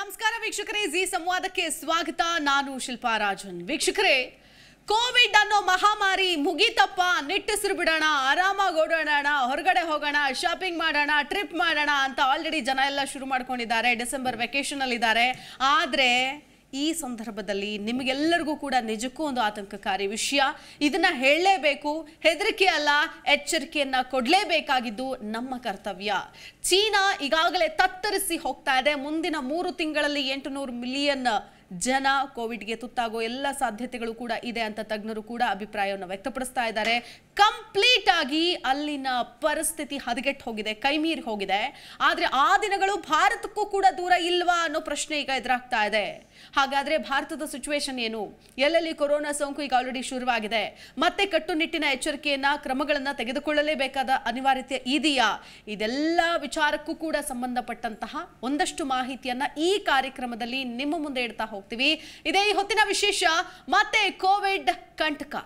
ನಮಸ್ಕಾರ ವೀಕ್ಷಕರೇ ಜಿ ಸಂವಾದಕ್ಕೆ ಸ್ವಾಗತ ನಾನು ಶಿಲ್ಪಾ ರಾಜನ್ ವೀಕ್ಷಕರೇ ಕೋವಿಡ್ ಅನ್ನೋ ಮಹಾಮಾರಿ ಮುಗೀತಪ್ಪ ನಿಟ್ಟುಸಿರು ಬಿಡೋಣ ಆರಾಮಾಗಿ ಓಡೋಣ ಹೊರಗಡೆ ಹೋಗೋಣ ಶಾಪಿಂಗ್ ಮಾಡೋಣ ಟ್ರಿಪ್ ಮಾಡೋಣ ಅಂತ ಆಲ್ರೆಡಿ ಜನ ಎಲ್ಲ ಶುರು ಮಾಡ್ಕೊಂಡಿದ್ದಾರೆ ಡಿಸೆಂಬರ್ ವೆಕೇಶನ್ ಅಲ್ಲಿ ಇದ್ದಾರೆ ಆದ್ರೆ ಈ ಸಂದರ್ಭದಲ್ಲಿ ನಿಮಗೆಲ್ಲರಿಗೂ ಕೂಡ ನಿಜಕ್ಕೂ ಒಂದು ಆತಂಕಕಾರಿ ವಿಷಯ ಇದನ್ನ ಹೇಳಲೇಬೇಕು ಹೆದರಿಕೆ ಅಲ್ಲ ಎಚ್ಚರಿಕೆಯನ್ನ ಕೊಡಲೇಬೇಕಾಗಿದ್ದು ನಮ್ಮ ಕರ್ತವ್ಯ ಚೀನಾ ಈಗಾಗಲೇ ತತ್ತರಿಸಿ ಹೋಗ್ತಾ ಇದೆ ಮುಂದಿನ ಮೂರು ತಿಂಗಳಲ್ಲಿ ಎಂಟು ನೂರು ಮಿಲಿಯನ್ ಜನ ಕೋವಿಡ್ಗೆ ತುತ್ತಾಗೋ ಎಲ್ಲ ಸಾಧ್ಯತೆಗಳು ಕೂಡ ಇದೆ ಅಂತ ತಜ್ಞರು ಕೂಡ ಅಭಿಪ್ರಾಯವನ್ನು ವ್ಯಕ್ತಪಡಿಸ್ತಾ ಇದ್ದಾರೆ ಕಂಪ್ಲೀಟ್ ಆಗಿ ಅಲ್ಲಿನ ಪರಿಸ್ಥಿತಿ ಹದಗೆಟ್ಟು ಹೋಗಿದೆ ಕೈಮೀರಿ ಹೋಗಿದೆ ಆದ್ರೆ ಆ ದಿನಗಳು ಭಾರತಕ್ಕೂ ಕೂಡ ದೂರ ಇಲ್ವಾ ಅನ್ನೋ ಪ್ರಶ್ನೆ ಈಗ ಎದುರಾಗ್ತಾ ಇದೆ ಹಾಗಾದ್ರೆ ಭಾರತದ ಸಿಚುವೇಶನ್ ಏನು ಎಲ್ಲೆಲ್ಲಿ ಕೊರೋನಾ ಸೋಂಕು ಈಗ ಆಲ್ರೆಡಿ ಶುರುವಾಗಿದೆ ಮತ್ತೆ ಕಟ್ಟುನಿಟ್ಟಿನ ಎಚ್ಚರಿಕೆಯನ್ನ ಕ್ರಮಗಳನ್ನ ತೆಗೆದುಕೊಳ್ಳಲೇಬೇಕಾದ ಅನಿವಾರ್ಯತೆ ಇದೆಯಾ ಇದೆಲ್ಲ ವಿಚಾರಕ್ಕೂ ಕೂಡ ಸಂಬಂಧಪಟ್ಟಂತಹ ಒಂದಷ್ಟು ಮಾಹಿತಿಯನ್ನ ಈ ಕಾರ್ಯಕ್ರಮದಲ್ಲಿ ನಿಮ್ಮ ಮುಂದೆ ಇಡ್ತಾ ಹೋಗ್ತೀವಿ ಇದೇ ಈ ಹೊತ್ತಿನ ವಿಶೇಷ ಮತ್ತೆ ಕೋವಿಡ್ ಕಂಟಕ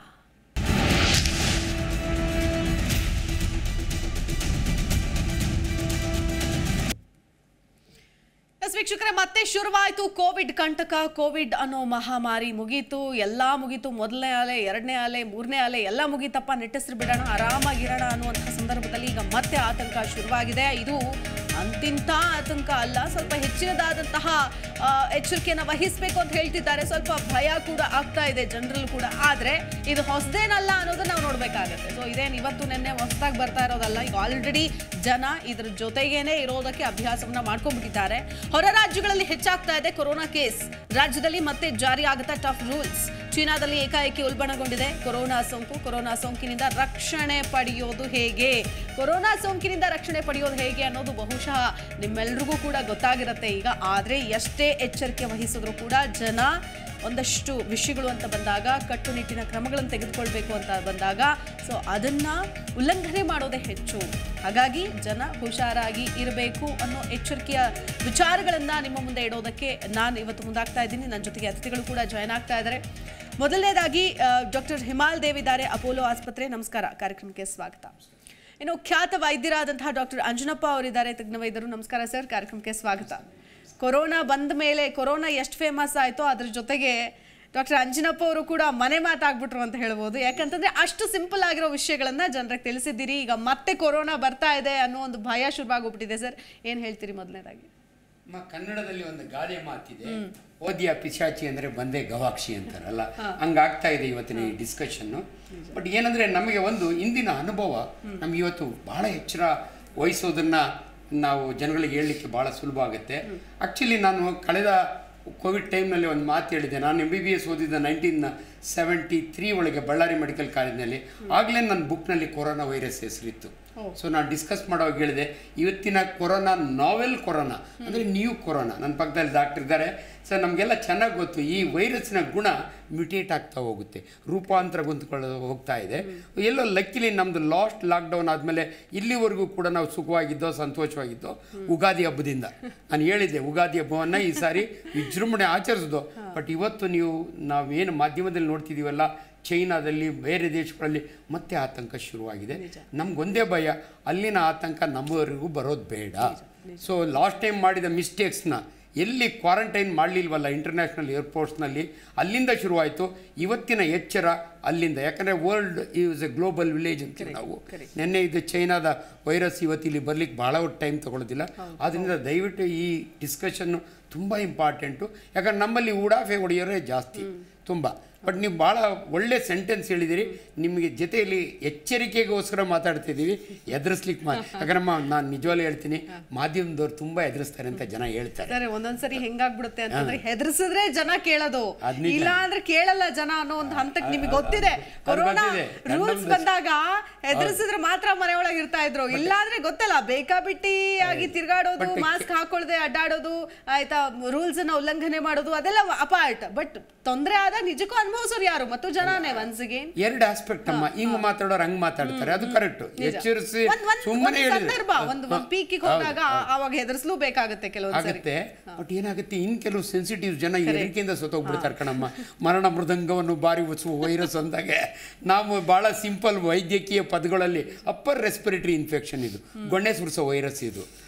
ಎಸ್ ವೀಕ್ಷಕರೇ ಮತ್ತೆ ಶುರುವಾಯಿತು ಕೋವಿಡ್ ಕಂಟಕ ಕೋವಿಡ್ ಅನ್ನೋ ಮಹಾಮಾರಿ ಮುಗೀತು ಎಲ್ಲ ಮುಗೀತು ಮೊದಲನೇ ಅಲೆ ಎರಡನೇ ಅಲೆ ಮೂರನೇ ಅಲೆ ಎಲ್ಲ ಮುಗೀತಪ್ಪ ನೆಟ್ಟಿಸ್ರು ಬಿಡೋಣ ಆರಾಮಾಗಿರೋಣ ಅನ್ನುವಂಥ ಸಂದರ್ಭದಲ್ಲಿ ಈಗ ಮತ್ತೆ ಆತಂಕ ಶುರುವಾಗಿದೆ ಇದು ಅಂತಿಂತ ಆತಂಕ ಅಲ್ಲ ಸ್ವಲ್ಪ ಹೆಚ್ಚಿನದಾದಂತಹ ಆ, ಎಚ್ಚರಿಕೆಯನ್ನು ವಹಿಸಬೇಕು ಅಂತ ಹೇಳ್ತಿದ್ದಾರೆ ಸ್ವಲ್ಪ ಭಯ ಕೂಡ ಆಗ್ತಾ ಇದೆ ಜನರಲ್ಲೂ ಕೂಡ ಆದರೆ ಇದು ಹೊಸದೇನಲ್ಲ ಅನ್ನೋದನ್ನ ನಾವು ನೋಡಬೇಕಾಗತ್ತೆ ಸೊ ಇದೇನು ಇವತ್ತು ನಿನ್ನೆ ಹೊಸದಾಗಿ ಬರ್ತಾ ಇರೋದಲ್ಲ ಈಗ ಆಲ್ರೆಡಿ ಜನ ಇದ್ರ ಜೊತೆಗೇನೆ ಇರೋದಕ್ಕೆ ಅಭ್ಯಾಸವನ್ನ ಮಾಡ್ಕೊಂಡ್ಬಿಟ್ಟಿದ್ದಾರೆ ಹೊರ ರಾಜ್ಯಗಳಲ್ಲಿ ಹೆಚ್ಚಾಗ್ತಾ ಇದೆ ಕೊರೋನಾ ಕೇಸ್ ರಾಜ್ಯದಲ್ಲಿ ಮತ್ತೆ ಜಾರಿ ಆಗುತ್ತಾ ಟಫ್ ರೂಲ್ಸ್ ಚೀನಾದಲ್ಲಿ ಏಕಾಏಕಿ ಉಲ್ಬಣಗೊಂಡಿದೆ ಕೊರೋನಾ ಸೋಂಕು ಕೊರೋನಾ ಸೋಂಕಿನಿಂದ ರಕ್ಷಣೆ ಪಡೆಯೋದು ಹೇಗೆ ಕೊರೋನಾ ಸೋಂಕಿನಿಂದ ರಕ್ಷಣೆ ಪಡೆಯೋದು ಹೇಗೆ ಅನ್ನೋದು ಬಹುಶಃ ನಿಮ್ಮೆಲ್ರಿಗೂ ಕೂಡ ಗೊತ್ತಾಗಿರುತ್ತೆ ಈಗ ಆದರೆ ಎಷ್ಟೇ ಎಚ್ಚರಿಕೆ ವಹಿಸಿದ್ರು ಕೂಡ ಜನ ಒಂದಷ್ಟು ವಿಷಯಗಳು ಅಂತ ಬಂದಾಗ ಕಟ್ಟುನಿಟ್ಟಿನ ಕ್ರಮಗಳನ್ನು ತೆಗೆದುಕೊಳ್ಬೇಕು ಅಂತ ಬಂದಾಗ ಸೊ ಅದನ್ನ ಉಲ್ಲಂಘನೆ ಮಾಡೋದೇ ಹೆಚ್ಚು ಹಾಗಾಗಿ ಜನ ಹುಷಾರಾಗಿ ಇರಬೇಕು ಅನ್ನೋ ಎಚ್ಚರಿಕೆಯ ವಿಚಾರಗಳನ್ನ ನಿಮ್ಮ ಮುಂದೆ ಇಡೋದಕ್ಕೆ ನಾನು ಇವತ್ತು ಮುಂದಾಗ್ತಾ ಇದ್ದೀನಿ ನನ್ನ ಜೊತೆಗೆ ಅತಿಥಿಗಳು ಕೂಡ ಜಾಯ್ನ್ ಆಗ್ತಾ ಇದ್ದಾರೆ ಮೊದಲನೇದಾಗಿ ಡಾಕ್ಟರ್ ಹಿಮಾಲ್ ದೇವ್ ಇದ್ದಾರೆ ಅಪೋಲೋ ಆಸ್ಪತ್ರೆ ನಮಸ್ಕಾರ ಕಾರ್ಯಕ್ರಮಕ್ಕೆ ಸ್ವಾಗತ ಇನ್ನು ಖ್ಯಾತ ವೈದ್ಯರಾದಂತಹ ಡಾಕ್ಟರ್ ಅಂಜನಪ್ಪ ಅವರಿದ್ದಾರೆ ತಜ್ಞ ವೈದ್ಯರು ನಮಸ್ಕಾರ ಸರ್ ಕಾರ್ಯಕ್ರಮಕ್ಕೆ ಸ್ವಾಗತ ಕೊರೋನಾ ಬಂದ ಮೇಲೆ ಕೊರೋನಾ ಎಷ್ಟು ಫೇಮಸ್ ಆಯಿತೋ ಅದ್ರ ಜೊತೆಗೆ ಡಾಕ್ಟರ್ ಅಂಜನಪ್ಪ ಅವರು ಕೂಡ ಮನೆ ಮಾತಾಗ್ಬಿಟ್ರು ಅಂತ ಹೇಳ್ಬೋದು ಯಾಕಂತಂದ್ರೆ ಅಷ್ಟು ಸಿಂಪಲ್ ಆಗಿರೋ ವಿಷಯಗಳನ್ನ ಜನರಿಗೆ ತಿಳಿಸಿದ್ದೀರಿ ಈಗ ಮತ್ತೆ ಕೊರೋನಾ ಬರ್ತಾ ಇದೆ ಅನ್ನೋ ಒಂದು ಭಯ ಶುರುವಾಗೋಗ್ಬಿಟ್ಟಿದೆ ಸರ್ ಏನು ಹೇಳ್ತೀರಿ ಮೊದಲನೇದಾಗಿ ನಮ್ಮ ಕನ್ನಡದಲ್ಲಿ ಒಂದು ಗಾದೆ ಮಾತಿದೆ ಓದಿಯ ಪಿಶಾಚಿ ಅಂದ್ರೆ ಬಂದೆ ಗವಾಕ್ಷಿ ಅಂತಾರಲ್ಲ ಹಂಗಾಗ್ತಾ ಇದೆ ಇವತ್ತಿನ ಈ ಡಿಸ್ಕಷನ್ ಬಟ್ ಏನಂದ್ರೆ ನಮಗೆ ಒಂದು ಇಂದಿನ ಅನುಭವ ನಮ್ಗೆ ಇವತ್ತು ಬಹಳ ಎಚ್ಚರ ವಹಿಸೋದನ್ನ ನಾವು ಜನಗಳಿಗೆ ಹೇಳಲಿಕ್ಕೆ ಬಹಳ ಸುಲಭ ಆಗುತ್ತೆ ಆಕ್ಚುಲಿ ನಾನು ಕಳೆದ ಕೋವಿಡ್ ಟೈಮ್ನಲ್ಲಿ ಒಂದು ಮಾತು ಹೇಳಿದೆ ನಾನು ಎಂ ಬಿ ಬಿ ಎಸ್ ಓದಿದ್ದ ನೈನ್ಟೀನ್ ಸೆವೆಂಟಿ ತ್ರೀ ಒಳಗೆ ಬಳ್ಳಾರಿ ಮೆಡಿಕಲ್ ಕಾಲೇಜ್ನಲ್ಲಿ ಆಗಲೇ ನನ್ನ ಬುಕ್ನಲ್ಲಿ ಕೊರೋನಾ ವೈರಸ್ ಹೆಸರಿತ್ತು ಸೊ ನಾನು ಡಿಸ್ಕಸ್ ಮಾಡೋವಾಗ ಹೇಳಿದೆ ಇವತ್ತಿನ ಕೊರೋನಾ ನಾವೆಲ್ ಕೊರೋನಾ ಅಂದರೆ ನ್ಯೂ ಕೊರೋನಾ ನನ್ನ ಪಕ್ಕದಲ್ಲಿ ಡಾಕ್ಟರ್ ಇದ್ದಾರೆ ಸರ್ ನಮಗೆಲ್ಲ ಚೆನ್ನಾಗಿ ಗೊತ್ತು ಈ ವೈರಸ್ನ ಗುಣ ಮ್ಯುಟೇಟ್ ಆಗ್ತಾ ಹೋಗುತ್ತೆ ರೂಪಾಂತರ ಹೊಂದ್ಕೊಳ್ಳೋ ಹೋಗ್ತಾ ಇದೆ ಎಲ್ಲೋ ಲಕ್ಕಿಲಿ ನಮ್ಮದು ಲಾಸ್ಟ್ ಲಾಕ್ಡೌನ್ ಆದಮೇಲೆ ಇಲ್ಲಿವರೆಗೂ ಕೂಡ ನಾವು ಸುಖವಾಗಿದ್ದೋ ಸಂತೋಷವಾಗಿದ್ದೋ ಉಗಾದಿ ಹಬ್ಬದಿಂದ ನಾನು ಹೇಳಿದ್ದೆ ಉಗಾದಿ ಹಬ್ಬವನ್ನು ಈ ಸಾರಿ ವಿಜೃಂಭಣೆ ಆಚರಿಸಿದೋ ಬಟ್ ಇವತ್ತು ನೀವು ನಾವೇನು ಮಾಧ್ಯಮದಲ್ಲಿ ನೋಡ್ತಿದ್ದೀವಲ್ಲ ಚೈನಾದಲ್ಲಿ ಬೇರೆ ದೇಶಗಳಲ್ಲಿ ಮತ್ತೆ ಆತಂಕ ಶುರುವಾಗಿದೆ ನಮ್ಗೊಂದೇ ಭಯ ಅಲ್ಲಿನ ಆತಂಕ ನಮ್ಮವರೆಗೂ ಬರೋದು ಬೇಡ ಸೊ ಲಾಸ್ಟ್ ಟೈಮ್ ಮಾಡಿದ ಮಿಸ್ಟೇಕ್ಸ್ನ ಎಲ್ಲಿ ಕ್ವಾರಂಟೈನ್ ಮಾಡಲಿಲ್ವಲ್ಲ ಇಂಟರ್ನ್ಯಾಷನಲ್ ಏರ್ಪೋರ್ಟ್ಸ್ನಲ್ಲಿ ಅಲ್ಲಿಂದ ಶುರುವಾಯಿತು ಇವತ್ತಿನ ಎಚ್ಚರ ಅಲ್ಲಿಂದ ಯಾಕಂದರೆ world is a global village ಅಂತೀವಿ ನಾವು ನಿನ್ನೆ ಇದು ಚೈನಾದ ವೈರಸ್ ಇವತ್ತು ಇಲ್ಲಿ ಬರ್ಲಿಕ್ಕೆ ಭಾಳ ಟೈಮ್ ತಗೊಳ್ಳೋದಿಲ್ಲ ಆದ್ದರಿಂದ ದಯವಿಟ್ಟು ಈ ಡಿಸ್ಕಷನ್ನು ತುಂಬ ಇಂಪಾರ್ಟೆಂಟು ಯಾಕಂದ್ರೆ ನಮ್ಮಲ್ಲಿ ಉಡಾಫೆ ಹೊಡೆಯೋರೇ ಜಾಸ್ತಿ ತುಂಬ ಬಟ್ ನೀವು ಭಾಳ ಒಳ್ಳೆ ಸೆಂಟೆನ್ಸ್ ಹೇಳಿದಿರಿ ನಿಮಗೆ ಜೊತೆಯಲ್ಲಿ ಎಚ್ಚರಿಕೆಗೋಸ್ಕರ ಮಾತಾಡ್ತಿದ್ದೀವಿ ಎದುರಿಸ್ಲಿಕ್ಕೆ ಮಾ ಯಾಕಂದ್ರೆ ನಾನು ನಿಜವಾಗ್ಲೂ ಹೇಳ್ತೀನಿ ಮಾಧ್ಯಮದವ್ರು ತುಂಬ ಎದುರಿಸ್ತಾರೆ ಅಂತ ಜನ ಹೇಳ್ತಾರೆ ಸರ್ ಒಂದೊಂದ್ಸರಿ ಹೆಂಗಾಗ್ಬಿಡುತ್ತೆ ಅಂತಂದ್ರೆ ಹೆದರ್ಸಿದ್ರೆ ಜನ ಕೇಳೋದು ಅದ್ ನಿಜ. ಇಲ್ಲ ಅಂದ್ರೆ ಕೇಳಲ್ಲ ಜನ ಅನ್ನೋ ಒಂದು ಹಂತಕ್ಕೆ ನಿಮಗೆ ಗೊತ್ತಿದೆ ಕೊರೋನಾ ಗೊತ್ತಿದೆ. ರೂಲ್ಸ್ ನಮ್ದು- ಬಂದಾಗ ಹೆದರ್ಸಿದ್ರೆ ಮಾತ್ರ ಮನೆ ಒಳಗೆ ಇರ್ತಾ ಇದ್ರು ಇಲ್ಲ ಅಂದ್ರೆ ಗೊತ್ತಲ್ಲ ಬೇಕಾಬಿಟ್ಟಿ ಆಗಿ ತಿರ್ಗಾಡೋದು But ಮಾಸ್ಕ್ ಹಾಕೊಳ್ದೆ ಅಡ್ಡಾಡೋದು ಆಯ್ತಾ ರೂಲ್ಸ್ ಅನ್ನ ಉಲ್ಲಂಘನೆ ಮಾಡೋದು ಅದೆಲ್ಲ ಅಪಾರ್ಟ್ ಬಟ್ ತೊಂದ್ರೆ ಆದಾಗ ನಿಜಕ್ಕೂ ಅನುಭವಿಸೋರು ಯಾರು ಮತ್ತು ಜನನೇ ಒನ್ಸಿಗೆ ಎರಡು ಆಸ್ಪೆಕ್ಟ್ ಅಮ್ಮ ಹಿಂಗ್ ಮಾತಾಡೋರು ಹಂಗ್ ಮಾತಾಡ್ತಾರೆ ಅದು ಕರೆಕ್ಟ್ ಎಚ್ಚರಿಸಿ ಒಂದ್ ಒಂದ್ ಸುಮ್ಮನೆ ಒಂದ್ ಹೇಳಿದ್ರೆ ಸಂದರ್ಭ ಒಂದು ಒಂದು ಪೀಕಿಗೆ ಹೋದಾಗ ಆವಾಗ ಹೆದರ್ಸ್ಲೂ ಬೇಕಾಗುತ್ತೆ ಕೆಲವೊಂದ್ಸರಿ ಆಗುತ್ತೆ ಬಟ್ ಏನಾಗುತ್ತೆ ಇನ್ ಕೆಲವು ಸೆನ್ಸಿಟಿವ್ ಜನ ಹೆದರಿಕೆಯಿಂದ ಸತ್ತೋಗ್ಬಿಡ್ತಾರೆ ಕಣಮ್ಮ ಮರಣ ಮೃದಂಗವನ್ನು ಬಾರಿ ಒಸುವ ವೈರಸ್ ಅಂದಾಗೆ ನಾವು ಬಹಳ ಸಿಂಪಲ್ ವೈದ್ಯಕೀಯ ಪದಗಳಲ್ಲಿ ಅಪ್ಪರ್ ರೆಸ್ಪಿರೇಟರಿ ಇನ್ಫೆಕ್ಷನ್ ಇದು ಗೊಣ್ಣೆ ಸುರಿಸೋ ವೈರಸ್ ಇದು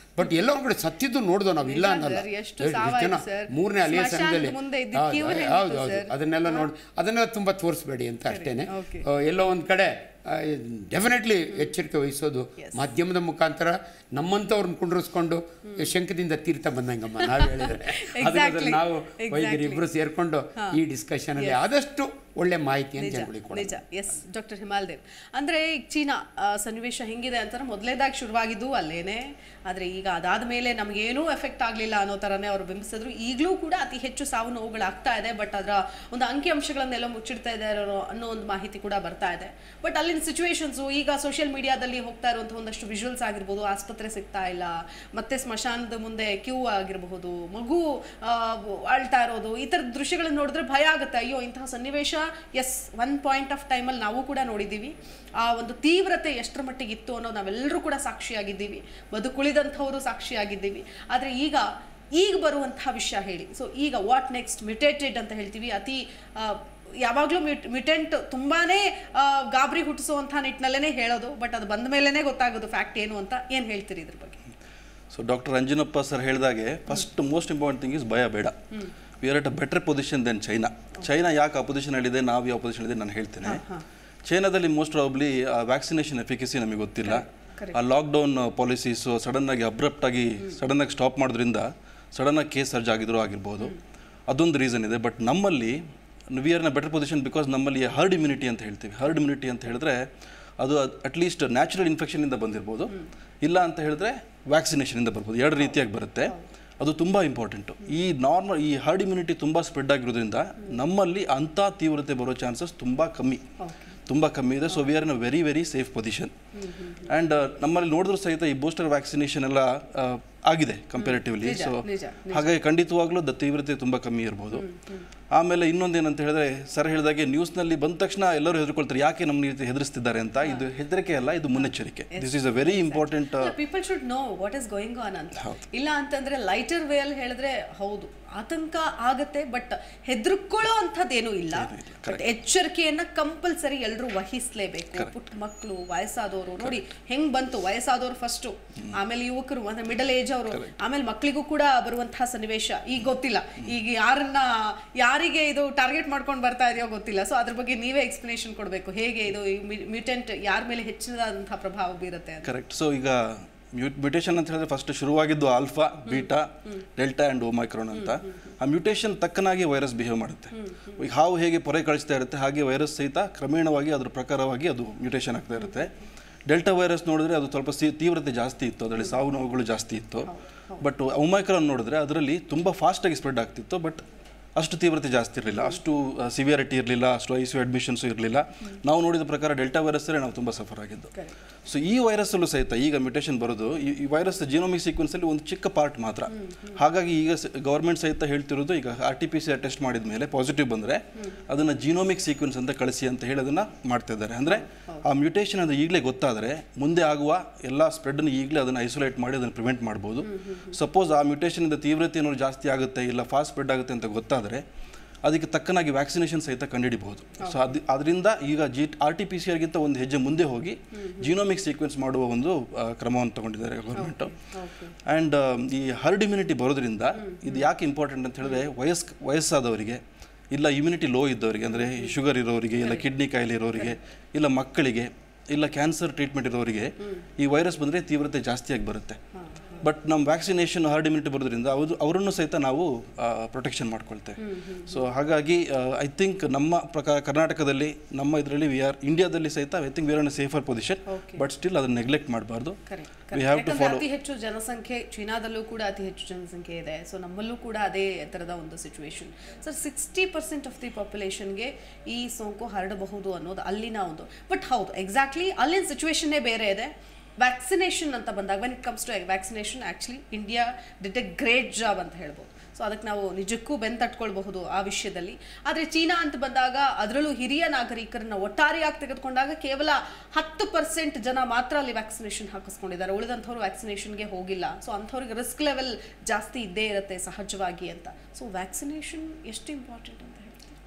ಬಟ್ ಎಲ್ಲ ಒಂದ್ ಕಡೆ ಸತ್ತಿದ್ದು ನೋಡ್ದೋ ನಾವು ಇಲ್ಲ ನಿಜ ಅನ್ನಲ್ಲ ಸರ್, ಎಷ್ಟು ಎಷ್ಟು ಸಾವಾಯ್ತು ಜನ ಸರ್. ಮೂರನೇ ಅಲಿಯ ಸ್ಮಶಾನದ ಸಮಯದಲ್ಲಿ ಮುಂದೆ ಇದ್ದ ಹೌದು, queue ಹೌದು, ಹೆಂಗಿತ್ತು ಹೌದು ಹೌದು ಸರ್? ಅದನ್ನೆಲ್ಲ ನೋಡಿ ಅದನ್ನೆಲ್ಲ ತುಂಬ ತೋರಿಸ್ಬೇಡಿ ಅಂತ ಅಷ್ಟೇನೆ Okay. ಆ, ಎಲ್ಲೋ ಒಂದು ಕಡೆ ಡೆಫಿನೆಟ್ಲಿ ಎಚ್ಚರಿಕೆ ವಹಿಸೋದು ಮಾಧ್ಯಮದ ಮುಖಾಂತರ ನಮ್ಮಂಥವ್ರನ್ನ ಕುಂಡ್ರಿಸ್ಕೊಂಡು ಶಂಕದಿಂದ ತೀರ್ಥ ಬಂದಂಗಮ್ಮ ನಾವು ಹೇಳಿದ್ರೆ ಅದನ್ನ Exactly. ನಾವು Exactly. ವೈದ್ಯರು ಇಬ್ಬರು ಸೇರ್ಕೊಂಡು ಈ ಡಿಸ್ಕಷನ್ ಅಲ್ಲಿ ಆದಷ್ಟು ಒಳ್ಳೆ ಮಾಹಿತಿಯನ್ನು ನಿಜ ಜನಗಳಿಗೆ ಕೊಡೋದು ನಿಜ ಎಸ್ ಡಾಕ್ಟರ್ ಹಿಮಾಲ್ದೇವ್ ಅಂದ್ರೆ ಈಗ ಚೀನಾ ಆ, ಸನ್ನಿವೇಶ ಹೆಂಗಿದೆ ಅಂತಾರೆ ಮೊದಲೇದಾಗಿ ಶುರುವಾಗಿದ್ದು ಅಲ್ಲೇನೆ ಆದ್ರೆ ಈಗ ಅದಾದ ಮೇಲೆ ನಮಗೇನೂ ಎಫೆಕ್ಟ್ ಆಗಲಿಲ್ಲ ಅನ್ನೋ ಥರನೇ ಅವರು ಬಿಂಬಿಸಿದ್ರು ಈಗಲೂ ಕೂಡ ಅತಿ ಹೆಚ್ಚು ಸಾವು ನೋವುಗಳಾಗ್ತಾ ಇದೆ ಬಟ್ ಅದರ ಒಂದು ಅಂಕಿ ಅಂಶಗಳನ್ನೆಲ್ಲ ಮುಚ್ಚಿಡ್ತಾ ಇದ್ದಾರೆ ಅನ್ನೋ ಒಂದು ಮಾಹಿತಿ ಕೂಡ ಬರ್ತಾ ಇದೆ ಬಟ್ ಅಲ್ಲಿನ ಸಿಚುವೇಶನ್ಸು ಈಗ ಸೋಷಿಯಲ್ ಮೀಡಿಯಾದಲ್ಲಿ ಹೋಗ್ತಾ ಇರುವಂಥ ಒಂದಷ್ಟು ವಿಜುವಲ್ಸ್ ಆಗಿರ್ಬೋದು ಆಸ್ಪತ್ರೆ ಸಿಗ್ತಾ ಇಲ್ಲ ಮತ್ತೆ ಸ್ಮಶಾನದ ಮುಂದೆ ಕ್ಯೂ ಆಗಿರಬಹುದು ಮಗು ಆ, ಅಳ್ತಾ ಇರೋದು ಈ ಥರದ ದೃಶ್ಯಗಳನ್ನ ನೋಡಿದ್ರೆ ಭಯ ಆಗುತ್ತೆ ಅಯ್ಯೋ ಇಂತಹ ಸನ್ನಿವೇಶ ಎಸ್ ಒನ್ ಪಾಯಿಂಟ್ ಆಫ್ ಟೈಮಲ್ಲಿ ನಾವು ಕೂಡ ನೋಡಿದ್ದೀವಿ ಆ ಒಂದು ತೀವ್ರತೆ ಎಷ್ಟರ ಮಟ್ಟಿಗೆ ಇತ್ತು ಅನ್ನೋದು ನಾವೆಲ್ಲರೂ ಕೂಡ ಸಾಕ್ಷಿಯಾಗಿದ್ದೀವಿ ಬದುಕುಳಿದಂಥವರು ಸಾಕ್ಷಿಯಾಗಿದ್ದೀವಿ ಆದರೆ ಈಗ ಈಗ ಬರುವಂತಹ ವಿಷಯ ಹೇಳಿ ಸೊ ಈಗ ವಾಟ್ ನೆಕ್ಸ್ಟ್ ಮ್ಯುಟೇಟೆಡ್ ಅಂತ ಹೇಳ್ತೀವಿ ಅತಿ ಆ, ಯಾವಾಗಲೂ ಮ್ಯೂಟ್ ಮ್ಯುಟೆಂಟ್ ತುಂಬಾನೇ ಆ, ಗಾಬರಿ ಹುಟ್ಟಿಸುವಂಥ ನಿಟ್ಟಿನಲ್ಲೇ ಹೇಳೋದು ಬಟ್ ಅದು ಬಂದ ಮೇಲೇ ಗೊತ್ತಾಗೋದು ಫ್ಯಾಕ್ಟ್ ಏನು ಅಂತ ಏನು ಹೇಳ್ತೀರಿ ಇದ್ರ ಬಗ್ಗೆ ಸೊ ಡಾಕ್ಟರ್ ಅಂಜನಪ್ಪ ಸರ್ ಹೇಳಿದಾಗೆ first most important thing is ಭಯ ಬೇಡ we are at a better position then China China ಯಾಕೆ ಆ ಪೊಸಿಷನಲ್ಲಿದೆ ನಾವು ಯಾವ ಪೊಸಿಷನ್ ಇದೆ ನಾನು ಹೇಳ್ತೇನೆ ಚೈನಾದಲ್ಲಿ ಮೋಸ್ಟ್ ಪ್ರಾಬಬ್ಲಿ ವ್ಯಾಕ್ಸಿನೇಷನ್ ಎಫಿಕಸಿ ನಮಗೆ ಗೊತ್ತಿಲ್ಲ ಆ ಲಾಕ್ಡೌನ್ ಪಾಲಿಸೀಸು ಸಡನ್ನಾಗಿ ಅಬ್ರಪ್ಟ್ ಆಗಿ ಸಡನ್ನಾಗಿ ಸ್ಟಾಪ್ ಮಾಡೋದ್ರಿಂದ ಸಡನ್ನಾಗಿ ಕೇಸ್ ಸರ್ಜ್ ಆಗಿದ್ರು ಆಗಿರ್ಬೋದು ಅದೊಂದು ರೀಸನ್ ಇದೆ ಬಟ್ ನಮ್ಮಲ್ಲಿ we are in a better position because ನಮ್ಮಲ್ಲಿ ಹರ್ಡ್ ಇಮ್ಯುನಿಟಿ ಅಂತ ಹೇಳ್ತೀವಿ ಹರ್ಡ್ ಇಮ್ಯುನಿಟಿ ಅಂತ ಹೇಳಿದ್ರೆ ಅದು ಅಟ್ಲೀಸ್ಟ್ ನ್ಯಾಚುರಲ್ ಇನ್ಫೆಕ್ಷನಿಂದ ಬಂದಿರ್ಬೋದು ಇಲ್ಲ ಅಂತ ಹೇಳಿದ್ರೆ ವ್ಯಾಕ್ಸಿನೇಷನಿಂದ ಬರ್ಬೋದು ಎರಡು ರೀತಿಯಾಗಿ ಬರುತ್ತೆ ಅದು ತುಂಬ ಇಂಪಾರ್ಟೆಂಟು ಈ ನಾರ್ಮಲ್ ಈ ಹರ್ಡ್ ಇಮ್ಯುನಿಟಿ ತುಂಬ ಸ್ಪ್ರೆಡ್ ಆಗಿರೋದ್ರಿಂದ ನಮ್ಮಲ್ಲಿ ಅಂಥ ತೀವ್ರತೆ ಬರೋ ಚಾನ್ಸಸ್ ತುಂಬ ಕಮ್ಮಿ ತುಂಬ ಕಮ್ಮಿ ಇದೆ so we are in a very very safe position and ನಮ್ಮಲ್ಲಿ ನೋಡಿದ್ರು ಸಹಿತ ಈ ಬೂಸ್ಟರ್ ವ್ಯಾಕ್ಸಿನೇಷನ್ ಎಲ್ಲ ಆ, ಆಗಿದೆ ಕಂಪೇರಿಟಿವ್ಲಿ ನಿಜ, ಸೊ ನಿಜ, ಹಾಗಾಗಿ ಖಂಡಿತವಾಗ್ಲೂ ದ ತೀವ್ರತೆ ತುಂಬ ಕಮ್ಮಿ ಇರ್ಬೋದು ಆಮೇಲೆ ಇನ್ನೊಂದೇನಂತ ಹೇಳಿದ್ರೆ ಸರ್ ಹೇಳಿದಾಗೆ ನ್ಯೂಸ್ನಲ್ಲಿ ಬಂದ ತಕ್ಷಣ ಎಲ್ಲರೂ ಹೆದರ್ಕೊಳ್ತಾರೆ ಯಾಕೆ ನಮ್ಮ ರೀತಿ ಹೆದರಿಸ್ತಿದ್ದಾರೆ ಅಂತ ಇದು ಹೆದರಿಕೆ ಅಲ್ಲ ಇದು ಮುನ್ನೆಚ್ಚರಿಕೆ this is a very important people should know what is going on ಅಂತ ಇಲ್ಲ ಅಂತಂದ್ರೆ ಲೈಟರ್ ವೇ ಅಲ್ಲಿ ಹೇಳಿದ್ರೆ ಹೌದು ಆತಂಕ ಆಗತ್ತೆ ಬಟ್ ಹೆದರ್ಕೊಳ್ಳೋ ಅಂಥದ್ದೇನೂ ಇಲ್ಲ ಬಟ್ ಎಚ್ಚರಿಕೆಯನ್ನ ಕಂಪಲ್ಸರಿ ಎಲ್ಲರೂ ವಹಿಸ್ಲೇಬೇಕು ಪುಟ್ಟ ಮಕ್ಕಳು ವಯಸ್ಸಾದವರು ನೋಡಿ ಹೆಂಗ್ ಬಂತು ವಯಸ್ಸಾದವರು ಫಸ್ಟ್ ಆಮೇಲೆ ಯುವಕರು ಅಂದ್ರೆ ಮಿಡಲ್ ಏಜ್ ಅವರು ಆಮೇಲೆ ಮಕ್ಕಳಿಗೂ ಕೂಡ ಬರುವಂತಹ ಸನ್ನಿವೇಶ ಈಗ ಗೊತ್ತಿಲ್ಲ ಈಗ ಯಾರನ್ನ ಯಾರಿಗೆ ಇದು ಟಾರ್ಗೆಟ್ ಮಾಡ್ಕೊಂಡು ಬರ್ತಾ ಇದೆಯೋ ಗೊತ್ತಿಲ್ಲ ಸೊ ಅದ್ರ ಬಗ್ಗೆ ನೀವೇ ಎಕ್ಸ್ಪ್ಲನೇಷನ್ ಕೊಡಬೇಕು ಹೇಗೆ ಇದು ಮ್ಯೂಟೆಂಟ್ ಯಾರ ಮೇಲೆ ಹೆಚ್ಚಿನದಾದಂತಹ ಪ್ರಭಾವ ಬೀರುತ್ತೆ ಅಂತ ಕರೆಕ್ಟ್ ಸೊ ಈಗ ಮ್ಯೂಟ್ ಮ್ಯೂಟೇಷನ್ ಅಂತ ಹೇಳಿದ್ರೆ ಫಸ್ಟ್ ಶುರುವಾಗಿದ್ದು alpha beta delta and omicron ಅಂತ ಆ ಮ್ಯೂಟೇಷನ್ ತಕ್ಕನಾಗಿ ವೈರಸ್ ಬಿಹೇವ್ ಮಾಡುತ್ತೆ ಈಗ ಹಾವು ಹೇಗೆ ಪೊರೆ ಕಳಿಸ್ತಾ ಇರುತ್ತೆ ಹಾಗೆ ವೈರಸ್ ಸಹಿತ ಕ್ರಮೇಣವಾಗಿ ಅದ್ರ ಪ್ರಕಾರವಾಗಿ ಅದು ಮ್ಯೂಟೇಷನ್ ಆಗ್ತಾ ಇರುತ್ತೆ ಡೆಲ್ಟಾ ವೈರಸ್ ನೋಡಿದ್ರೆ ಅದು ಸ್ವಲ್ಪ ಸಿ ತೀವ್ರತೆ ಜಾಸ್ತಿ ಇತ್ತು ಅದರಲ್ಲಿ ಸಾವು ನೋವುಗಳು ಜಾಸ್ತಿ ಇತ್ತು ಬಟ್ ಒಮೈಕ್ರಾನ್ ನೋಡಿದ್ರೆ ಅದರಲ್ಲಿ ತುಂಬ ಫಾಸ್ಟಾಗಿ ಸ್ಪ್ರೆಡ್ ಆಗ್ತಿತ್ತು ಬಟ್ ಅಷ್ಟು ತೀವ್ರತೆ ಜಾಸ್ತಿ ಇರಲಿಲ್ಲ ಅಷ್ಟು ಸಿವಿಯಾರಿಟಿ ಇರಲಿಲ್ಲ ಅಷ್ಟು ಐ ಸಿ ಅಡ್ಮಿಷನ್ಸು ಇರಲಿಲ್ಲ ನಾವು ನೋಡಿದ ಪ್ರಕಾರ ಡೆಲ್ಟಾ ವೈರಸ್ಸಲ್ಲೇ ನಾವು ತುಂಬ ಸಫರ್ ಆಗಿದ್ದು ಸೊ ಈ ವೈರಸ್ಸಲ್ಲೂ ಸಹಿತ ಈಗ ಮ್ಯೂಟೇಷನ್ ಬರೋದು ಈ- ಈ ವೈರಸ್ ಜಿನೋಮಿಕ್ ಸೀಕ್ವೆನ್ಸಲ್ಲಿ ಒಂದು ಚಿಕ್ಕ ಪಾರ್ಟ್ ಮಾತ್ರ ಹಾಗಾಗಿ ಈಗ ಗೌರ್ಮೆಂಟ್ ಸಹಿತ ಹೇಳ್ತಿರೋದು ಈಗ R T P C R test ಮಾಡಿದ ಮೇಲೆ ಪಾಸಿಟಿವ್ ಬಂದರೆ ಅದನ್ನು ಜಿನೋಮಿಕ್ ಸೀಕ್ವೆನ್ಸ್ ಅಂತ ಕಳಿಸಿ ಅಂತ ಹೇಳಿ ಅದನ್ನು ಮಾಡ್ತಾ ಇದ್ದಾರೆ ಅಂದರೆ ಆ ಮ್ಯೂಟೇಷನ್ ಅದು ಈಗಲೇ ಗೊತ್ತಾದರೆ ಮುಂದೆ ಆಗುವ ಎಲ್ಲ ಸ್ಪ್ರೆಡನ್ನು ಈಗಲೇ ಅದನ್ನು ಐಸೋಲೇಟ್ ಮಾಡಿ ಅದನ್ನು ಪ್ರಿವೆಂಟ್ ಮಾಡ್ಬೋದು ಸಪೋಸ್ ಆ ಮ್ಯೂಟೇಷನಿಂದ ತೀವ್ರತೆ ಏನಾದ್ರು ಜಾಸ್ತಿ ಆಗುತ್ತೆ ಇಲ್ಲ ಫಾಸ್ಟ್ ಸ್ಪ್ರೆಡ್ ಆಗುತ್ತೆ ಅಂತ ಗೊತ್ತಾದರೆ ಅದಕ್ಕೆ ತಕ್ಕನಾಗಿ ವ್ಯಾಕ್ಸಿನೇಷನ್ ಸಹಿತ ಕಂಡುಹಿಡಿಬಹುದು ಸೊ ಅದು ಅದರಿಂದ ಈಗ G R T P C ಆರ್ಗಿಂತ ಒಂದು ಹೆಜ್ಜೆ ಮುಂದೆ ಹೋಗಿ ಜಿನೋಮಿಕ್ ಸೀಕ್ವೆನ್ಸ್ ಮಾಡುವ ಒಂದು ಆ, ಕ್ರಮವನ್ನು ತಗೊಂಡಿದ್ದಾರೆ ಗೌರ್ಮೆಂಟು ಆ್ಯಂಡ್ ಈ ಹರ್ಡ್ ಇಮ್ಯುನಿಟಿ ಬರೋದ್ರಿಂದ ಇದು ಯಾಕೆ ಇಂಪಾರ್ಟೆಂಟ್ ಅಂತ ಹೇಳಿದ್ರೆ ವಯಸ್ ವಯಸ್ಸಾದವರಿಗೆ ಇಲ್ಲ ಇಮ್ಯುನಿಟಿ ಲೋ ಇದ್ದವರಿಗೆ ಅಂದರೆ ಶುಗರ್ ಇರೋರಿಗೆ ಇಲ್ಲ ಕಿಡ್ನಿ ಕಾಯಿಲೆ ಇರೋರಿಗೆ ಇಲ್ಲ ಮಕ್ಕಳಿಗೆ ಇಲ್ಲ ಕ್ಯಾನ್ಸರ್ ಟ್ರೀಟ್ಮೆಂಟ್ ಇರೋರಿಗೆ ಈ ವೈರಸ್ ಬಂದರೆ ತೀವ್ರತೆ ಜಾಸ್ತಿಯಾಗಿ ಬರುತ್ತೆ ಬಟ್ ನಮ್ಮ ವ್ಯಾಕ್ಸಿನೇಷನ್ ಹರ್ಡ್ ಇಮ್ಯುನಿಟಿ ಬರೋದ್ರಿಂದ ಅವರು ಅವರನ್ನು ಸಹಿತ ನಾವು ಪ್ರೊಟೆಕ್ಷನ್ ಮಾಡ್ಕೊಳ್ತೇವೆ ಸೊ ಹಾಗಾಗಿ ಐ ಥಿಂಕ್ ನಮ್ಮ ಪ್ರಕಾರ ಕರ್ನಾಟಕದಲ್ಲಿ ನಮ್ಮ ಇದರಲ್ಲಿ ವಿ ಆರ್ ಇಂಡಿಯಾದಲ್ಲಿ ಸಹಿತ I think we are in safer position but still ಅದನ್ನು ನೆಗ್ಲೆಕ್ಟ್ ಮಾಡಬಾರ್ದು ವಿ ಹ್ಯಾವ್ ಟು ಯಾಕಂದ್ರೆ ಫಾಲೋ ಅತಿ ಹೆಚ್ಚು ಜನಸಂಖ್ಯೆ ಚೀನಾದಲ್ಲೂ ಕೂಡ ಅತಿ ಹೆಚ್ಚು ಜನಸಂಖ್ಯೆ ಇದೆ ಸೊ ನಮ್ಮಲ್ಲೂ ಕೂಡ ಅದೇ ಥರದ ಒಂದು situation sir sixty percent of the ಪಾಪ್ಯುಲೇಷನ್ಗೆ ಈ ಸೋಂಕು ಹರಡಬಹುದು ಅನ್ನೋದು ಅಲ್ಲಿನ ಒಂದು ಬಟ್ ಹೌದು ಎಕ್ಸಾಕ್ಟ್ಲಿ ಅಲ್ಲಿನ ಸಿಚುವೇಶನ್ನೇ ಬೇರೆ ಇದೆ ವ್ಯಾಕ್ಸಿನೇಷನ್ ಅಂತ ಬಂದಾಗ when it comes to vaccination actually India did a great job ಅಂತ ಹೇಳ್ಬೋದು ಸೊ ಅದಕ್ಕೆ ನಾವು ನಿಜಕ್ಕೂ ಬೆನ್ ತಟ್ಕೊಳ್ಬಹುದು ಆ ವಿಷಯದಲ್ಲಿ ಆದರೆ ಚೀನಾ ಅಂತ ಬಂದಾಗ ಅದರಲ್ಲೂ ಹಿರಿಯ ನಾಗರಿಕರನ್ನ ಒಟ್ಟಾರೆಯಾಗಿ ತೆಗೆದುಕೊಂಡಾಗ ಕೇವಲ ಹತ್ತು ಪರ್ಸೆಂಟ್ ಜನ ಮಾತ್ರ ಅಲ್ಲಿ ವ್ಯಾಕ್ಸಿನೇಷನ್ ಹಾಕಿಸ್ಕೊಂಡಿದ್ದಾರೆ ಉಳಿದಂಥವ್ರು ವ್ಯಾಕ್ಸಿನೇಷನ್ಗೆ ಹೋಗಿಲ್ಲ ಸೊ ಅಂಥವ್ರಿಗೆ ರಿಸ್ಕ್ ಲೆವೆಲ್ ಜಾಸ್ತಿ ಇದ್ದೇ ಇರುತ್ತೆ ಸಹಜವಾಗಿ ಅಂತ ಸೊ ವ್ಯಾಕ್ಸಿನೇಷನ್ ಎಷ್ಟು ಇಂಪಾರ್ಟೆಂಟ್ ಅಂತ ಹೇಳಿ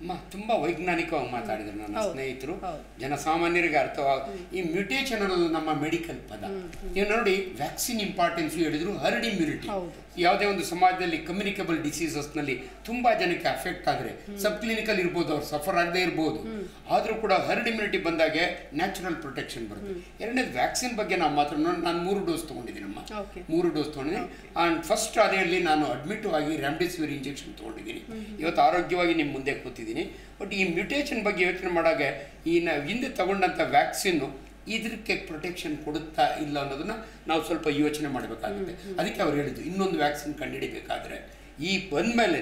ಅಮ್ಮ ತುಂಬಾ ವೈಜ್ಞಾನಿಕವಾಗಿ ಮಾತಾಡಿದ್ರು ನನ್ನ ಹೌದು. ಸ್ನೇಹಿತರು ಹೌದು. ಜನಸಾಮಾನ್ಯರಿಗೆ ಅರ್ಥವಾಗ ಈ ಮ್ಯೂಟೇಷನ್ ಅನ್ನೋದು ನಮ್ಮ ಮೆಡಿಕಲ್ ಪದ ನೀವು ನೋಡಿ ವ್ಯಾಕ್ಸಿನ್ ಇಂಪಾರ್ಟೆನ್ಸ್ ಹೇಳಿದ್ರು ಹರ್ಡ್ ಇಮ್ಯುನಿಟಿ ಹೌದು. ಯಾವುದೇ ಒಂದು ಸಮಾಜದಲ್ಲಿ ಕಮ್ಯುನಿಕಬಲ್ ಡಿಸೀಸಸ್ನಲ್ಲಿ ತುಂಬಾ ಜನಕ್ಕೆ ಅಫೆಕ್ಟ್ ಆದರೆ ಸಬ್ ಕ್ಲಿನಿಕಲ್ ಇರ್ಬೋದು ಅವ್ರು ಸಫರ್ ಆಗದೆ ಇರ್ಬೋದು ಆದರೂ ಕೂಡ ಹರ್ಡ್ ಇಮ್ಯುನಿಟಿ ಬಂದಾಗೆ ನ್ಯಾಚುರಲ್ ಪ್ರೊಟೆಕ್ಷನ್ ಬರುತ್ತೆ ಎರಡನೇದು ವ್ಯಾಕ್ಸಿನ್ ಬಗ್ಗೆ ನಾವು ಮಾತ್ರ ನಾನು ಮೂರು ಡೋಸ್ ತೊಗೊಂಡಿದ್ದೀನಮ್ಮ ಓಕೆ ಮೂರು ಡೋಸ್ ತೊಗೊಂಡಿದ್ದೀನಿ ಆ್ಯಂಡ್ ಫಸ್ಟ್ ಅದೇಳಿ ನಾನು ಅಡ್ಮಿಟ್ ಆಗಿ ರೆಮ್ಡೆಸಿವಿರ್ ಇಂಜೆಕ್ಷನ್ ತೊಗೊಂಡಿದ್ದೀನಿ ಇವತ್ತು ಆರೋಗ್ಯವಾಗಿ ನಿಮ್ಮ ಮುಂದೆ ಕೂತಿದ್ದೀನಿ ಬಟ್ ಈ ಮ್ಯೂಟೇಷನ್ ಬಗ್ಗೆ ಯೋಚನೆ ಮಾಡಾಗ ಈ ನ ಹಿಂದೆ ತಗೊಂಡಂಥ ವ್ಯಾಕ್ಸಿನ್ನು ಇದಕ್ಕೆ ಪ್ರೊಟೆಕ್ಷನ್ ಕೊಡುತ್ತಾ ಇಲ್ಲ ಅನ್ನೋದನ್ನ ನಾವು ಸ್ವಲ್ಪ ಯೋಚನೆ ಮಾಡಬೇಕಾಗುತ್ತೆ ಅದಕ್ಕೆ ಅವ್ರು ಹೇಳಿದ್ದು ಇನ್ನೊಂದು ವ್ಯಾಕ್ಸಿನ್ ಕಂಡುಹಿಡಿಬೇಕಾದ್ರೆ ಈ ಬಂದಮೇಲೆ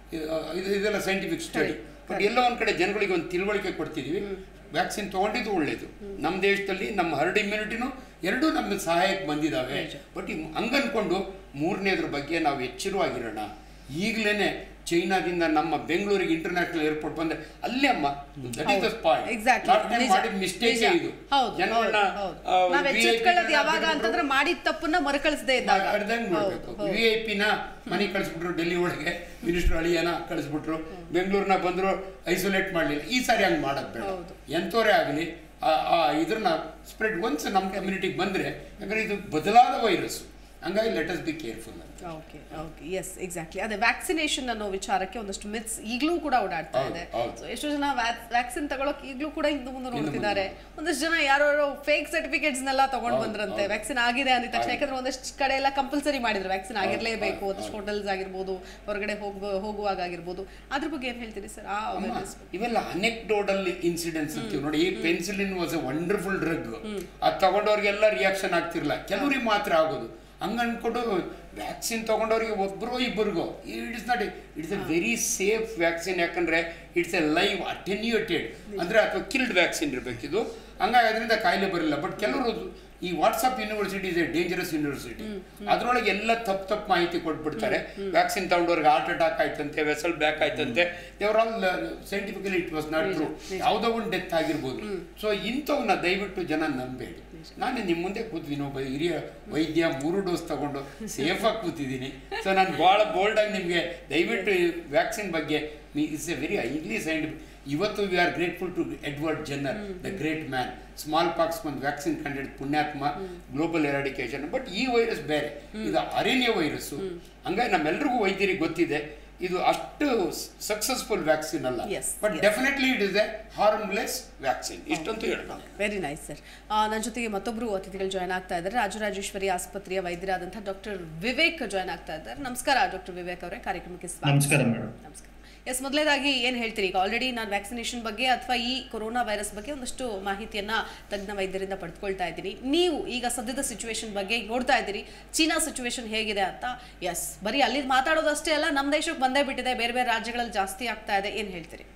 ಇದು ಇದೆಲ್ಲ ಸೈಂಟಿಫಿಕ್ ಸ್ಟಡಿ ಬಟ್ ಎಲ್ಲ ಒಂದು ಕಡೆ ಜನಗಳಿಗೆ ಒಂದು ತಿಳುವಳಿಕೆ ಕೊಡ್ತಿದ್ದೀವಿ ವ್ಯಾಕ್ಸಿನ್ ತೊಗೊಂಡಿದ್ದು ಒಳ್ಳೇದು ನಮ್ಮ ದೇಶದಲ್ಲಿ ನಮ್ಮ ಹರ್ಡ್ ಇಮ್ಯುನಿಟಿನೂ ಎರಡೂ ನಮಗೆ ಸಹಾಯಕ್ಕೆ ಬಂದಿದ್ದಾವೆ ಬಟ್ ಈ ಹಂಗನ್ಕೊಂಡು ಮೂರನೇದ್ರ ಬಗ್ಗೆ ನಾವು ಎಚ್ಚರವಾಗಿರೋಣ ಈಗಲೇ ಚೈನಾದಿಂದ ನಮ್ಮ ಬೆಂಗಳೂರಿಗೆ ಇಂಟರ್ನ್ಯಾಷನಲ್ ಏರ್ಪೋರ್ಟ್ ಬಂದ್ರೆ ಅಲ್ಲೇ ಅಮ್ಮ that is the spot Exactly. ನಿಜ. ಮಾಡಿದ ಮಿಸ್ಟೇಕ್ ನಿಜ. ಇದು ಹೌದು, ಜನರನ್ನ ಹೌದು, ಆ, ಹೌದು. ನಾವ್ VIP ಎಚ್ಚೆತ್ಕೊಳ್ಳೋದು ನ ಯಾವಾಗ ಬಿಟ್ಬಿಟ್ರು. ಅಂತಂದ್ರೆ ಮಾಡಿದ ತಪ್ಪನ್ನ ಮರುಕಳಿಸದೇ ಇದ್ದಾಗ ಅರ್ಧಂಗ್ ನೋಡ್ಬೇಕು ಹೌದು, ವಿ ಐ ಪಿನ ಮನೆಗೆ ಕಳಿಸ್ಬಿಟ್ರು ಡೆಲ್ಲಿ ಒಳಗೆ ಮಿನಿಸ್ಟರ್ ಅಳಿಯನ ಕಳಿಸ್ಬಿಟ್ರು ಬೆಂಗಳೂರಿನ ಬಂದ್ರು ಐಸೋಲೇಟ್ ಮಾಡಲಿಲ್ಲ ಈ ಸಾರಿ ಹಂಗೆ ಮಾಡೋದು ಬೇಡ ಹೌದು. ಎಂಥವರೇ ಆಗಲಿ ಆ ಇದ್ರನ್ನ ಸ್ಪ್ರೆಡ್ ಒನ್ಸ್ ನಮ್ಮ ಕಮ್ಯುನಿಟಿಗೆ ಬಂದರೆ ಯಾಕಂದ್ರೆ ಇದು ಬದಲಾದ ವೈರಸ್ ಹಂಗಾಗಿ let us be careful okay okay yes exactly ಅದೇ ವ್ಯಾಕ್ಸಿನೇಷನ್ ಅನ್ನೋ ವಿಚಾರಕ್ಕೆ ಒಂದಷ್ಟು ಮಿತ್ಸ್ ಈಗಲೂ ಕೂಡ ಓಡಾಡ್ತಾ ಹೌದು, ಇದೆ ಹೌದು. ಸೊ ಎಷ್ಟೋ ಜನ ವ್ಯಾಕ್ಸಿನ್ ತಗೊಳಕ್ ಈಗಲೂ ಕೂಡ ಹಿಂದೆ ಮುಂದೆ ನೋಡ್ತಿದ್ದಾರೆ ಒಂದಷ್ಟು ಜನ ಯಾರೋ ಫೇಕ್ ಸರ್ಟಿಫಿಕೇಟ್ಸ್ನೆಲ್ಲ ತಗೊಂಡ್ ಹೌದು, ಬಂದ್ರಂತೆ ಹೌದು. ವ್ಯಾಕ್ಸಿನ್ ಆಗಿದೆ ಅಂದಿದ ತಕ್ಷಣ ಯಾಕಂದ್ರೆ ಒಂದಷ್ಟು ಕಡೆ ಎಲ್ಲ ಕಂಪಲ್ಸರಿ ಮಾಡಿದ್ರು ವ್ಯಾಕ್ಸಿನ್ ಹೌದು, ಆಗಿರ್ಲೇಬೇಕು ಹೌದು, ಒಂದಷ್ಟು ಹೋಟೆಲ್ಸ್ ಆಗಿರ್ಬೋದು ಹೊರಗಡೆ ಹೋಗುವ ಹೋಗುವಾಗ ಆಗಿರ್ಬೋದು ಅದ್ರ ಬಗ್ಗೆ ಏನ್ ಹೇಳ್ತೀರಿ ಸರ್ ಆ ಅಮ್ಮ, awareness ಇವೆಲ್ಲ ಅನೆಕ್ಡೋಡಲ್ ಇನ್ಸಿಡೆಂಟ್ಸ್ ಅಂತೀವಿ ನೋಡಿ ಈ penicillin was a wonderful drug ಅದು ತಗೊಂಡವ್ರಿಗೆಲ್ಲ ರಿಯಾಕ್ಷನ್ ಆಗ್ತಿರ್ಲಿಲ್ಲ ಕೆಲವ್ರಿಗೆ ಮಾತ್ರ ಆಗೋದು ಹಂಗ ಅನ್ಕೊಂಡು ವ್ಯಾಕ್ಸಿನ್ ತಗೊಂಡವ್ರಿಗೆ ಒಬ್ಬರೋ ಇಬ್ಬರಿಗೋ it is not it's a very safe vaccine ಯಾಕಂದ್ರೆ ಇಟ್ಸ್ ಎ ಲೈವ್ ಅಟೆನ್ಯೂಟೆಡ್ ಅಂದ್ರೆ ಅಥವಾ ಕಿಲ್ಡ್ ವ್ಯಾಕ್ಸಿನ್ ಇರಬೇಕಿದು ಹಂಗಾಗಿ ಅದರಿಂದ ಕಾಯಿಲೆ ಬರಲ್ಲ ಬಟ್ ಕೆಲವರು ಈ WhatsApp university is a dangerous university ಅದರೊಳಗೆ ಎಲ್ಲ ತಪ್ಪು ತಪ್ಪು ಮಾಹಿತಿ ಕೊಟ್ಬಿಡ್ತಾರೆ ವ್ಯಾಕ್ಸಿನ್ ತಗೊಂಡವ್ರಿಗೆ ಹಾರ್ಟ್ ಅಟ್ಯಾಕ್ ಆಯ್ತಂತೆ ವೆಸಲ್ ಬ್ಯಾಕ್ ಆಯ್ತಂತೆ they were all scientifically it was not true ಯಾವುದೋ ಒಂದು ಡೆತ್ ಆಗಿರ್ಬೋದು ಸೊ ಇಂಥವನ್ನ ದಯವಿಟ್ಟು ಜನ ನಂಬೇಡಿ ನಾನು ನಿಮ್ಮ ಮುಂದೆ ಕೂತಿದ್ದೀನಿ ಒಬ್ಬ ಹಿರಿಯ ವೈದ್ಯ ಮೂರು ಡೋಸ್ ತಗೊಂಡು ಸೇಫಾಗಿ ಕೂತಿದ್ದೀನಿ ಸೊ ನಾನು ಭಾಳ ಬೋಲ್ಡಾಗಿ ನಿಮಗೆ ದಯವಿಟ್ಟು ವ್ಯಾಕ್ಸಿನ್ ಬಗ್ಗೆ it's a very highly scientific ಇವತ್ತು we are grateful to Edward Jenner the great man smallpox ಒಂದು ವ್ಯಾಕ್ಸಿನ್ ಕಂಡಿಡ್ ಪುಣ್ಯಾತ್ಮ ಗ್ಲೋಬಲ್ ಎರಾಡಿಕೇಶನ್ ಬಟ್ ಈ ವೈರಸ್ ಬೇರೆ ಇದು ಅರಣ್ಯ ವೈರಸ್ಸು ಹಂಗಾಗಿ ನಮ್ಮೆಲ್ರಿಗೂ ವೈದ್ಯರಿಗೆ ಗೊತ್ತಿದೆ ಇದು ಅಷ್ಟು ಸಕ್ಸಸ್ಫುಲ್ ವ್ಯಾಕ್ಸಿನ್ ಅಲ್ಲ Yes, but yes. Definitely it is a harmless vaccine ಇಷ್ಟಂತೂ ಹೇಳ್ಬೋದು ವೆರಿ ನೈಸ್ ಸರ್ ನನ್ನ ಜೊತೆಗೆ ಮತ್ತೊಬ್ಬರು ಅತಿಥಿಗಳು ಜಾಯ್ನ್ ಆಗ್ತಾ ಇದ್ದಾರೆ ರಾಜರಾಜೇಶ್ವರಿ ಆಸ್ಪತ್ರೆಯ ವೈದ್ಯರಾದಂತಹ ಡಾಕ್ಟರ್ ವಿವೇಕ್ ಜಾಯ್ನ್ ಆಗ್ತಾ ಇದ್ದಾರೆ ನಮಸ್ಕಾರ ಡಾಕ್ಟರ್ ವಿವೇಕ್ ಅವರೇ ಕಾರ್ಯಕ್ರಮಕ್ಕೆ ಸ್ವಾಗತ ನಮಸ್ಕಾರ ಮೇಡಮ್ ನಮಸ್ಕಾರ ಎಸ್ ಮೊದಲೇದಾಗಿ ಏನು ಹೇಳ್ತೀರಿ ಈಗ ಆಲ್ರೆಡಿ ನಾನು ವ್ಯಾಕ್ಸಿನೇಷನ್ ಬಗ್ಗೆ ಅಥವಾ ಈ ಕೊರೋನಾ ವೈರಸ್ ಬಗ್ಗೆ ಒಂದಷ್ಟು ಮಾಹಿತಿಯನ್ನ ತಜ್ಞ ವೈದ್ಯರಿಂದ ಪಡೆದುಕೊಳ್ತಾ ಇದ್ದೀನಿ ನೀವು ಈಗ ಸದ್ಯದ ಸಿಚುವೇಶನ್ ಬಗ್ಗೆ ಈಗ ನೋಡ್ತಾ ಇದ್ದೀರಿ ಚೀನಾ ಸಿಚುವೇಶನ್ ಹೇಗಿದೆ ಅಂತ ಎಸ್ ಬರೀ ಅಲ್ಲಿ ಮಾತಾಡೋದಷ್ಟೇ ಅಲ್ಲ ನಮ್ಮ ದೇಶಕ್ಕೆ ಬಂದೇ ಬಿಟ್ಟಿದೆ ಬೇರೆ ಬೇರೆ ರಾಜ್ಯಗಳಲ್ಲಿ ಜಾಸ್ತಿ ಆಗ್ತಾ ಇದೆ ಏನು ಹೇಳ್ತೀರಿ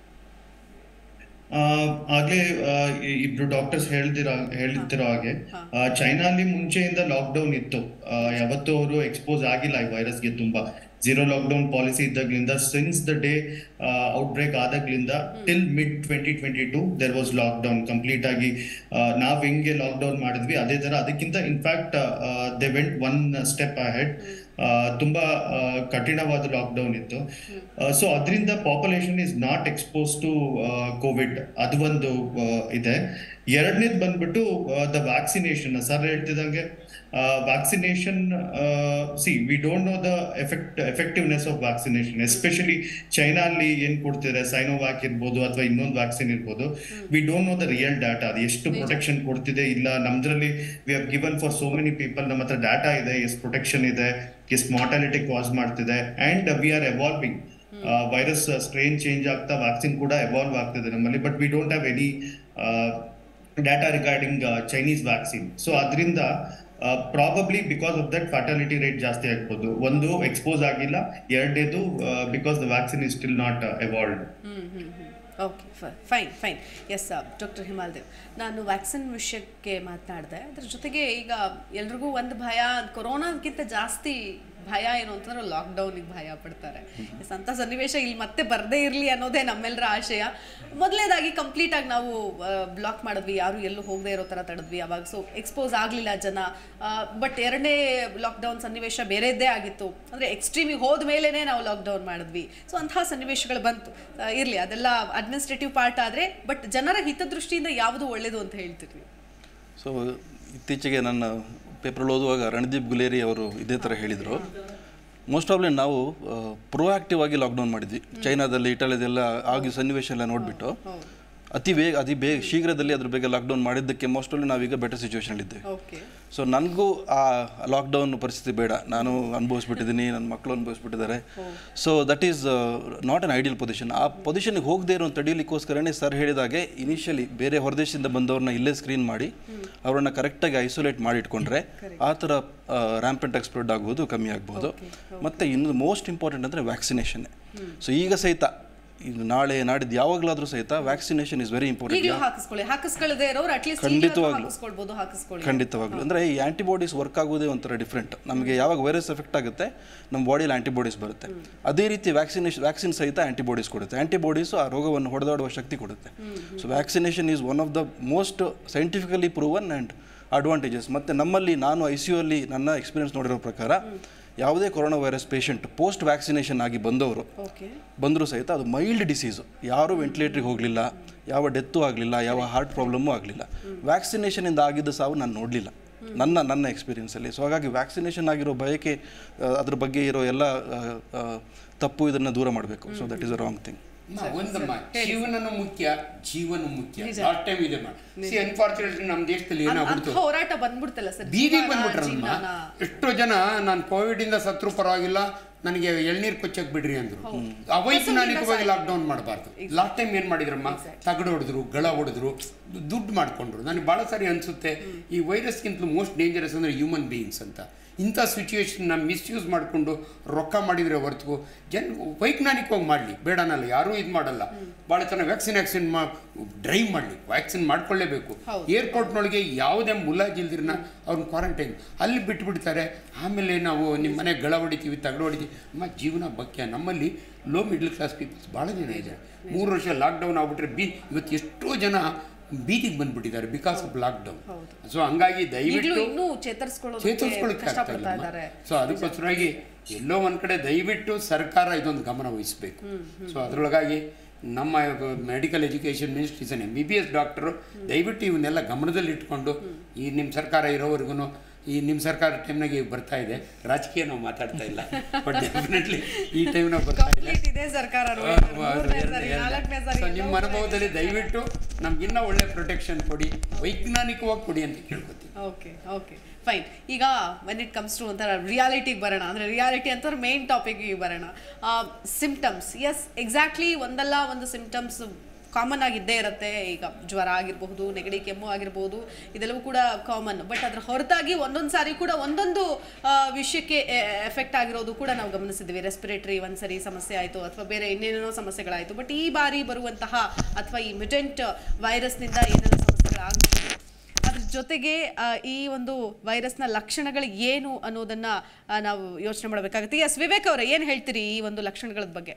ಆಗ್ಲೇ ಆ, ಇ- ಇಬ್ರು ಡಾಕ್ಟರ್ಸ್ ಹೇಳ್ದಿರೋ ಹೇಳ್ತಿರೋ ಹಾಗೆ ಆ, ಚೈನಾಲಿ ಮುಂಚೆಯಿಂದ ಲಾಕ್ಡೌನ್ ಇತ್ತು ಆ, ಯಾವತ್ತೂ ಅವರು ಎಕ್ಸ್ಪೋಸ್ ಆಗಿಲ್ಲ ಈ ವೈರಸ್ಗೆ ತುಂಬಾ ಝೀರೋ ಲಾಕ್ಡೌನ್ ಪಾಲಿಸಿ ಇದ್ದಾಗ್ಲಿಂದ ಸಿನ್ಸ್ ದ ಡೇ ಔಟ್ಬ್ರೇಕ್ ಆದಾಗ್ಲಿಂದ till mid twenty twenty two there was lockdown complete ಆಗಿ ನಾವು ಹೆಂಗೆ ಲಾಕ್ಡೌನ್ ಮಾಡಿದ್ವಿ ಅದೇ ತರ ಅದಕ್ಕಿಂತ in fact they went one step ahead ತುಂಬಾ ಆ, ಕಠಿಣವಾದ ಲಾಕ್ಡೌನ್ ಇತ್ತು ಸೊ ಅದರಿಂದ population is not expose to COVID ಅದು ಒಂದು ಆ, ಇದೆ ಎರಡನೇದು ಬಂದ್ಬಿಟ್ಟು ದ ವ್ಯಾಕ್ಸಿನೇಷನ್ ಸರ್ ಹೇಳ್ತಿದಂಗೆ vaccination see we don't know the effect effectiveness of vaccination especially China ಅಲ್ಲಿ ಏನ್ ಕೊಡ್ತಿದ್ದಾರೆ ಸೈನೋವ್ಯಾಕ್ ಇರ್ಬೋದು ಅಥವಾ ಇನ್ನೊಂದು ವ್ಯಾಕ್ಸಿನ್ ಇರ್ಬೋದು we don't know the real data ಅದು ಎಷ್ಟು ಪ್ರೊಟೆಕ್ಷನ್ ಕೊಡ್ತಿದೆ ಇಲ್ಲ ನಮ್ದ್ರಲ್ಲಿ we have given for so many people ನಮ್ಮ ಹತ್ರ ಡಾಟಾ ಇದೆ ಎಷ್ಟು ಪ್ರೊಟೆಕ್ಷನ್ ಇದೆ ಎಷ್ಟು ಮಾರ್ಟಾಲಿಟಿ ಕಾಸ್ ಮಾಡ್ತಿದೆ and we are evolving virus strain change ಆಗ್ತಾ ವ್ಯಾಕ್ಸಿನ್ ಕೂಡ ಎವಾಲ್ವ್ ಆಗ್ತಿದೆ ನಮ್ಮಲ್ಲಿ but we don't have any data regarding Chinese vaccine so ಅದರಿಂದ probably because of that fatality rate ಜಾಸ್ತಿ ಆಗ್ಬೋದು ಒಂದು ಎಕ್ಸ್ಪೋಸ್ ಆಗಿಲ್ಲ ಎರಡನೇದು because the vaccine is still not evolved okay fine fine yes doctor Himal Dev ನಾನು ವ್ಯಾಕ್ಸಿನ್ ವಿಷಯಕ್ಕೆ ಮಾತನಾಡಿದೆ ಅದ್ರ ಜೊತೆಗೆ ಈಗ ಎಲ್ರಿಗೂ ಒಂದು ಭಯ ಕೊರೋನಾಗಿಂತ ಜಾಸ್ತಿ ಭಯ ಏನು ಅಂತಂದ್ರೆ ಲಾಕ್ಡೌನಿಗೆ ಭಯ ಪಡ್ತಾರೆ ಎಸ್, ಅಂತ ಸನ್ನಿವೇಶ ಇಲ್ಲಿ ಮತ್ತೆ ಬರದೇ ಇರಲಿ ಅನ್ನೋದೇ ನಮ್ಮೆಲ್ಲರ ಆಶಯ ಮೊದಲನೇದಾಗಿ ಕಂಪ್ಲೀಟ್ ಆಗಿ ನಾವು ಬ್ಲಾಕ್ ಮಾಡಿದ್ವಿ ಯಾರು ಎಲ್ಲೂ ಹೋಗದೆ ಇರೋ ಥರ ತಡೆದ್ವಿ ಅವಾಗ ಸೊ ಎಕ್ಸ್ಪೋಸ್ ಆಗಲಿಲ್ಲ ಜನ ಬಟ್ ಎರಡನೇ ಲಾಕ್ಡೌನ್ ಸನ್ನಿವೇಶ ಬೇರೆದ್ದೇ ಆಗಿತ್ತು ಅಂದರೆ ಎಕ್ಸ್ಟ್ರೀಮಿಗೆ ಹೋದ ಮೇಲೇ ನಾವು ಲಾಕ್ಡೌನ್ ಮಾಡಿದ್ವಿ ಸೊ ಅಂತಹ ಸನ್ನಿವೇಶಗಳು ಬಂತು ಇರಲಿ ಅದೆಲ್ಲ ಅಡ್ಮಿನಿಸ್ಟ್ರೇಟಿವ್ ಪಾರ್ಟ್ ಆದರೆ ಬಟ್ ಜನರ ಹಿತದೃಷ್ಟಿಯಿಂದ ಯಾವುದು ಒಳ್ಳೇದು ಅಂತ ಹೇಳ್ತೀರಿ ಸೊ ಇತ್ತೀಚೆಗೆ ನನ್ನ ಪೇಪರಲ್ಲಿ ಓದುವಾಗ ರಣದೀಪ್ ಗುಲೇರಿ ಅವರು ಇದೇ ಥರ ಹೇಳಿದರು ಮೋಸ್ಟ್ ಆಫ್ಲಿ ನಾವು ಪ್ರೊಆಕ್ಟಿವ್ ಆಗಿ ಲಾಕ್ಡೌನ್ ಮಾಡಿದ್ವಿ ಚೈನಾದಲ್ಲಿ ಇಟಲಿದೆಲ್ಲ ಆಗಿ ಸನ್ನಿವೇಶ ಎಲ್ಲ ನೋಡಿಬಿಟ್ಟು ಅತಿ ಬೇಗ ಅತಿ ಬೇಗ ಶೀಘ್ರದಲ್ಲಿ ಅದ್ರ ಬೇಗ ಲಾಕ್ಡೌನ್ ಮಾಡಿದ್ದಕ್ಕೆ ಮೋಸ್ಟ್ ಆಫ್ಲಿ ನಾವೀಗ ಬೆಟರ್ ಸಿಚುವೇಶನ್ ಇದ್ದೇವೆ ಓಕೆ ಸೊ ನನಗೂ ಆ ಲಾಕ್ಡೌನ್ ಪರಿಸ್ಥಿತಿ ಬೇಡ ನಾನು ಅನುಭವಿಸ್ಬಿಟ್ಟಿದ್ದೀನಿ ನನ್ನ ಮಕ್ಕಳು ಅನುಭವಿಸ್ಬಿಟ್ಟಿದ್ದಾರೆ so that is not an ideal position ಆ ಪೊಸಿಷನ್ಗೆ ಹೋಗದೇ ಇರೋ ತಡೀಲಿಕ್ಕೋಸ್ಕರನೇ ಸರ್ ಹೇಳಿದಾಗೆ ಇನಿಷಿಯಲಿ ಬೇರೆ ಹೊರದೇಶದಿಂದ ಬಂದವ್ರನ್ನ ಇಲ್ಲೇ ಸ್ಕ್ರೀನ್ ಮಾಡಿ ಅವರನ್ನ ಕರೆಕ್ಟಾಗಿ ಐಸೋಲೇಟ್ ಮಾಡಿ ಇಟ್ಕೊಂಡ್ರೆ ಆ ಥರ ರ್ಯಾಂಪೆಂಟ್ ಸ್ಪ್ರೆಡ್ ಆಗ್ಬೋದು ಕಮ್ಮಿ ಆಗ್ಬೋದು ಮತ್ತು ಇನ್ನು ಮೋಸ್ಟ್ ಇಂಪಾರ್ಟೆಂಟ್ ಅಂದರೆ ವ್ಯಾಕ್ಸಿನೇಷನ್ ಸೊ ಈಗ ಸಹಿತ ಇದು ನಾಳೆ ನಾಡಿದ್ದು ಯಾವಾಗಲಾದರೂ ಸಹಿತ ವ್ಯಾಕ್ಸಿನೇಷನ್ ಇಸ್ ವೆರಿ ಇಂಪಾರ್ಟೆಂಟ್ ಈಗಲೂ ಹಾಕಿಸ್ಕೊಳ್ಳಿ ಹಾಕಿಸ್ಕೊಳ್ಳದೆ ಇರೋರು ಅಟ್ಲೀಸ್ಟ್ ಖಂಡಿತವಾಗ್ಲೂ. ಹಾಕಿಸ್ಕೊಳ್ಬೋದು ಹಾಕಿಸ್ಕೊಳ್ಳಿ ಖಂಡಿತವಾಗ್ಲೂ ಅಂದರೆ ಈ ಆ್ಯಂಟಿಬಾಡೀಸ್ ವರ್ಕ್ ಆಗೋದೇ ಒಂಥರ ಡಿಫ್ರೆಂಟ್ ನಮಗೆ ಯಾವಾಗ ವೈರಸ್ ಎಫೆಕ್ಟ್ ಆಗುತ್ತೆ ನಮ್ಮ ಬಾಡಿಯಲ್ಲಿ ಆ್ಯಂಟಿಬಾಡೀಸ್ ಬರುತ್ತೆ ಅದೇ ರೀತಿ ವ್ಯಾಕ್ಸಿನೇಷನ್ ವ್ಯಾಕ್ಸಿನ್ ಸಹಿತ ಆ್ಯಂಟಿಬಾಡೀಸ್ ಕೊಡುತ್ತೆ ಆ್ಯಂಟಿಬಾಡೀಸು ಆ ರೋಗವನ್ನು ಹೊಡೆದಾಡುವ ಶಕ್ತಿ ಕೊಡುತ್ತೆ so vaccination is one of the most scientifically proven and advantages ಮತ್ತು ನಮ್ಮಲ್ಲಿ ನಾನು ಐ ಸಿ ಯು ಅಲ್ಲಿ ನನ್ನ ಎಕ್ಸ್ಪೀರಿಯನ್ಸ್ ನೋಡಿರೋ ಪ್ರಕಾರ ಯಾವುದೇ corona virus patient post vaccination ಆಗಿ ಬಂದವರು ಓಕೆ ಬಂದರೂ ಸಹಿತ ಅದು ಮೈಲ್ಡ್ ಡಿಸೀಸು ಯಾರೂ ವೆಂಟಿಲೇಟ್ರಿಗೆ ಹೋಗಲಿಲ್ಲ ಯಾವ ಡೆತ್ತು ಆಗಲಿಲ್ಲ ಯಾವ ಹಾರ್ಟ್ ಪ್ರಾಬ್ಲಮ್ಮು ಆಗಲಿಲ್ಲ ವ್ಯಾಕ್ಸಿನೇಷನಿಂದ ಆಗಿದ್ದ ಸಾವು ನಾನು ನೋಡಲಿಲ್ಲ ನನ್ನ ನನ್ನ ಎಕ್ಸ್ಪೀರಿಯನ್ಸಲ್ಲಿ ಸೊ ಹಾಗಾಗಿ ವ್ಯಾಕ್ಸಿನೇಷನ್ ಆಗಿರೋ ಭಯಕ್ಕೆ ಆ, ಅದ್ರ ಬಗ್ಗೆ ಇರೋ ಎಲ್ಲ ಆ, ಆ, ತಪ್ಪು ಇದನ್ನು ದೂರ ಮಾಡಬೇಕು so that is a wrong thing ಅಮ್ಮ, ಒಂದಮ್ಮ ಜೀವನನು ಮುಖ್ಯ ಜೀವನ ಮುಖ್ಯ ಲಾಸ್ಟ್ ಟೈಮ್ ಇದೆ ಮಾಡಿ ಸಿ ಅನ್ಫಾರ್ಚುನೇಟ್ಲಿ ನಮ್ಮ ದೇಶದಲ್ಲಿ ಏನಾಗ್ಬಿಡ್ತು ಅಂತ ಹೋರಾಟ ಬಂದ್ಬಿಡ್ತಲ್ಲ ಸರ್ ಬೀದಿಗೆ ಬಂದ್ಬಿಟ್ರಮ್ಮ ಎಷ್ಟೋ ಜನ ನಾನು ಕೋವಿಡ್ ಇಂದ ಸತ್ರು ಪರವಾಗಿಲ್ಲ ನನಗೆ ಎಳ್ನೀರ್ ಕೊಚ್ಚಕ್ ಬಿಡ್ರಿ ಅಂದ್ರು ಅವೈಜ್ಞಾನಿಕವಾಗಿ ಲಾಕ್ಡೌನ್ ಮಾಡಬಾರ್ದು ಲಾಸ್ಟ್ ಟೈಮ್ ಏನ್ ಮಾಡಿದ್ರಮ್ಮ ತಗಡು ಹೊಡೆದ್ರು ಗಳ ಹೊಡೆದ್ರು ದುಡ್ಡು ಮಾಡ್ಕೊಂಡ್ರು ನನಗೆ ಬಹಳ ಸಾರಿ ಅನ್ಸುತ್ತೆ ಈ ವೈರಸ್ಗಿಂತಲೂ ಮೋಸ್ಟ್ ಡೇಂಜರಸ್ ಅಂದ್ರೆ ಹ್ಯೂಮನ್ ಬೀಯಿಂಗ್ಸ್ ಅಂತ ಇಂಥ ಸಿಚುವೇಶನ್ನ ಮಿಸ್ಯೂಸ್ ಮಾಡಿಕೊಂಡು ರೊಕ್ಕ ಮಾಡಿದರೆ ಹೊರತು ಜನ ವೈಜ್ಞಾನಿಕವಾಗಿ ಮಾಡಲಿ ಬೇಡ ಅನ್ನಲ್ಲ ಯಾರೂ ಇದು ಮಾಡಲ್ಲ ಭಾಳ ಚೆನ್ನಾಗಿ ವ್ಯಾಕ್ಸಿನ್ ವ್ಯಾಕ್ಸಿನ್ ಮಾ ಡ್ರೈವ್ ಮಾಡಲಿ ವ್ಯಾಕ್ಸಿನ್ ಮಾಡ್ಕೊಳ್ಳೇಬೇಕು ಏರ್ಪೋರ್ಟ್ನೊಳಗೆ ಯಾವುದೇ ಮುಲಾಜಿಲ್ದಿರನ್ನ ಅವ್ರನ್ನ ಕ್ವಾರಂಟೈನ್ ಅಲ್ಲಿ ಬಿಟ್ಬಿಡ್ತಾರೆ ಆಮೇಲೆ ನಾವು ನಿಮ್ಮ ಮನೆ ಗಳ ಹೊಡಿತೀವಿ ತಗಡು ಹೊಡಿತೀವಿ ಅಮ್ಮ ಜೀವನ ಬಕ್ಯ ನಮ್ಮಲ್ಲಿ ಲೋ ಮಿಡ್ಲ್ ಕ್ಲಾಸ್ ಪೀಪಲ್ಸ್ ಭಾಳ ಜನ ಇದ್ದಾರೆ ಮೂರು ವರ್ಷ ಲಾಕ್ಡೌನ್ ಆಗ್ಬಿಟ್ರೆ ಬಿ ಇವತ್ತು ಎಷ್ಟೋ ಜನ ಬೀದಿಗೆ ಬಂದ್ಬಿಟ್ಟಿದ್ದಾರೆ ಬಿಕಾಸ್ ಆಫ್ ಲಾಕ್ಡೌನ್ ಸೊ ಹಂಗಾಗಿ ಈಗಲೂ ದಯವಿಟ್ಟು ಇನ್ನೂ ಚೇತರಿಸ್ಕೊಳ್ಳೋದಕ್ಕೆ ಚೇತರಿಸ್ಕೊಳ್ಳಿಕ್ಕೆ ಆಗ್ತಾ ಕಷ್ಟಪಡ್ತಾ ಇದ್ದಾರೆ ಇಲ್ಲ ಸೊ ಅದಕ್ಕೋಸ್ಕರವಾಗಿ ಎಲ್ಲೋ ಒಂದ್ ಕಡೆ ದಯವಿಟ್ಟು ಸರ್ಕಾರ ಇದೊಂದು ಗಮನ ವಹಿಸಬೇಕು ಸೊ ಅದರೊಳಗಾಗಿ ನಮ್ಮ ಮೆಡಿಕಲ್ ಎಜುಕೇಷನ್ ಮಿನಿಸ್ಟ್ರೀಸನ್ M B B S doctor ದಯವಿಟ್ಟು ಇವನ್ನೆಲ್ಲ ಗಮನದಲ್ಲಿ ಇಟ್ಕೊಂಡು ಈ ನಿಮ್ಮ ಸರ್ಕಾರ ಇರೋವರೆಗೂ ಈ ನಿಮ್ಮ ಸರ್ಕಾರ ಟೈಮ್ನಾಗೆ ಈಗ ಬರ್ತಾ ಇದೆ ರಾಜಕೀಯ ನಾವು ಮಾತಾಡ್ತಾ ಇಲ್ಲ ಬಟ್ ಡೆಫಿನೆಟ್ಲಿ ಈ ಟೈಮ್ನಾಗ ಬರ್ತಾ ಇದೆ ಕಂಪ್ಲೀಟ್ ಇದೆ ಸರ್ಕಾರ ನೋಡಿ. ಮೂರನೇ ಸರಿ, ನಾಲ್ಕನೇ ಸರಿ ಸೊ ಎಲ್ಲ ನಿಮ್ಮ ಅನುಭವದಲ್ಲಿ ದಯವಿಟ್ಟು ನಮ್ಗಿನ್ನ ಒಳ್ಳೆ ಪ್ರೊಟೆಕ್ಷನ್ ಕೊಡಿ ವೈಜ್ಞಾನಿಕವಾಗಿ ಕೊಡಿ ಅಂತ ಕೇಳ್ಕೊತೀನಿ ಓಕೆ ಓಕೆ ಫೈನ್ ಈಗ ವೆನ್ ಇಟ್ ಕಮ್ಸ್ ಟು ಒಂಥರ ರಿಯಾಲಿಟಿಗೆ ಬರೋಣ ಅಂದರೆ ರಿಯಾಲಿಟಿ ಅಂತಂದ್ರೆ ಮೇನ್ ಟಾಪಿಕ್ಗೆ ಬರೋಣ ಸಿಂಪ್ಟಮ್ಸ್ ಎಸ್ ಎಕ್ಸಾಕ್ಟ್ಲಿ ಒಂದಲ್ಲ ಒಂದು ಸಿಂಪ್ಟಮ್ಸ್ ಕಾಮನ್ ಆಗಿದ್ದೇ ಇರುತ್ತೆ ಈಗ ಜ್ವರ ಆಗಿರಬಹುದು ನೆಗಡಿ ಕೆಮ್ಮು ಆಗಿರ್ಬೋದು ಇದೆಲ್ಲವೂ ಕೂಡ ಕಾಮನ್ ಬಟ್ ಅದ್ರ ಹೊರತಾಗಿ ಒಂದೊಂದು ಸಾರಿ ಕೂಡ ಒಂದೊಂದು ಆ, ವಿಷಯಕ್ಕೆ ಎಫೆಕ್ಟ್ ಆಗಿರೋದು ಕೂಡ ನಾವು ಗಮನಿಸಿದ್ವಿ ರೆಸ್ಪಿರೇಟರಿ ಒಂದ್ಸರಿ ಸಮಸ್ಯೆ ಆಯಿತು ಅಥವಾ ಬೇರೆ ಇನ್ನೇನೇನೋ ಸಮಸ್ಯೆಗಳಾಯಿತು ಬಟ್ ಈ ಬಾರಿ ಬರುವಂತಹ ಅಥವಾ ಈ ಮಿಟೆಂಟ್ ವೈರಸ್ನಿಂದ ಏನೆಲ್ಲ ಸಮಸ್ಯೆಗಳಾಗ್ಬೋದು ಅದ್ರ ಜೊತೆಗೆ ಆ, ಈ ಒಂದು ವೈರಸ್ನ ಲಕ್ಷಣಗಳು ಏನು ಅನ್ನೋದನ್ನ ಆ, ನಾವು ಯೋಚನೆ ಮಾಡಬೇಕಾಗುತ್ತೆ ಎಸ್ ವಿವೇಕ್ ಅವರೇ ಏನು ಹೇಳ್ತೀರಿ ಈ ಒಂದು ಲಕ್ಷಣಗಳ ಬಗ್ಗೆ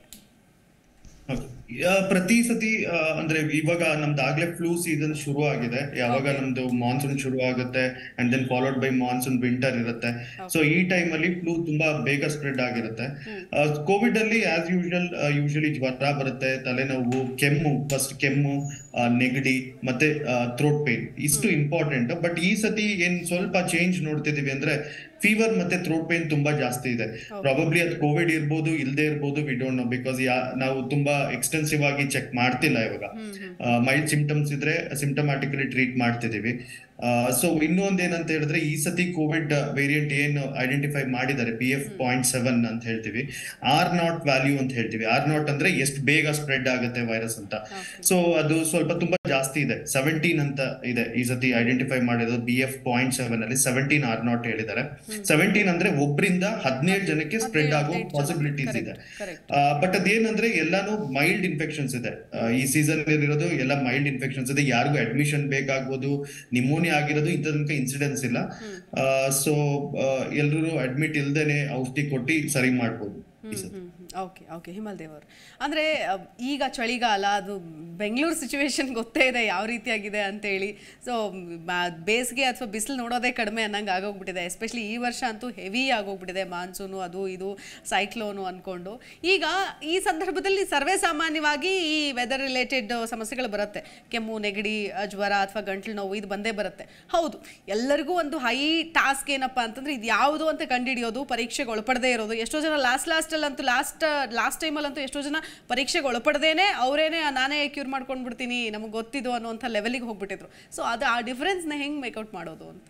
ಹೌದು. ಆ, ಪ್ರತಿ ಸತಿ ಆ, ಅಂದ್ರೆ ಇವಾಗ ನಮ್ದು ಆಗ್ಲೇ ಫ್ಲೂ ಸೀಸನ್ ಶುರು ಆಗಿದೆ ಯಾವಾಗ ನಮ್ದು ಮಾನ್ಸೂನ್ ಶುರು ಆಗುತ್ತೆ and then followed by monsoon winter ಇರುತ್ತೆ ಸೊ ಈ ಟೈಮ್ ಅಲ್ಲಿ ಫ್ಲೂ ತುಂಬಾ ಬೇಗ ಸ್ಪ್ರೆಡ್ ಆಗಿರುತ್ತೆ ಕೋವಿಡ್ ಅಲ್ಲಿ ಆಸ್ ಯೂಶುವಲ್ ಯೂಶಲಿ ಜ್ವರ ಬರುತ್ತೆ ತಲೆನೋವು ಕೆಮ್ಮು ಫಸ್ಟ್ ಕೆಮ್ಮು ಆ, ನೆಗಡಿ ಮತ್ತೆ ಥ್ರೋಟ್ ಪೇನ್ ಇಷ್ಟು ಇಂಪಾರ್ಟೆಂಟ್ ಬಟ್ ಈ ಸತಿ ಏನ್ ಸ್ವಲ್ಪ ಚೇಂಜ್ ನೋಡ್ತಿದೀವಿ ಅಂದ್ರೆ ಫೀವರ್ ಮತ್ತೆ ಥ್ರೋಟ್ ಪೇನ್ ತುಂಬಾ ಜಾಸ್ತಿ ಇದೆ ಪ್ರಾಬಬ್ಲಿ ಅದು ಕೋವಿಡ್ ಇರ್ಬೋದು ಇಲ್ಲದೆ ಇರ್ಬೋದು ವಿ ಡೋಂಟ್ ನೋ ಬಿಕಾಸ್ ನಾವು ತುಂಬಾ ಎಕ್ಸ್ಟೆನ್ಸಿವ್ ಆಗಿ ಚೆಕ್ ಮಾಡ್ತಿಲ್ಲ ಇವಾಗ ಮೈಲ್ಡ್ ಸಿಂಪ್ಟಮ್ಸ್ ಇದ್ರೆ ಸಿಂಪ್ಟಮ್ಯಾಟಿಕಲಿ ಟ್ರೀಟ್ ಮಾಡ್ತಿದೀವಿ ಸೊ ಇನ್ನೊಂದ್ ಏನಂತ ಹೇಳಿದ್ರೆ ಈ ಸತಿ ಕೋವಿಡ್ ವೇರಿಯಂಟ್ ಏನು ಐಡೆಂಟಿಫೈ ಮಾಡಿದ್ದಾರೆ ಪಿ ಎಫ್ ಪಾಯಿಂಟ್ ಸೆವೆನ್ ಅಂತ ಹೇಳ್ತೀವಿ ಆರ್ ನಾಟ್ ವ್ಯಾಲ್ಯೂ ಅಂತ ಹೇಳ್ತೀವಿ ಆರ್ ನಾಟ್ ಅಂದ್ರೆ ಎಷ್ಟು ಬೇಗ ಸ್ಪ್ರೆಡ್ ಆಗುತ್ತೆ ವೈರಸ್ ಅಂತ ಸೊ ಅದು ಸ್ವಲ್ಪ ತುಂಬಾ ಜಾಸ್ತಿ ಇದೆ ಸೆವೆಂಟೀನ್ ಅಂತ ಇದೆ ಈ ಸತಿ ಐಡೆಂಟಿಫೈ ಮಾಡಿರೋದು ಬಿ ಎಫ್ ಪಾಯಿಂಟ್ ಸೆವೆನ್ ಅಲ್ಲಿ ಸೆವೆಂಟೀನ್ ಆರ್ ನಾಟ್ ಹೇಳಿದ್ದಾರೆ ಸೆವೆಂಟೀನ್ ಅಂದ್ರೆ ಒಬ್ಬರಿಂದ ಹದಿನೇಳು ಜನಕ್ಕೆ ಸ್ಪ್ರೆಡ್ ಆಗೋ ಪಾಸಿಬಿಲಿಟೀಸ್ ಇದೆ correct. ಬಟ್ ಅದೇನಂದ್ರೆ ಎಲ್ಲಾನು ಮೈಲ್ಡ್ ಇನ್ಫೆಕ್ಷನ್ಸ್ ಇದೆ ಆ, ಈ ಸೀಸನ್ ಇರೋದು ಎಲ್ಲ ಮೈಲ್ಡ್ ಇನ್ಫೆಕ್ಷನ್ಸ್ ಇದೆ ಯಾರಿಗೂ ಅಡ್ಮಿಷನ್ ಬೇಕಾಗ್ಬೋದು ನಿಮೋನಿಯಾ ನಿಮೋನಿಯಾ ಆಗಿರೋದು ಇಂಥ ತನಕ ಇನ್ಸಿಡೆನ್ಸ್ ಇಲ್ಲ ಸೊ ಎಲ್ರು ಅಡ್ಮಿಟ್ ಇಲ್ದೇನೆ ಔಷಧಿ ಕೊಟ್ಟು ಸರಿ ಮಾಡ್ಬೋದು ಈ ಸತಿ. ಓಕೆ ಓಕೆ ಹಿಮಲ್ ದೇವರು ಅಂದರೆ ಈಗ ಚಳಿಗಾಲ ಅದು ಬೆಂಗಳೂರು ಸಿಚುವೇಶನ್ ಗೊತ್ತೇ ಇದೆ ಯಾವ ರೀತಿಯಾಗಿದೆ ಅಂತೇಳಿ ಸೊ ಬೇಸಿಗೆ ಅಥವಾ ಬಿಸಿಲು ನೋಡೋದೇ ಕಡಿಮೆ ಅನ್ನಂಗೆ ಆಗೋಗ್ಬಿಟ್ಟಿದೆ ಎಸ್ಪೆಷಲಿ ಈ ವರ್ಷ ಅಂತೂ ಹೆವಿ ಆಗೋಗ್ಬಿಟ್ಟಿದೆ ಮಾನ್ಸೂನು ಅದು ಇದು ಸೈಕ್ಲೋನು ಅಂದ್ಕೊಂಡು ಈಗ ಈ ಸಂದರ್ಭದಲ್ಲಿ ಸರ್ವೇ ಸಾಮಾನ್ಯವಾಗಿ ಈ ವೆದರ್ ರಿಲೇಟೆಡ್ ಸಮಸ್ಯೆಗಳು ಬರುತ್ತೆ ಕೆಮ್ಮು ನೆಗಡಿ ಅ, ಜ್ವರ ಅಥವಾ ಗಂಟ್ಲು ನೋವು ಇದು ಬಂದೇ ಬರುತ್ತೆ ಹೌದು ಎಲ್ಲರಿಗೂ ಒಂದು ಹೈ ಟಾಸ್ಕ್ ಏನಪ್ಪ ಅಂತಂದ್ರೆ ಇದು ಯಾವುದು ಅಂತ ಕಂಡುಹಿಡಿಯೋದು ಪರೀಕ್ಷೆಗೆ ಒಳಪಡದೇ ಇರೋದು ಎಷ್ಟೋ ಜನ ಲಾಸ್ಟ್ ಲಾಸ್ಟಲ್ಲಂತೂ ಲಾಸ್ಟ್ ಲಾಸ್ಟ್ ಟೈಮಲ್ಲಂತೂ ಎಷ್ಟೋ ಜನ ಪರೀಕ್ಷೆಗೆ ಒಳಪಡದೇನೆ ಅವರೇನೆ ನಾನೇ ಕ್ಯೂರ್ ಮಾಡ್ಕೊಂಡು ಬಿಡ್ತೀನಿ ನಮಗೆ ಗೊತ್ತಿದ್ದು ಅನ್ನುವಂಥ ಲೆವೆಲಿಗೆ ಹೋಗ್ಬಿಟ್ಟಿದ್ರು ಸೊ ಅದು ಆ ಡಿಫ್ರೆನ್ಸ್ನ ಹೆಂಗೆ ಮೇಕೌಟ್ ಮಾಡೋದು ಅಂತ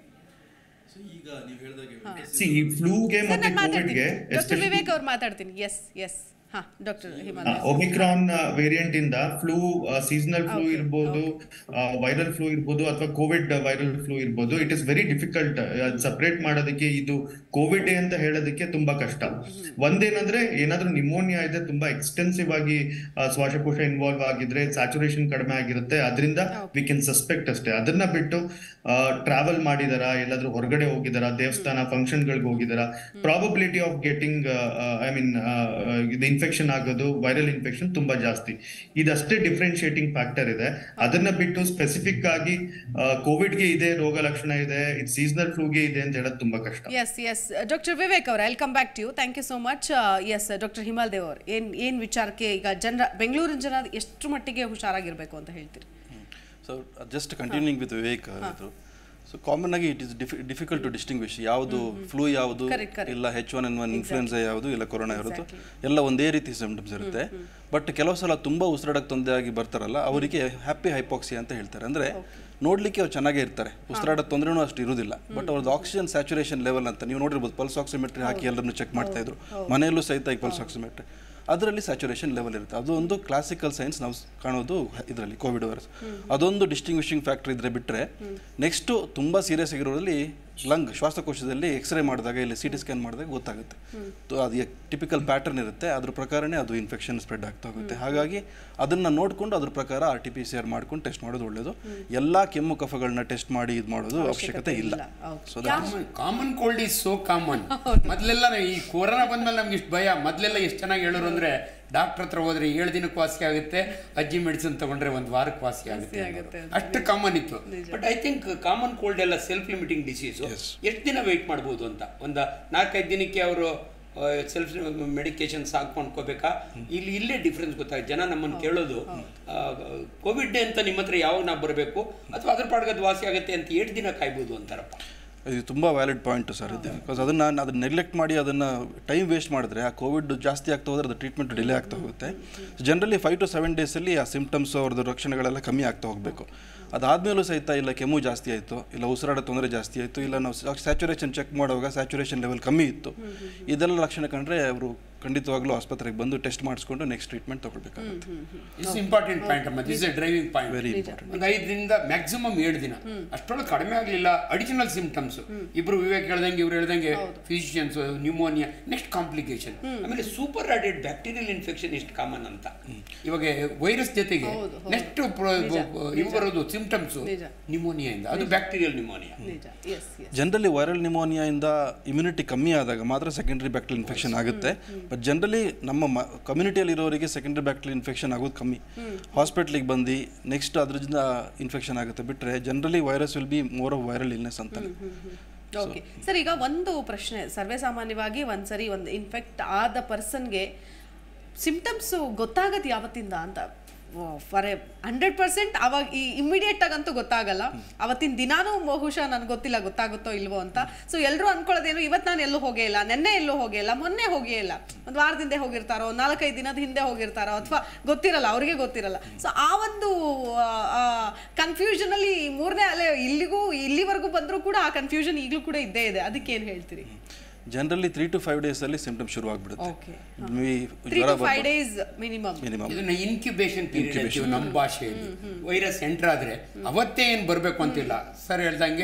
ಈಗ ನೀವು ಹೇಳಿದಾಗೆ See, ಈ ಫ್ಲೂಗೆ ಸರ್ ಮತ್ತೆ ನಾನು ಮಾತಾಡ್ತೀನಿ ಕೋವಿಡ್ಗೆ ಡಾಕ್ಟರ್ ವಿವೇಕ್ ಅವ್ರು ಮಾತಾಡ್ತೀನಿ ಎಸ್ ಎಸ್ ಹಾ ಡಾಕ್ಟರ್ ಹಿಮಾಂತ ಒಮಿಕ್ರಾನ್ ವೇರಿಯಂಟ್ ಇಂದ ಫ್ಲೂ ಸೀಸನಲ್ ಫ್ಲೂ ಇರ್ಬೋದು ವೈರಲ್ ಫ್ಲೂ ಇರ್ಬೋದು ಅಥವಾ ಕೋವಿಡ್ ವೈರಲ್ ಫ್ಲೂ ಇರ್ಬೋದು it is very difficult separate ಮಾಡೋದಕ್ಕೆ ಇದು ಕೋವಿಡ್ ಅಂತ ಹೇಳೋದಕ್ಕೆ ತುಂಬಾ ಕಷ್ಟ ಒಂದೇನಂದ್ರೆ ಏನಾದ್ರೂ ನಿಮೋನಿಯಾ ಇದೆ ತುಂಬಾ ಎಕ್ಸ್ಟೆನ್ಸಿವ್ ಆಗಿ ಆ, ಶ್ವಾಸಕೋಶ ಇನ್ವಾಲ್ವ್ ಆಗಿದ್ರೆ ಸ್ಯಾಚುರೇಷನ್ ಕಡಿಮೆ ಆಗಿರುತ್ತೆ ಅದರಿಂದ ವಿ ಕ್ಯಾನ್ ಸಸ್ಪೆಕ್ಟ್ ಅಷ್ಟೇ ಅದನ್ನ ಬಿಟ್ಟು ಟ್ರಾವೆಲ್ ಮಾಡಿದಾರ ಎಲ್ಲಾದ್ರೂ ಹೊರಗಡೆ ಹೋಗಿದಾರ ದೇವಸ್ಥಾನ ಫಂಕ್ಷನ್ಗಳಿಗೆ ಹೋಗಿದಾರ probability of getting I mean ಇದು ಇನ್ಫೆಕ್ಷನ್ ಆಗೋದು ವೈರಲ್ ಇನ್ಫೆಕ್ಷನ್ ತುಂಬಾ ಜಾಸ್ತಿ ಇದಷ್ಟೇ ಡಿಫ್ರೆನ್ಶಿಯೇಟಿಂಗ್ ಫ್ಯಾಕ್ಟರ್ ಇದೆ ಅದನ್ನ ಬಿಟ್ಟು ಸ್ಪೆಸಿಫಿಕ್ ಆಗಿ ಕೋವಿಡ್ಗೆ ಇದೆ ರೋಗ ಲಕ್ಷಣ ಇದೆ ಇದು ಸೀಸನಲ್ ಫ್ಲೂಗೆ ಇದೆ ಅಂತ ಹೇಳೋದು ತುಂಬಾ ಕಷ್ಟ ಎಸ್ ಎಸ್ ಡಾಕ್ಟರ್ ವಿವೇಕ್ ಅವ್ರ I'll come back to you thank you so much yes doctor Himal Dev ಅವ್ರು ಏನು ಏನು ವಿಚಾರಕ್ಕೆ ಈಗ ಜನರ ಬೆಂಗಳೂರಿನ ಜನ ಎಷ್ಟು ಮಟ್ಟಿಗೆ ಹುಷಾರಾಗಿರ್ಬೇಕು ಅಂತ ಹೇಳ್ತೀರಿ so just continuing with Vivek ಇದ್ರು ಸೊ ಕಾಮನ್ ಆಗಿ it is difficult to distinguish ಯಾವುದು ಫ್ಲೂ ಯಾವುದು Correct, correct. ಇಲ್ಲ H one N one influenza ಯಾವುದು ಇಲ್ಲ ಕೊರೋನಾ ಇರೋದು ಎಲ್ಲ ಒಂದೇ ರೀತಿ ಸಿಂಪ್ಟಮ್ಸ್ ಇರುತ್ತೆ ಬಟ್ ಕೆಲವು ಸಲ ತುಂಬ ಉಸಿರಾಡಕ್ಕೆ ತೊಂದರೆ ಆಗಿ ಬರ್ತಾರಲ್ಲ ಅವರಿಗೆ ಹ್ಯಾಪಿ ಹೈಪಾಕ್ಸಿ ಅಂತ ಹೇಳ್ತಾರೆ ಅಂದರೆ ನೋಡ್ಲಿಕ್ಕೆ ಅವ್ರು ಚೆನ್ನಾಗೇ ಇರ್ತಾರೆ ಉಸಿರಾಡೋ ತೊಂದರೆನೂ ಅಷ್ಟು ಇರೋದಿಲ್ಲ ಬಟ್ ಅವ್ರದ್ದು ಆಕ್ಸಿಜನ್ ಸ್ಯಾಚುರೇಷನ್ ಲೆವೆಲ್ ಅಂತ ನೀವು ನೋಡಿರ್ಬೋದು ಪಲ್ಸ್ ಆಕ್ಸಿಮೆಟ್ರಿ ಹಾಕಿ ಎಲ್ಲರನ್ನು ಚೆಕ್ ಮಾಡ್ತಾ ಇದ್ರು ಮನೆಯಲ್ಲೂ ಸಹಿತ ಈ ಪಲ್ಸ್ ಆಕ್ಸಿಮೆಟ್ರಿ ಅದರಲ್ಲಿ ಸ್ಯಾಚುರೇಷನ್ ಲೆವೆಲ್ ಇರುತ್ತೆ ಅದು ಒಂದು ಕ್ಲಾಸಿಕಲ್ ಸೈನ್ಸ್ ನಾವು ಸ್- ಕಾಣೋದು ಇದರಲ್ಲಿ ಕೋವಿಡ್ ವೈರಸ್ ಅದೊಂದು ಡಿಸ್ಟಿಂಗ್ವಿಶಿಂಗ್ ಫ್ಯಾಕ್ಟರ್ ಇದ್ರೆ ಬಿಟ್ಟರೆ ನೆಕ್ಸ್ಟು ತುಂಬ ಸೀರಿಯಸ್ ಆಗಿರೋದ್ರಲ್ಲಿ ಲಂಗ್ ಶ್ವಾಸಕೋಶದಲ್ಲಿ ಎಕ್ಸ್ರೇ ಮಾಡಿದಾಗ ಇಲ್ಲಿ ಸಿ ಟಿ ಸ್ಕ್ಯಾನ್ ಮಾಡಿದಾಗ ಗೊತ್ತಾಗುತ್ತೆ ಸೊ ಅದು ಟಿಪಿಕಲ್ ಪ್ಯಾಟರ್ನ್ ಇರುತ್ತೆ ಅದ್ರ ಪ್ರಕಾರನೇ ಅದು ಇನ್ಫೆಕ್ಷನ್ ಸ್ಪ್ರೆಡ್ ಆಗ್ತಾ ಹೋಗುತ್ತೆ ಹಾಗಾಗಿ ಅದನ್ನು ನೋಡಿಕೊಂಡು ಅದ್ರ ಪ್ರಕಾರ R T P C R ಮಾಡ್ಕೊಂಡು ಟೆಸ್ಟ್ ಮಾಡೋದು ಒಳ್ಳೆಯದು ಎಲ್ಲ ಕೆಮ್ಮು ಕಫಗಳನ್ನ ಟೆಸ್ಟ್ ಮಾಡಿ ಇದು ಮಾಡೋದು ಅವಶ್ಯಕತೆ ಇಲ್ಲ so common cold is so common ಮೊದಲೆಲ್ಲ ಈ ಕೊರೋನಾ ಬಂದ್ಮೇಲೆ ನಮ್ಗೆ ಇಷ್ಟು ಭಯ ಮೊದಲೆಲ್ಲ ಎಷ್ಟು ಚೆನ್ನಾಗಿ ಹೇಳೋರು ಅಂದ್ರೆ ಡಾಕ್ಟರ್ ಹತ್ರ ಹೋದ್ರೆ ಏಳು ದಿನಕ್ಕೆ ವಾಸಿ ಆಗುತ್ತೆ ಅಜ್ಜಿ ಮೆಡಿಸಿನ್ ತಗೊಂಡ್ರೆ ಒಂದು ವಾರಕ್ಕೆ ವಾಸಿ ಆಗುತ್ತೆ ಆಗುತ್ತೆ ಅನ್ನೋರು. ಅಷ್ಟು ಕಾಮನ್ ಇತ್ತು but I think common cold ಎಲ್ಲ ಸೆಲ್ಫ್ ಲಿಮಿಟಿಂಗ್ ಡಿಸೀಸು ಎಷ್ಟು ದಿನ ವೆಯ್ಟ್ ಮಾಡ್ಬೋದು ಅಂತ ಒಂದು ನಾಲ್ಕೈದು ದಿನಕ್ಕೆ ಅವರು ಸೆಲ್ಫ್ ಮೆಡಿಕೇಶನ್ಸ್ ಹಾಕೊಂಡ್ಕೋಬೇಕಾ ಇಲ್ಲಿ ಇಲ್ಲೇ ಡಿಫ್ರೆನ್ಸ್ ಗೊತ್ತಾಗುತ್ತೆ ಜನ ನಮ್ಮನ್ನು ಕೇಳೋದು ಕೋವಿಡ್ ಅಂತ ನಿಮ್ಮ ಹತ್ರ ಯಾವಾಗ ನಾವು ಬರಬೇಕು ಅಥವಾ ಅದ್ರ ಪಾಡ್ಗದ ವಾಸಿ ಆಗುತ್ತೆ ಅಂತ ಎಷ್ಟು ದಿನ ಕಾಯ್ಬೋದು ಅಂತಾರಪ್ಪ ಇದು ತುಂಬ ವ್ಯಾಲಿಡ್ ಪಾಯಿಂಟ್ ಸರ್ ಇದು ಬಿಕಾಸ್ ಅದನ್ನು ಅದನ್ನ ನೆಗ್ಲೆಕ್ಟ್ ಮಾಡಿ ಅದನ್ನು ಟೈಮ್ ವೇಸ್ಟ್ ಮಾಡಿದ್ರೆ ಆ ಕೋವಿಡ್ ಜಾಸ್ತಿ ಆಗ್ತಾ ಹೋದ್ರೆ ಅದು ಟ್ರೀಟ್ಮೆಂಟ್ ಡಿಲೇ ಆಗ್ತಾ ಹೋಗುತ್ತೆ ಜನರಲಿ ಫೈವ್ ಟು ಸೆವೆನ್ ಡೇಸಲ್ಲಿ ಆ ಸಿಂಪ್ಟಮ್ಸ್ ಅವ್ರದ್ದು ಲಕ್ಷಣಗಳೆಲ್ಲ ಕಮ್ಮಿ ಆಗ್ತಾ ಹೋಗಬೇಕು ಅದಾದಮೇಲೂ ಸಹಿತ ಇಲ್ಲ ಕೆಮ್ಮು ಜಾಸ್ತಿ ಆಯಿತು ಇಲ್ಲ ಉಸಿರಾಡೋ ತೊಂದರೆ ಜಾಸ್ತಿ ಆಯಿತು ಇಲ್ಲ ನಾವು ಸ್ಯಾಚುರೇಷನ್ ಚೆಕ್ ಮಾಡುವಾಗ ಸ್ಯಾಚುರೇಷನ್ ಲೆವೆಲ್ ಕಮ್ಮಿ ಇತ್ತು ಇದೆಲ್ಲ ಲಕ್ಷಣ ಕಂಡ್ರೆ ಅವರು ಖಂಡಿತವಾಗ್ಲೂ ಆಸ್ಪತ್ರೆಗೆ ಬಂದು ಟೆಸ್ಟ್ ಮಾಡಿಸ್ಕೊಂಡು ನೆಕ್ಸ್ಟ್ ಟ್ರೀಟ್ಮೆಂಟ್ ತಗೊಳ್ಬೇಕಾಗುತ್ತೆ ಇಸ್ ಇಂಪಾರ್ಟೆಂಟ್ ಪಾಯಿಂಟ್ ಅಮ್ಮ this a driving point very important ಒಂದು ಐದರಿಂದ ಮ್ಯಾಕ್ಸಿಮಮ್ ಏಳು ದಿನ ಅಷ್ಟೊಳಗೆ ಕಡಿಮೆ ಆಗಲಿಲ್ಲ ಅಡಿಷನಲ್ ಸಿಂಪ್ಟಮ್ಸ್ ಇಬ್ರು ವಿವೇಕ್ ಹೇಳ್ದಂಗೆ ಇವ್ರು ಹೇಳ್ದಂಗೆ ಫಿಸಿಷಿಯನ್ಸ್ ನ್ಯೂಮೋನಿಯಾ ನೆಕ್ಸ್ಟ್ ಕಾಂಪ್ಲಿಕೇಶನ್ ಆಮೇಲೆ ಸೂಪರ್ ಆಡೆಡ್ ಬ್ಯಾಕ್ಟೀರಿಯಲ್ ಇನ್ಫೆಕ್ಷನ್ ಎಷ್ಟು ಕಾಮನ್ ಅಂತ ಇವಾಗ ವೈರಸ್ ಜೊತೆಗೆ ನೆಕ್ಸ್ಟ್ ಇವು ಬರೋದು ಸಿಂಪ್ಟಮ್ಸ್ ನಿಜ. ನ್ಯೂಮೋನಿಯಾಯಿಂದ ಅದು ಬ್ಯಾಕ್ಟೀರಿಯಲ್ ನ್ಯೂಮೋನಿಯಾ ನಿಜ ಎಸ್ ಎಸ್ ಜನರಲಿ ವೈರಲ್ ನಿಮೋನಿಯಾಯಿಂದ ಇಮ್ಯುನಿಟಿ ಕಮ್ಮಿ ಆದಾಗ ಮಾತ್ರ ಸೆಕೆಂಡರಿ ಬ್ಯಾಕ್ಟೀರಿಯಲ್ ಇನ್ಫೆಕ್ಷನ್ ಆಗುತ್ತೆ ಬಟ್ ಜನರಲಿ ನಮ್ಮ ಕಮ್ಯುನಿಟಿಯಲ್ಲಿ ಇರೋರಿಗೆ ಸೆಕೆಂಡರಿ ಬ್ಯಾಕ್ಟೀರಿಯಲ್ ಇನ್ಫೆಕ್ಷನ್ ಆಗೋದು ಕಮ್ಮಿ ಹಾಸ್ಪಿಟ್ಲಿಗೆ ಬಂದು ನೆಕ್ಸ್ಟ್ ಅದರಿಂದ ಇನ್ಫೆಕ್ಷನ್ ಆಗುತ್ತೆ ಬಿಟ್ಟರೆ generally virus will be more of viral illness ಅಂತಾನೆ ಓಕೆ ಸರ್ ಈಗ ಒಂದು ಪ್ರಶ್ನೆ ಸರ್ವೇ ಸಾಮಾನ್ಯವಾಗಿ ಒಂದ್ಸರಿ ಒಂದು ಇನ್ಫೆಕ್ಟ್ ಆದ ಪರ್ಸನ್ಗೆ ಸಿಂಪ್ಟಮ್ಸು ಗೊತ್ತಾಗತ್ತೆ ಯಾವತ್ತಿಂದ ಅಂತ ಫಾರ್ ಹಂಡ್ರೆಡ್ ಪರ್ಸೆಂಟ್ ಅವಾಗ ಈ ಇಮಿಡಿಯೇಟ್ ಆಗಂತೂ ಗೊತ್ತಾಗಲ್ಲ ಅವತ್ತಿನ ದಿನಾನೂ ಬಹುಶಃ ನನಗೆ ಗೊತ್ತಿಲ್ಲ ಗೊತ್ತಾಗುತ್ತೋ ಇಲ್ವೋ ಅಂತ ಸೊ ಎಲ್ಲರೂ ಅನ್ಕೊಳ್ಳೋದೇನು ಇವತ್ತು ನಾನು ಎಲ್ಲೂ ಹೋಗೇ ಇಲ್ಲ ನೆನ್ನೆ ಎಲ್ಲೂ ಹೋಗೇ ಇಲ್ಲ ಮೊನ್ನೆ ಹೋಗೇ ಇಲ್ಲ ಒಂದು ವಾರದಿಂದ ಹೋಗಿರ್ತಾರೋ ನಾಲ್ಕೈದು ದಿನದ ಹಿಂದೆ ಹೋಗಿರ್ತಾರೋ ಅಥವಾ ಗೊತ್ತಿರಲ್ಲ ಅವ್ರಿಗೆ ಗೊತ್ತಿರಲ್ಲ ಸೊ ಆ ಒಂದು ಕನ್ಫ್ಯೂಷನ್ ಅಲ್ಲಿ ಮೂರನೇ ಅಲೆ ಇಲ್ಲಿಗೂ ಇಲ್ಲಿವರೆಗೂ ಬಂದರೂ ಕೂಡ ಆ ಕನ್ಫ್ಯೂಷನ್ ಈಗಲೂ ಕೂಡ ಇದ್ದೇ ಇದೆ ಅದಕ್ಕೆ ಏನು ಹೇಳ್ತೀರಿ ಜನರಲಿ ತ್ರೀ ಟು ಫೈವ್ ಡೇಸಲ್ಲಿ ಸಿಂಪ್ಟಮ್ ಶುರು ಆಗ್ಬಿಡುತ್ತೆ Okay. ತ್ರೀ ಜ್ವರ to five days minimum minimum ಇದನ್ನ ಇನ್ಕ್ಯುಬೇಷನ್ ಪೀರಿಯಡ್ ಅಂತೀವಿ ನಮ್ಮ ಭಾಷೆಯಲ್ಲಿ ವೈರಸ್ ಎಂಟರ್ ಆದ್ರೆ ಅವತ್ತೇ ಏನು ಬರಬೇಕು ಅಂತಿಲ್ಲ ಸರ್ ಹೇಳ್ದಂಗೆ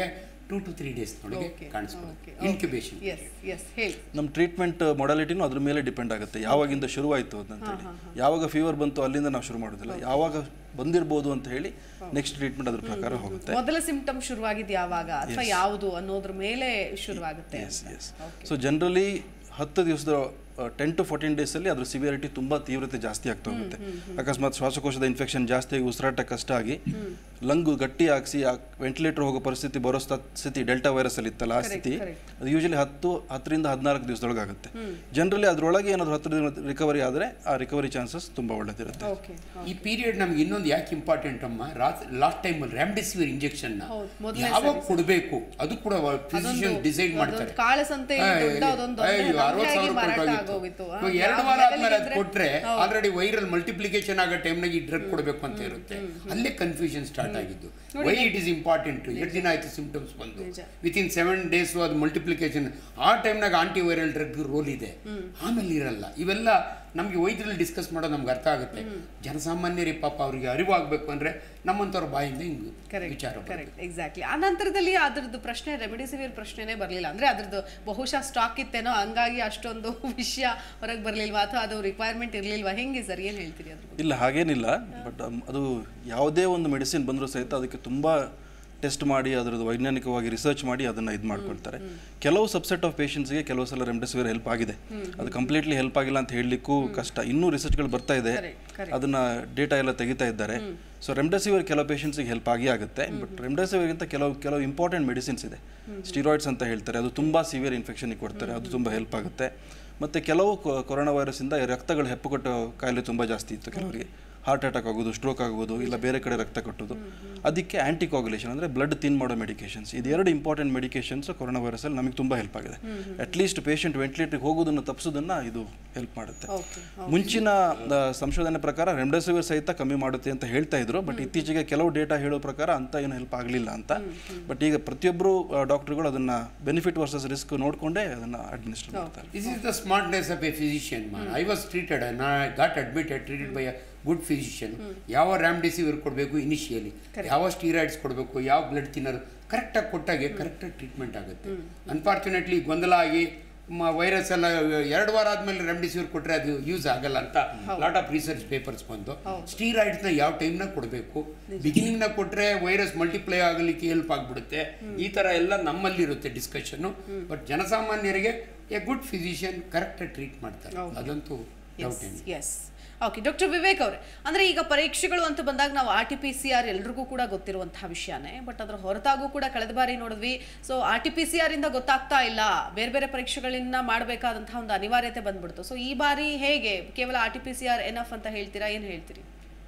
ಟೂ ಟು ತ್ರೀ ಡೇಸ್ ನೊಳಗೆ Okay, ಕಾಣಿಸ್ಕೊಳ್ಳುತ್ತೆ okay, ಇನ್ಕ್ಯುಬೇಷನ್ ಎಸ್ ಎಸ್ ಹೇಳಿ ನಮ್ಮ ಟ್ರೀಟ್ಮೆಂಟ್ ಮೊಡಾಲಿಟಿನೂ ಅದ್ರ ಮೇಲೆ ಡಿಪೆಂಡ್ ಆಗುತ್ತೆ ಯಾವಾಗಿಂದ ಶುರುವಾಯಿತು ಅಂತಂತೇಳಿ ಯಾವಾಗ ಫೀವರ್ ಬಂತು ಅಲ್ಲಿಂದ ನಾವು ಶುರು ಮಾಡೋದಿಲ್ಲ ಯಾವಾಗ ಬಂದಿರ್ಬೋದು ಅಂತ ಹೇಳಿ ನೆಕ್ಸ್ಟ್ ಟ್ರೀಟ್ಮೆಂಟ್ ಅದ್ರ ಪ್ರಕಾರ ಹೋಗುತ್ತೆ ಮೊದಲ ಸಿಂಪ್ಟಮ್ ಶುರುವಾಗಿದ್ದು ಯಾವಾಗ ಅಥವಾ ಯಾವುದು ಅನ್ನೋದ್ರ ಮೇಲೆ ಶುರುವಾಗುತ್ತೆ ಎಸ್ ಎಸ್ ಸೊ ಜನರಲಿ ಹತ್ತು ದಿವಸದ ಟೆನ್ ಟು ಫೋರ್ಟೀನ್ ಡೇಸಲ್ಲಿ ಅದ್ರ ಸಿವಿಯರಿಟಿ ತುಂಬ ತೀವ್ರತೆ ಜಾಸ್ತಿ ಆಗ್ತಾ ಹೋಗುತ್ತೆ ಅಕಸ್ಮಾತ್ ಶ್ವಾಸಕೋಶದ ಇನ್ಫೆಕ್ಷನ್ ಜಾಸ್ತಿ ಆಗಿ ಉಸಿರಾಟ ಕಷ್ಟ ಆಗಿ ಲಂಗು ಗಟ್ಟಿ ಹಾಕ್ಸಿ ವೆಂಟಿಲೇಟರ್ ಹೋಗೋ ಪರಿಸ್ಥಿತಿ ಬರೋ ಸ್ಥ- ಸ್ಥಿತಿ ಡೆಲ್ಟಾ ವೈರಸ್ ಅಲ್ಲಿ ಇತ್ತಲ್ಲ ಆ ಸ್ಥಿತಿ ಅದು ಯೂಶಲಿ ಹತ್ತು ಹತ್ತರಿಂದ ಹದಿನಾಲ್ಕು ದಿವಸದೊಳಗೆ ಆಗುತ್ತೆ ಜನರಲಿ ಅದರೊಳಗೆ ಏನಾದರೂ ಹತ್ತು ದಿನ ರಿಕವರಿ ಆದರೆ ಆ ರಿಕವರಿ ಚಾನ್ಸಸ್ ತುಂಬ ಒಳ್ಳೆದಿರುತ್ತೆ ಓಕೆ ಈ ಪೀರಿಯಡ್ ನಮ್ಗೆ ಇನ್ನೊಂದು ಯಾಕೆ ಇಂಪಾರ್ಟೆಂಟ್ ಅಮ್ಮ ಲಾಸ್ಟ್ ಟೈಮ್ ರೆಮ್ಡೆಸಿವಿರ್ ಇಂಜೆಕ್ಷನ್ ನ ಹೌದು, ಮೊದಲನೇ ಯಾವಾಗ ಕೊಡಬೇಕು ಅದು ಕೂಡ ಫಿಸಿಷಿಯನ್ ಡಿಸೈಡ್ ಮಾಡ್ತಾರೆ ಕಾಳಸಂತೆ ದೊಡ್ಡ ಅದೊಂದು ಅಯ್ಯೋ, ದೊಡ್ಡ ಅರವತ್ತು ಸಾವಿರ ಮಾರಾಟ ರೂಪಾಯಿ ಆಗೋಗಿತ್ತು. ಆ, ಇವಾಗ ಎರಡು ಯಾವ ವಾರ level ಆದ್ಮೇಲೆ ಅದು ಇದ್ರೆ- ಕೊಟ್ರೆ ಆಲ್ರೆಡಿ ವೈರಲ್ ಮಲ್ಟಿಪ್ಲಿಕೇಶನ್ ಆಗೋ ಟೈಮ್ನಾಗ ಈ ಡ್ರಗ್ ಕೊಡಬೇಕು ಅಂತ ಇರುತ್ತೆ ಅಲ್ಲೇ ಕನ್ಫ್ಯೂಷನ್ ಸ್ಟಾರ್ಟ್ ಆಗಿದ್ದು ವೈ ಇಟ್ ಇಸ್ ಇಂಪಾರ್ಟೆಂಟ್ ಎಷ್ಟು ದಿನ ಆಯ್ತು ಸಿಂಪ್ಟಮ್ಸ್ ಬಂದು ನಿಜ. ವಿತ್ ಇನ್ ಸೆವೆನ್ ಡೇಸ್ ಅದು ಮಲ್ಟಿಪ್ಲಿಕೇಶನ್ ಆ ಟೈಮ್ನಾಗ ಆಂಟಿ ವೈರಲ್ ಡ್ರಗ್ ರೋಲ್ ಇದೆ ಆಮೇಲೆ ಇರಲ್ಲ ಇವೆಲ್ಲ ನಮಗೆ ವೈದ್ಯರಲ್ಲಿ ಡಿಸ್ಕಸ್ ಮಾಡೋದು ನಮ್ಗೆ ಅರ್ಥ ಆಗುತ್ತೆ ಜನಸಾಮಾನ್ಯರಿಗೆ ಪಾಪ ಅವರಿಗೆ ಅರಿವಾಗಬೇಕು ಅಂದ್ರೆ ನಮ್ಮಂಥವ್ರ ಬಾಯಿಂದ ಹಿಂಗೆ ಕರೆಕ್ಟ್ ವಿಚಾರ ಬರುತ್ತೆ. ಕರೆಕ್ಟ್ ಎಕ್ಸಾಕ್ಟ್ಲಿ ಆ ನಂತರದಲ್ಲಿ ಅದ್ರದ್ದು ಪ್ರಶ್ನೆ ರೆಮಿಡಿಸಿವಿರ್ ಪ್ರಶ್ನೆನೇ ಬರಲಿಲ್ಲ ಅಂದ್ರೆ ಅದ್ರದ್ದು ಬಹುಶಃ ಸ್ಟಾಕ್ ಇತ್ತೇನೋ ಹಂಗಾಗಿ ಅಷ್ಟೊಂದು ವಿಷಯ ಹೊರಗೆ ಬರಲಿಲ್ವಾ ಅಥವಾ ಅದು ರಿಕ್ವೈರ್ಮೆಂಟ್ ಇರಲಿಲ್ವಾ ಹೆಂಗೆ ಸರ್ ಏನು ಹೇಳ್ತೀರಿ ಅದ್ರ ಬಗ್ಗೆ ಇಲ್ಲ ಹಾಗೇನಿಲ್ಲ ಬಟ್ ಅದು ಯಾವುದೇ ಒಂದು ಮೆಡಿಸಿನ್ ಬಂದರೂ ಸಹಿತ ಅದಕ್ಕೆ ತುಂಬ ಟೆಸ್ಟ್ ಮಾಡಿ ಅದರದ್ದು ವೈಜ್ಞಾನಿಕವಾಗಿ ರಿಸರ್ಚ್ ಮಾಡಿ ಅದನ್ನು ಇದು ಮಾಡ್ಕೊಳ್ತಾರೆ ಕೆಲವು ಸಬ್ಸೆಟ್ ಆಫ್ ಪೇಷಂಟ್ಸ್ಗೆ ಕೆಲವು ಸಲ ರೆಮ್ಡೆಸಿವಿರ್ ಹೆಲ್ಪ್ ಆಗಿದೆ ಅದು ಕಂಪ್ಲೀಟ್ಲಿ ಹೆಲ್ಪ್ ಆಗಿಲ್ಲ ಅಂತ ಹೇಳಲಿಕ್ಕೂ ಕಷ್ಟ ಇನ್ನೂ ರಿಸರ್ಚ್ಗಳು ಬರ್ತಾ ಇದೆ Correct, correct. ಅದನ್ನ ಡೇಟಾ ಎಲ್ಲ ತೆಗಿತಾ ಇದ್ದಾರೆ ಸೊ ರೆಮ್ಡೆಸಿವಿರ್ ಕೆಲವು ಪೇಷಂಟ್ಸಿಗೆ ಹೆಲ್ಪ್ ಆಗಿ ಆಗುತ್ತೆ ಬಟ್ ರೆಮ್ಡೆಸಿವಿರ್ಗಿಂತ ಕೆಲವು ಕೆಲವು ಇಂಪಾರ್ಟೆಂಟ್ ಮೆಡಿಸಿನ್ಸ್ ಇದೆ ಸ್ಟಿರಾಯ್ಡ್ಸ್ ಅಂತ ಹೇಳ್ತಾರೆ ಅದು ತುಂಬ ಸಿವಿಯರ್ ಇನ್ಫೆಕ್ಷನ್ಗೆ ಕೊಡ್ತಾರೆ ಅದು ತುಂಬ ಹೆಲ್ಪ್ ಆಗುತ್ತೆ ಮತ್ತು ಕೆಲವು ಕೊ- ಕೊರೋನಾ ವೈರಸ್ಸಿಂದ ರಕ್ತಗಳು ಹೆಪ್ಪುಕೊಟ್ಟು ಕಾಯಿಲೆ ತುಂಬ ಜಾಸ್ತಿ ಇತ್ತು ಕೆಲವರಿಗೆ ಹಾರ್ಟ್ ಅಟ್ಯಾಕ್ ಆಗೋದು ಸ್ಟ್ರೋಕ್ ಆಗೋದು ಇಲ್ಲ ಬೇರೆ ಕಡೆ ರಕ್ತ ಕಟ್ಟೋದು ಅದಕ್ಕೆ ಆ್ಯಂಟಿಕೋಗುಲೇಷನ್ ಅಂದರೆ ಬ್ಲಡ್ ತಿನ್ ಮಾಡೋ ಮೆಡಿಕೇಷನ್ಸ್ ಇದು ಎರಡು ಇಂಪಾರ್ಟೆಂಟ್ ಮೆಡಿಕೇಷನ್ಸ್ ಕೊರೋನಾ ವೈರಸಲ್ಲಿ ನಮಗೆ ತುಂಬ ಹೆಲ್ಪ್ ಆಗಿದೆ ಅಟ್ಲೀಸ್ಟ್ ಪೇಷಂಟ್ ವೆಂಟಿಲೇಟರ್ಗೆ ಹೋಗೋದನ್ನು ತಪ್ಪಿಸೋದನ್ನು ಇದು ಹೆಲ್ಪ್ ಮಾಡುತ್ತೆ ಓಕೆ ಮುಂಚಿನ ಆ, ಸಂಶೋಧನೆ ಪ್ರಕಾರ ರೆಮ್ಡೆಸಿವಿರ್ ಸಹಿತ ಕಮ್ಮಿ ಮಾಡುತ್ತೆ ಅಂತ ಹೇಳ್ತಾ ಇದ್ರು ಬಟ್ ಇತ್ತೀಚೆಗೆ ಕೆಲವು ಡೇಟಾ ಹೇಳೋ ಪ್ರಕಾರ ಅಂತ ಏನು ಹೆಲ್ಪ್ ಆಗಲಿಲ್ಲ ಅಂತ ಬಟ್ ಈಗ ಪ್ರತಿಯೊಬ್ಬರು ಡಾಕ್ಟರ್ಗಳು ಅದನ್ನ ಬೆನಿಫಿಟ್ ವರ್ಸಸ್ ರಿಸ್ಕ್ ನೋಡಿಕೊಂಡೇ ಅದನ್ನ ಅಡ್ಮಿನಿಸ್ಟರ್ ಮಾಡ್ತಾರೆ This is the smartness of a physician, man. I was treated and I got admitted, treated by a good physician. ಯಾವ ರ್ಯಾಮ್ಡೆಸಿವಿರ್ ಕೊಡಬೇಕು ಇನಿಷಿಯಲಿ ಯಾವ ಸ್ಟೀರಾಯ್ಡ್ಸ್ ಕೊಡಬೇಕು ಯಾವ ಬ್ಲಡ್ ತಿನ್ನರ್ ಕರೆಕ್ಟಾಗಿ ಕೊಟ್ಟಾಗೆ ಕರೆಕ್ಟಾಗಿ ಟ್ರೀಟ್ಮೆಂಟ್ ಆಗುತ್ತೆ ಅನ್ಫಾರ್ಚುನೇಟ್ಲಿ ಗೊಂದಲ ಆಗಿ ವೈರಸ್ ಎಲ್ಲ ಎರಡು ವಾರ ಆದ್ಮೇಲೆ ರೆಮ್ಡೆಸಿವಿರ್ ಕೊಟ್ಟರೆ ಅದು ಯೂಸ್ ಆಗಲ್ಲ ಅಂತ ಲಾಟ್ ಆಫ್ ರಿಸರ್ಚ್ ಪೇಪರ್ಸ್ ಬಂದು ಸ್ಟೀರಾಯ್ಡ್ಸ್ನ ಯಾವ ಟೈಮ್ನಾಗ ಕೊಡಬೇಕು ಬಿಗಿನಿಂಗ್ನಾಗ ಕೊಟ್ಟರೆ ವೈರಸ್ ಮಲ್ಟಿಪ್ಲೈ ಆಗಲಿಕ್ಕೆ ಹೆಲ್ಪ್ ಆಗಿಬಿಡುತ್ತೆ ಈ ಥರ ಎಲ್ಲ ನಮ್ಮಲ್ಲಿರುತ್ತೆ ಡಿಸ್ಕಷನ್ನು ಬಟ್ ಜನಸಾಮಾನ್ಯರಿಗೆ ಎ ಗುಡ್ ಫಿಸಿಷಿಯನ್ ಕರೆಕ್ಟಾಗಿ ಟ್ರೀಟ್ ಮಾಡ್ತಾರೆ ಅದಂತೂ ಡೌಟ್ ಏನು ಎಸ್ ಓಕೆ ಡಾಕ್ಟರ್ ವಿವೇಕ್ ಅವರೇ ಅಂದರೆ ಈಗ ಪರೀಕ್ಷೆಗಳು ಅಂತ ಬಂದಾಗ ನಾವು R T P C R ಎಲ್ರಿಗೂ ಕೂಡ ಗೊತ್ತಿರುವಂತಹ ವಿಷಯನೇ ಬಟ್ ಅದರ ಹೊರತಾಗೂ ಕೂಡ ಕಳೆದ ಬಾರಿ ನೋಡಿದ್ವಿ so R T P C R ಇಂದ ಗೊತ್ತಾಗ್ತಾ ಇಲ್ಲ ಬೇರೆ ಬೇರೆ ಪರೀಕ್ಷೆಗಳನ್ನ ಮಾಡಬೇಕಾದಂತಹ ಒಂದು ಅನಿವಾರ್ಯತೆ ಬಂದ್ಬಿಡ್ತು ಸೊ ಈ ಬಾರಿ ಹೇಗೆ ಕೇವಲ R T P C R enough ಅಂತ ಹೇಳ್ತೀರಾ ಏನು ಹೇಳ್ತೀರಿ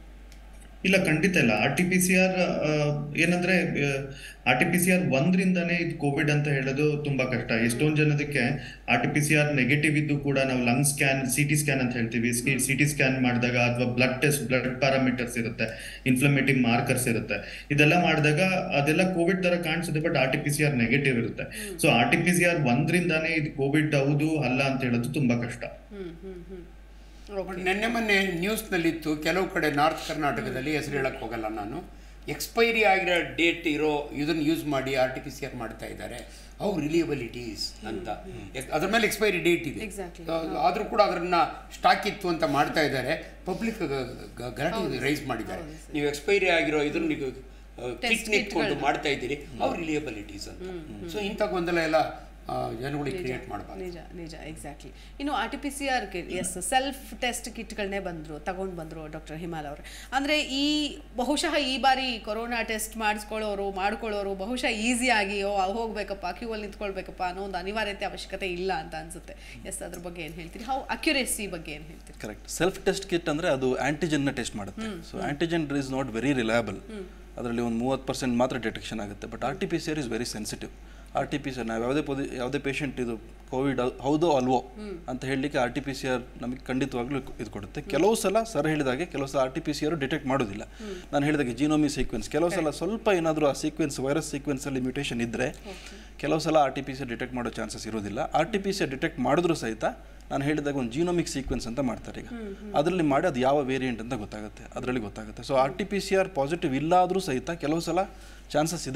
ಇಲ್ಲ ಖಂಡಿತ ಇಲ್ಲ R T P C R ಏನಂದ್ರೆ R T P C R ಒಂದ್ರಿಂದಾನೇ ಇದು ಕೋವಿಡ್ ಅಂತ ಹೇಳೋದು ತುಂಬಾ ಕಷ್ಟ ಎಷ್ಟೊಂದ್ ಜನದಕ್ಕೆ R T P C R negative ಇದ್ದು ಕೂಡ ನಾವು lung scan C T scan ಅಂತ ಹೇಳ್ತೀವಿ ಸಿ ಟಿ ಸ್ಕ್ಯಾನ್ ಮಾಡಿದಾಗ ಅಥವಾ ಬ್ಲಡ್ ಟೆಸ್ಟ್ ಬ್ಲಡ್ ಪ್ಯಾರಾಮೀಟರ್ಸ್ ಇರುತ್ತೆ ಇನ್ಫ್ಲಮೇಟಿವ್ ಮಾರ್ಕರ್ಸ್ ಇರುತ್ತೆ ಇದೆಲ್ಲ ಮಾಡಿದಾಗ ಅದೆಲ್ಲ ಕೋವಿಡ್ ತರ ಕಾಣಿಸುತ್ತೆ but R T P C R negative ಇರುತ್ತೆ so R T P C R ಒಂದ್ರಿಂದಾನೇ ಇದು ಕೋವಿಡ್ ಹೌದು ಅಲ್ಲ ಅಂತ ಹೇಳೋದು ತುಂಬಾ ಕಷ್ಟ ಹ್ಮ್ ಹ್ಮ್ ಹ್ಮ್ ಬಟ್ ನಿನ್ನೆ ಮೊನ್ನೆ ನ್ಯೂಸ್ನಲ್ಲಿತ್ತು ಕೆಲವು ಕಡೆ ನಾರ್ತ್ ಕರ್ನಾಟಕದಲ್ಲಿ ಹೆಸರು ಹೇಳಕ್ ಹೋಗಲ್ಲ ನಾನು ಎಕ್ಸ್ಪೈರಿ ಆಗಿರೋ ಡೇಟ್ ಇರೋ ಇದನ್ನು ಯೂಸ್ ಮಾಡಿ R T P C R ಮಾಡ್ತಾ ಇದ್ದಾರೆ ಹೌ ರಿಲಿಯಬಿಲಿಟೀಸ್ ಅಂತ ಎಕ್- ಅದ್ರ ಮೇಲೆ ಎಕ್ಸ್ಪೈರಿ ಡೇಟ್ ಇದೆ Exactly. ಆದರೂ ಕೂಡ ಅದನ್ನ ಸ್ಟಾಕ್ ಇತ್ತು ಅಂತ ಮಾಡ್ತಾ ಇದ್ದಾರೆ ಪಬ್ಲಿಕ್ ಗಲಾಟೆ ರೈಸ್ ಮಾಡಿದ್ದಾರೆ ನೀವು ಎಕ್ಸ್ಪೈರಿ ಆಗಿರೋ ಇದನ್ನ ಕಿಟ್ ನಿಟ್ಕೊಂಡು ಮಾಡ್ತಾ ಇದ್ದೀರಿ ಹೌ ರಿಲಿಯಬಿಲಿಟೀಸ್ ಅಂತ ಸೊ ಇಂಥ ಗೊಂದಲ ಎಲ್ಲ ಆ, ಜನಗಳಿಗೆ ಕ್ರಿಯೇಟ್ ಮಾಡಬಾರ್ದು ನಿಜ ನಿಜ ಎಕ್ಸಾಕ್ಟ್ಲಿ ಇನ್ನು R T P C R yes self test ಕಿಟ್ಗಳನ್ನೇ ಬಂದರು ತಗೊಂಡು ಬಂದರು ಡಾಕ್ಟರ್ ಹಿಮಾಲ್ ಅವರು ಅಂದರೆ ಈ ಬಹುಶಃ ಈ ಬಾರಿ ಕೊರೋನಾ ಟೆಸ್ಟ್ ಮಾಡಿಸ್ಕೊಳ್ಳೋರು ಮಾಡ್ಕೊಳ್ಳೋರು ಬಹುಶಃ ಈಸಿಯಾಗಿ ಓ ಅಲ್ಲಿ ಹೋಗ್ಬೇಕಪ್ಪ ಕ್ಯೂ ಅಲ್ಲಿ ನಿಂತ್ಕೊಳ್ಬೇಕಪ್ಪ ಅನ್ನೋ ಒಂದು ಅನಿವಾರ್ಯತೆ ಅವಶ್ಯಕತೆ ಇಲ್ಲ ಅಂತ ಅನ್ಸುತ್ತೆ ಎಸ್ ಅದ್ರ ಬಗ್ಗೆ ಏನು ಹೇಳ್ತೀರಿ ಹೌ ಅಕ್ಯುರೇಸಿ ಬಗ್ಗೆ ಏನು ಹೇಳ್ತೀರಿ ಕರೆಕ್ಟ್ ಸೆಲ್ಫ್ ಟೆಸ್ಟ್ ಕಿಟ್ ಅಂದರೆ ಅದು ಆ್ಯಂಟಿಜನ್ನ ಟೆಸ್ಟ್ ಮಾಡುತ್ತೆ so antigen is not very reliable ಅದರಲ್ಲಿ ಒಂದು ಮೂವತ್ತು ಪರ್ಸೆಂಟ್ ಮಾತ್ರ ಡಿಟೆಕ್ಷನ್ ಆಗುತ್ತೆ but R T P C R is very sensitive R T P C R ನಾವು ಯಾವುದೇ ಪೊದಿ ಯಾವುದೇ ಪೇಷಂಟ್ ಇದು ಕೋವಿಡ್ ಹೌದೋ ಅಲ್ವೋ ಅಂತ ಹೇಳಲಿಕ್ಕೆ R T P C R ನಮಗೆ ಖಂಡಿತವಾಗ್ಲೂ ಇದು ಕೊಡುತ್ತೆ ಕೆಲವು ಸಲ ಸರ್ ಹೇಳಿದಾಗೆ ಕೆಲವು ಸಲ R T P C R detect ಮಾಡೋದಿಲ್ಲ ನಾನು ಹೇಳಿದಾಗೆ ಜೀನೋಮಿ ಸೀಕ್ವೆನ್ಸ್ ಕೆಲವು ಸಲ ಸ್ವಲ್ಪ ಏನಾದರೂ ಆ ಸೀಕ್ವೆನ್ಸ್ ವೈರಸ್ ಸೀಕ್ವೆನ್ಸಲ್ಲಿ ಮ್ಯೂಟೇಷನ್ ಇದ್ದರೆ ಕೆಲವು ಸಲ R T P C detect ಮಾಡೋ ಚಾನ್ಸಸ್ ಇರೋದಿಲ್ಲ R T P C detect ಮಾಡಿದ್ರೂ ಸಹಿತ ನಾನು ಹೇಳಿದಾಗ ಒಂದು ಜೀನೋಮಿಕ್ ಸೀಕ್ವೆನ್ಸ್ ಅಂತ ಮಾಡ್ತಾರೆ ಈಗ ಅದರಲ್ಲಿ ಮಾಡಿ ಅದು ಯಾವ ವೇರಿಯಂಟ್ ಅಂತ ಗೊತ್ತಾಗುತ್ತೆ ಅದರಲ್ಲಿ ಗೊತ್ತಾಗುತ್ತೆ so R T P C R positive ಇಲ್ಲ ಆದರೂ ಸಹಿತ ಕೆಲವು ಸಲ ಚಾನ್ಸಸ್ ಇದೆ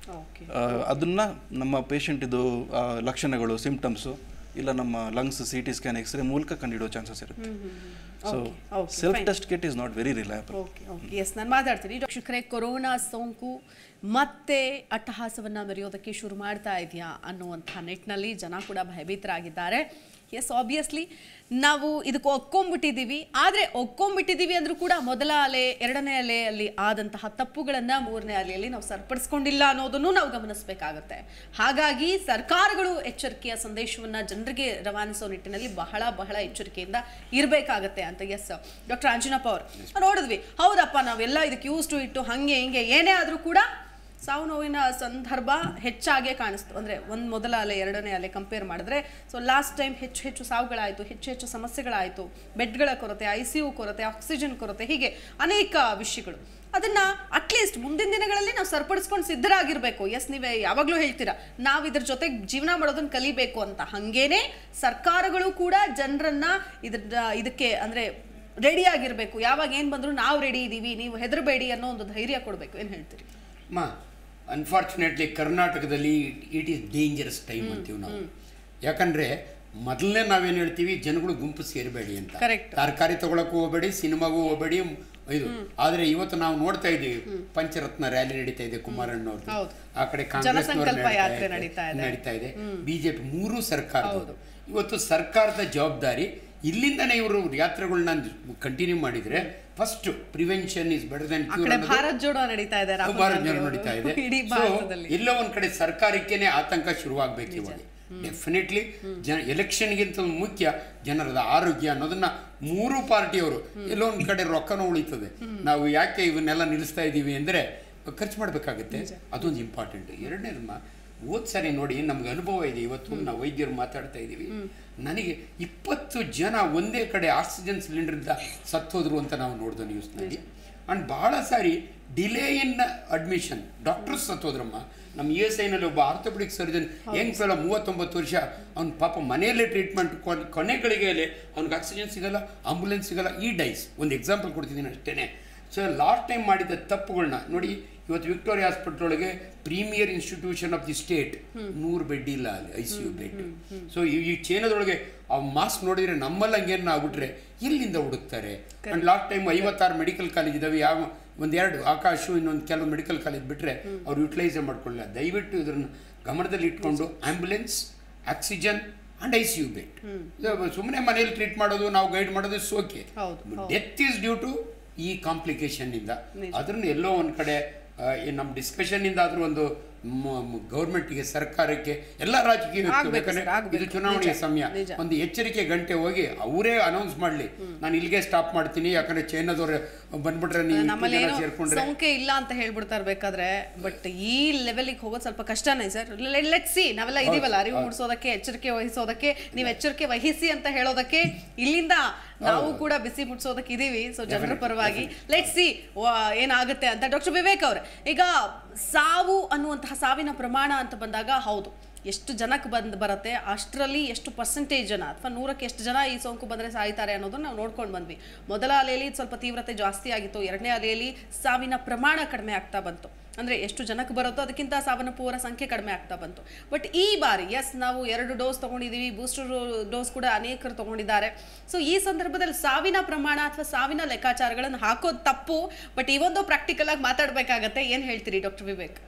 ಓಕೆ ಅದನ್ನು ನಮ್ಮ ಪೇಷಂಟ್ ಇದು ಆ, ಲಕ್ಷಣಗಳು ಸಿಂಪ್ಟಮ್ಸು ಇಲ್ಲ ನಮ್ಮ lungs C T scan X-ray ಮೂಲಕ ಕಂಡುಹಿಡೋ ಚಾನ್ಸಸ್ ಇರುತ್ತೆ so Okay, okay, self fine. Test kit is not very reliable okay okay yes ನಾನು ಮಾತಾಡ್ತೀನಿ ಶಿಕ್ಷಕರೇ ಕೊರೋನಾ ಸೋಂಕು ಮತ್ತೆ ಅಟ್ಟಹಾಸವನ್ನ ಮೆರೆಯೋದಕ್ಕೆ ಶುರು ಮಾಡ್ತಾ ಇದೆಯಾ ಅನ್ನುವಂಥ ನಿಟ್ಟಿನಲ್ಲಿ ಜನ ಕೂಡ ಭಯಭೀತರಾಗಿದ್ದಾರೆ ಎಸ್ ಆಬ್ವಿಯಸ್ಲಿ ನಾವು ಇದಕ್ಕೆ ಒಕ್ಕೊಂಬಿಟ್ಟಿದ್ದೀವಿ ಆದರೆ ಒಕ್ಕೊಂಬಿಟ್ಟಿದ್ದೀವಿ ಅಂದರೂ ಕೂಡ ಮೊದಲ ಅಲೆ ಎರಡನೇ ಅಲೆಯಲ್ಲಿ ಆದಂತಹ ತಪ್ಪುಗಳನ್ನು ಮೂರನೇ ಅಲೆಯಲ್ಲಿ ನಾವು ಸರಿಪಡಿಸ್ಕೊಂಡಿಲ್ಲ ಅನ್ನೋದನ್ನು ನಾವು ಗಮನಿಸಬೇಕಾಗತ್ತೆ ಹಾಗಾಗಿ ಸರ್ಕಾರಗಳು ಎಚ್ಚರಿಕೆಯ ಸಂದೇಶವನ್ನು ಜನರಿಗೆ ರವಾನಿಸೋ ನಿಟ್ಟಿನಲ್ಲಿ ಬಹಳ ಬಹಳ ಎಚ್ಚರಿಕೆಯಿಂದ ಇರಬೇಕಾಗತ್ತೆ ಅಂತ ಎಸ್ ಡಾಕ್ಟರ್ ಅಂಜನಪ್ಪ ಅವರು ನೋಡಿದ್ವಿ ಹೌದಪ್ಪ ನಾವೆಲ್ಲ ಇದಕ್ಕೆ ಯೂಸ್ ಟು ಇಟ್ಟು ಹಾಗೆ ಹಿಂಗೆ ಏನೇ ಆದರೂ ಕೂಡ ಸಾವು ನೋವಿನ ಸಂದರ್ಭ ಹೆಚ್ಚಾಗೇ ಕಾಣಿಸ್ತು ಅಂದರೆ ಒಂದು ಮೊದಲ ಅಲೆ ಎರಡನೇ ಅಲೆ ಕಂಪೇರ್ ಮಾಡಿದ್ರೆ ಸೊ ಲಾಸ್ಟ್ ಟೈಮ್ ಹೆಚ್ಚು ಹೆಚ್ಚು ಸಾವುಗಳಾಯಿತು ಹೆಚ್ಚು ಹೆಚ್ಚು ಸಮಸ್ಯೆಗಳಾಯಿತು ಬೆಡ್ಗಳ ಕೊರತೆ ಐ ಸಿ ಯು ಕೊರತೆ ಆಕ್ಸಿಜನ್ ಕೊರತೆ ಹೀಗೆ ಅನೇಕ ವಿಷಯಗಳು ಅದನ್ನ ಅಟ್ಲೀಸ್ಟ್ ಮುಂದಿನ ದಿನಗಳಲ್ಲಿ ನಾವು ಸರಿಪಡಿಸ್ಕೊಂಡು ಸಿದ್ಧರಾಗಿರ್ಬೇಕು ಎಸ್ ನೀವೇ ಯಾವಾಗಲೂ ಹೇಳ್ತೀರಾ ನಾವು ಇದ್ರ ಜೊತೆಗೆ ಜೀವನ ಮಾಡೋದನ್ನ ಕಲಿಬೇಕು ಅಂತ ಹಂಗೇನೆ ಸರ್ಕಾರಗಳು ಕೂಡ ಜನರನ್ನ ಇದ್ರ ಇದಕ್ಕೆ ಅಂದ್ರೆ ರೆಡಿ ಆಗಿರ್ಬೇಕು ಯಾವಾಗ ಏನು ಬಂದರೂ ನಾವು ರೆಡಿ ಇದ್ದೀವಿ ನೀವು ಹೆದರಬೇಡಿ ಅನ್ನೋ ಒಂದು ಧೈರ್ಯ ಕೊಡಬೇಕು ಏನು ಹೇಳ್ತೀರಿ ಅಮ್ಮ ಅನ್ಫಾರ್ಚುನೇಟ್ಲಿ ಕರ್ನಾಟಕದಲ್ಲಿ ಇಟ್ ಈಸ್ ಡೇಂಜರಸ್ ಟೈಮ್ ಅಂತೀವಿ ನಾವು ಯಾಕಂದ್ರೆ ಮೊದಲನೇ ನಾವೇನು ಹೇಳ್ತೀವಿ ಜನಗಳು ಗುಂಪು ಸೇರಬೇಡಿ ಅಂತ Correct. ತರಕಾರಿ ತಗೊಳಕ್ಕೂ ಹೋಗಬೇಡಿ ಸಿನಿಮಾಗೂ ಹೋಗಬೇಡಿ ಇದು ಆದ್ರೆ ಇವತ್ತು ನಾವು ನೋಡ್ತಾ ಇದ್ದೀವಿ ಪಂಚರತ್ನ ರ್ಯಾಲಿ ನಡೀತಾ ಇದೆ ಕುಮಾರಣ್ಣವ್ರದ್ದು ಹೌದು. ಆ ಕಡೆ ಜನಸಂಕಲ್ಪ ಕಾಂಗ್ರೆಸ್ ಯಾತ್ರೆ ನಡೀತಾ ಇದೆ. ನಡೀತಾ ಇದೆ ಬಿಜೆಪಿ ಮೂರು ಸರ್ಕಾರದವರು ಇವತ್ತು ಸರ್ಕಾರದ ಜವಾಬ್ದಾರಿ ಇಲ್ಲಿಂದನೇ ಇವರು ಯಾತ್ರೆಗಳನ್ನ ಕಂಟಿನ್ಯೂ ಮಾಡಿದ್ರೆ first prevention is better than ಆ ಕಡೆ ಭಾರತ್ ಜೋಡೋ ನಡೀತಾ ಇದೆ ರಾಹುಲ್ ಭಾರತ ಗಾಂಧಿ ಜನ ಅವರು. ನಡೀತಾ ಇದೆ ಇಡೀ So, ಭಾರತದಲ್ಲಿ ಎಲ್ಲೋ ಒಂದ್ ಕಡೆ ಸರ್ಕಾರಕ್ಕೇನೆ ಆತಂಕ ಶುರುವಾಗಬೇಕು ಇವಾಗ ಡೆಫಿನೆಟ್ಲಿ ಜನ ಎಲೆಕ್ಷನ್ಗಿಂತ ಮುಖ್ಯ ಜನರದ ಆರೋಗ್ಯ ಅನ್ನೋದನ್ನ ಮೂರು ಪಾರ್ಟಿಯವರು ಎಲ್ಲೋ ಒಂದ್ ಕಡೆ ರೊಕ್ಕನೂ ಉಳಿತದೆ ನಾವು ಯಾಕೆ ಇವನ್ನೆಲ್ಲ ನಿಲ್ಲಿಸ್ತಾ ಇದ್ದೀವಿ ಅಂದ್ರೆ ಖರ್ಚು ಮಾಡಬೇಕಾಗುತ್ತೆ ಅದೊಂದು ಇಂಪಾರ್ಟೆಂಟ್ ಎರಡನೇದಮ್ಮ ಹೋದ್ ಸರಿ ನೋಡಿ ನಮ್ಗೆ ಅನುಭವ ಇದೆ ಇವತ್ತು ನಾವು ವೈದ್ಯರು ಮಾತಾಡ್ತಾ ಇದ್ದೀವಿ ನನಗೆ ಇಪ್ಪತ್ತು ಜನ ಒಂದೇ ಕಡೆ ಆಕ್ಸಿಜನ್ ಸಿಲಿಂಡರ್ದ ಸತ್ತೋದ್ರು ಅಂತ ನಾವು ನೋಡಿದ ನ್ಯೂಸ್ನಲ್ಲಿ ಅಂಡ್ ಬಹಳ ಸಾರಿ ಡಿಲೇ ಇನ್ ಅಡ್ಮಿಷನ್ ಡಾಕ್ಟರ್ಸ್ ಸತ್ತೋದ್ರಮ್ಮ ನಮ್ಮ ಇ ಎಸ್ ಐನಲ್ಲಿ ಒಬ್ಬ ಆರ್ಥೋಪೆಡಿಕ್ ಸರ್ಜನ್ ಹೆಂಗ್ ಫೆಲ ಮೂವತ್ತೊಂಬತ್ತು ವರ್ಷ ಅವ್ನ ಪಾಪ ಮನೆಯಲ್ಲೇ ಟ್ರೀಟ್ಮೆಂಟ್ ಕೊನೆ ಗಳಿಗೆಯಲ್ಲಿ ಅವ್ನಿಗೆ ಆಕ್ಸಿಜನ್ ಸಿಗಲ್ಲ ಆಂಬುಲೆನ್ಸ್ ಸಿಗಲ್ಲ ಈ ಡೈಸ್ ಒಂದು ಎಕ್ಸಾಂಪಲ್ ಕೊಡ್ತಿದ್ದೀನಿ ಅಷ್ಟೇನೆ ಸೊ ಲಾಸ್ಟ್ ಟೈಮ್ ಮಾಡಿದ ತಪ್ಪುಗಳನ್ನ ನೋಡಿ ಇವತ್ತು ವಿಕ್ಟೋರಿಯಾ ಹಾಸ್ಪಿಟಲ್ ಒಳಗೆ premier institution of the state ನೂರು ಬೆಡ್ ಇಲ್ಲ ಅಲ್ಲಿ I C U bed so ಈ ಚೀನಾದೊಳಗೆ ಆ ಮಾಸ್ಕ್ ನೋಡಿದ್ರೆ ನಮ್ಮಲ್ಲಿ ಹಂಗೇನು ಆಗ್ಬಿಟ್ರೆ ಎಲ್ಲಿಂದ ಹುಡುಕ್ತಾರೆ ಅಂಡ್ ಲಾಸ್ಟ್ ಟೈಮ್ ಐವತ್ತಾರು ಮೆಡಿಕಲ್ ಕಾಲೇಜ್ ಇದಾವೆ ಯಾವ ಒಂದೆರಡು ಆಕಾಶು ಇನ್ನೊಂದು ಕೆಲವು ಮೆಡಿಕಲ್ ಕಾಲೇಜ್ ಬಿಟ್ಟರೆ ಅವ್ರು ಯುಟಿಲೈಸ್ ಮಾಡ್ಕೊಳ್ಳಿಲ್ಲ ದಯವಿಟ್ಟು ಇದನ್ನ ಗಮನದಲ್ಲಿ ಇಟ್ಕೊಂಡು ambulance oxygen and I C U bed ಸುಮ್ಮನೆ ಮನೇಲಿ ಟ್ರೀಟ್ ಮಾಡೋದು ನಾವು ಗೈಡ್ ಮಾಡೋದು ಸೋಕೆ ಹೌದು, ಹೌದು. ಡೆತ್ ಈಸ್ ಡ್ಯೂ ಟು ಈ ಕಾಂಪ್ಲಿಕೇಶನ್ ಇಂದ ಅದನ್ನ ಎಲ್ಲೋ ಒಂದ್ ಕಡೆ ಆ, ಈ ನಮ್ಮ ಡಿಸ್ಕಷನ್ ಇಂದ ಆದ್ರೂ ಒಂದು ಗೌರ್ಮೆಂಟ್ಗೆ ಸರ್ಕಾರಕ್ಕೆ ಎಲ್ಲ ರಾಜಕೀಯ ವ್ಯಕ್ತಿಗಳು, ಆಗ್ಬೇಕು ಯಾಕಂದ್ರೆ ಸರ್, ಆಗ್ಬೇಕು. ಇದು ಚುನಾವಣೆಯ ನಿಜ, ಸಮಯ ನಿಜ. ಒಂದು ಎಚ್ಚರಿಕೆ ಗಂಟೆ ಹೋಗಿ ಅವರೇ ಅನೌನ್ಸ್ ಮಾಡ್ಲಿ ನಾನು ಇಲ್ಲಿಗೆ ಸ್ಟಾಪ್ ಮಾಡ್ತೀನಿ ಯಾಕಂದ್ರೆ ಚೈನಾದವ್ರು ಬಂದ್ಬಿಟ್ರೆ ನೀವು ಇಷ್ಟು ನಮ್ಮಲ್ಲಿ ಜನ ಏನು ಸೇರ್ಕೊಂಡ್ರೆ ಸೋಂಕೆ ಇಲ್ಲ ಅಂತ ಹೇಳ್ಬಿಡ್ತಾರೆ ಬೇಕಾದ್ರೆ ಬಟ್ ಈ ಲೆವೆಲಿಗೆ ಹೋಗೋದು ಸ್ವಲ್ಪ ಕಷ್ಟನೇ ಸರ್ ಲೆಟ್ ಸಿ ನಾವೆಲ್ಲ ಇದೀವಲ್ಲ ಅರಿವು ಮೂಡಿಸೋದಕ್ಕೆ ಎಚ್ಚರಿಕೆ ವಹಿಸೋದಕ್ಕೆ ನೀವು ಎಚ್ಚರಿಕೆ ವಹಿಸಿ ಅಂತ ಹೇಳೋದಕ್ಕೆ ಇಲ್ಲಿಂದ ನಾವು ಕೂಡ ಬಿಸಿ ಮುಟ್ಸೋದಕ್ಕೆ ಇದೀವಿ ಸೊ ಜನರ Definitely, ಪರವಾಗಿ ಲೆಟ್ ಸಿ ಏನಾಗುತ್ತೆ ಅಂತ ಡಾಕ್ಟರ್ ವಿವೇಕ್ ಅವ್ರೆ ಈಗ ಸಾವು ಅನ್ನುವಂತಹ ಸಾವಿನ ಪ್ರಮಾಣ ಅಂತ ಬಂದಾಗ ಹೌದು ಎಷ್ಟು ಜನಕ್ಕೆ ಬಂದು ಬರುತ್ತೆ ಅಷ್ಟರಲ್ಲಿ ಎಷ್ಟು ಪರ್ಸೆಂಟೇಜ್ ಜನ ಅಥವಾ ನೂರಕ್ಕೆ ಎಷ್ಟು ಜನ ಈ ಸೋಂಕು ಬಂದರೆ ಸಾಯ್ತಾರೆ ಅನ್ನೋದನ್ನ ನಾವು ನೋಡ್ಕೊಂಡು ಬಂದ್ವಿ ಮೊದಲ ಅಲೆಯಲ್ಲಿ ಸ್ವಲ್ಪ ತೀವ್ರತೆ ಜಾಸ್ತಿ ಆಗಿತ್ತು ಎರಡನೇ ಅಲೆಯಲ್ಲಿ ಸಾವಿನ ಪ್ರಮಾಣ ಕಡಿಮೆ ಆಗ್ತಾ ಬಂತು ಅಂದರೆ ಎಷ್ಟು ಜನಕ್ಕೆ ಬರುತ್ತೋ ಅದಕ್ಕಿಂತ ಸಾವನ್ನಪ್ಪುವರ ಸಂಖ್ಯೆ ಕಡಿಮೆ ಆಗ್ತಾ ಬಂತು ಬಟ್ ಈ ಬಾರಿ ಎಸ್ ನಾವು ಎರಡು ಡೋಸ್ ತೊಗೊಂಡಿದ್ದೀವಿ ಬೂಸ್ಟರ್ ಡೋಸ್ ಕೂಡ ಅನೇಕರು ತೊಗೊಂಡಿದ್ದಾರೆ ಸೊ ಈ ಸಂದರ್ಭದಲ್ಲಿ ಸಾವಿನ ಪ್ರಮಾಣ ಅಥವಾ ಸಾವಿನ ಲೆಕ್ಕಾಚಾರಗಳನ್ನು ಹಾಕೋದು ತಪ್ಪು ಬಟ್ ಈ ಒಂದು ಪ್ರಾಕ್ಟಿಕಲ್ ಆಗಿ ಮಾತಾಡಬೇಕಾಗತ್ತೆ ಏನು ಹೇಳ್ತೀರಿ ಡಾಕ್ಟರ್ ವಿವೇಕ್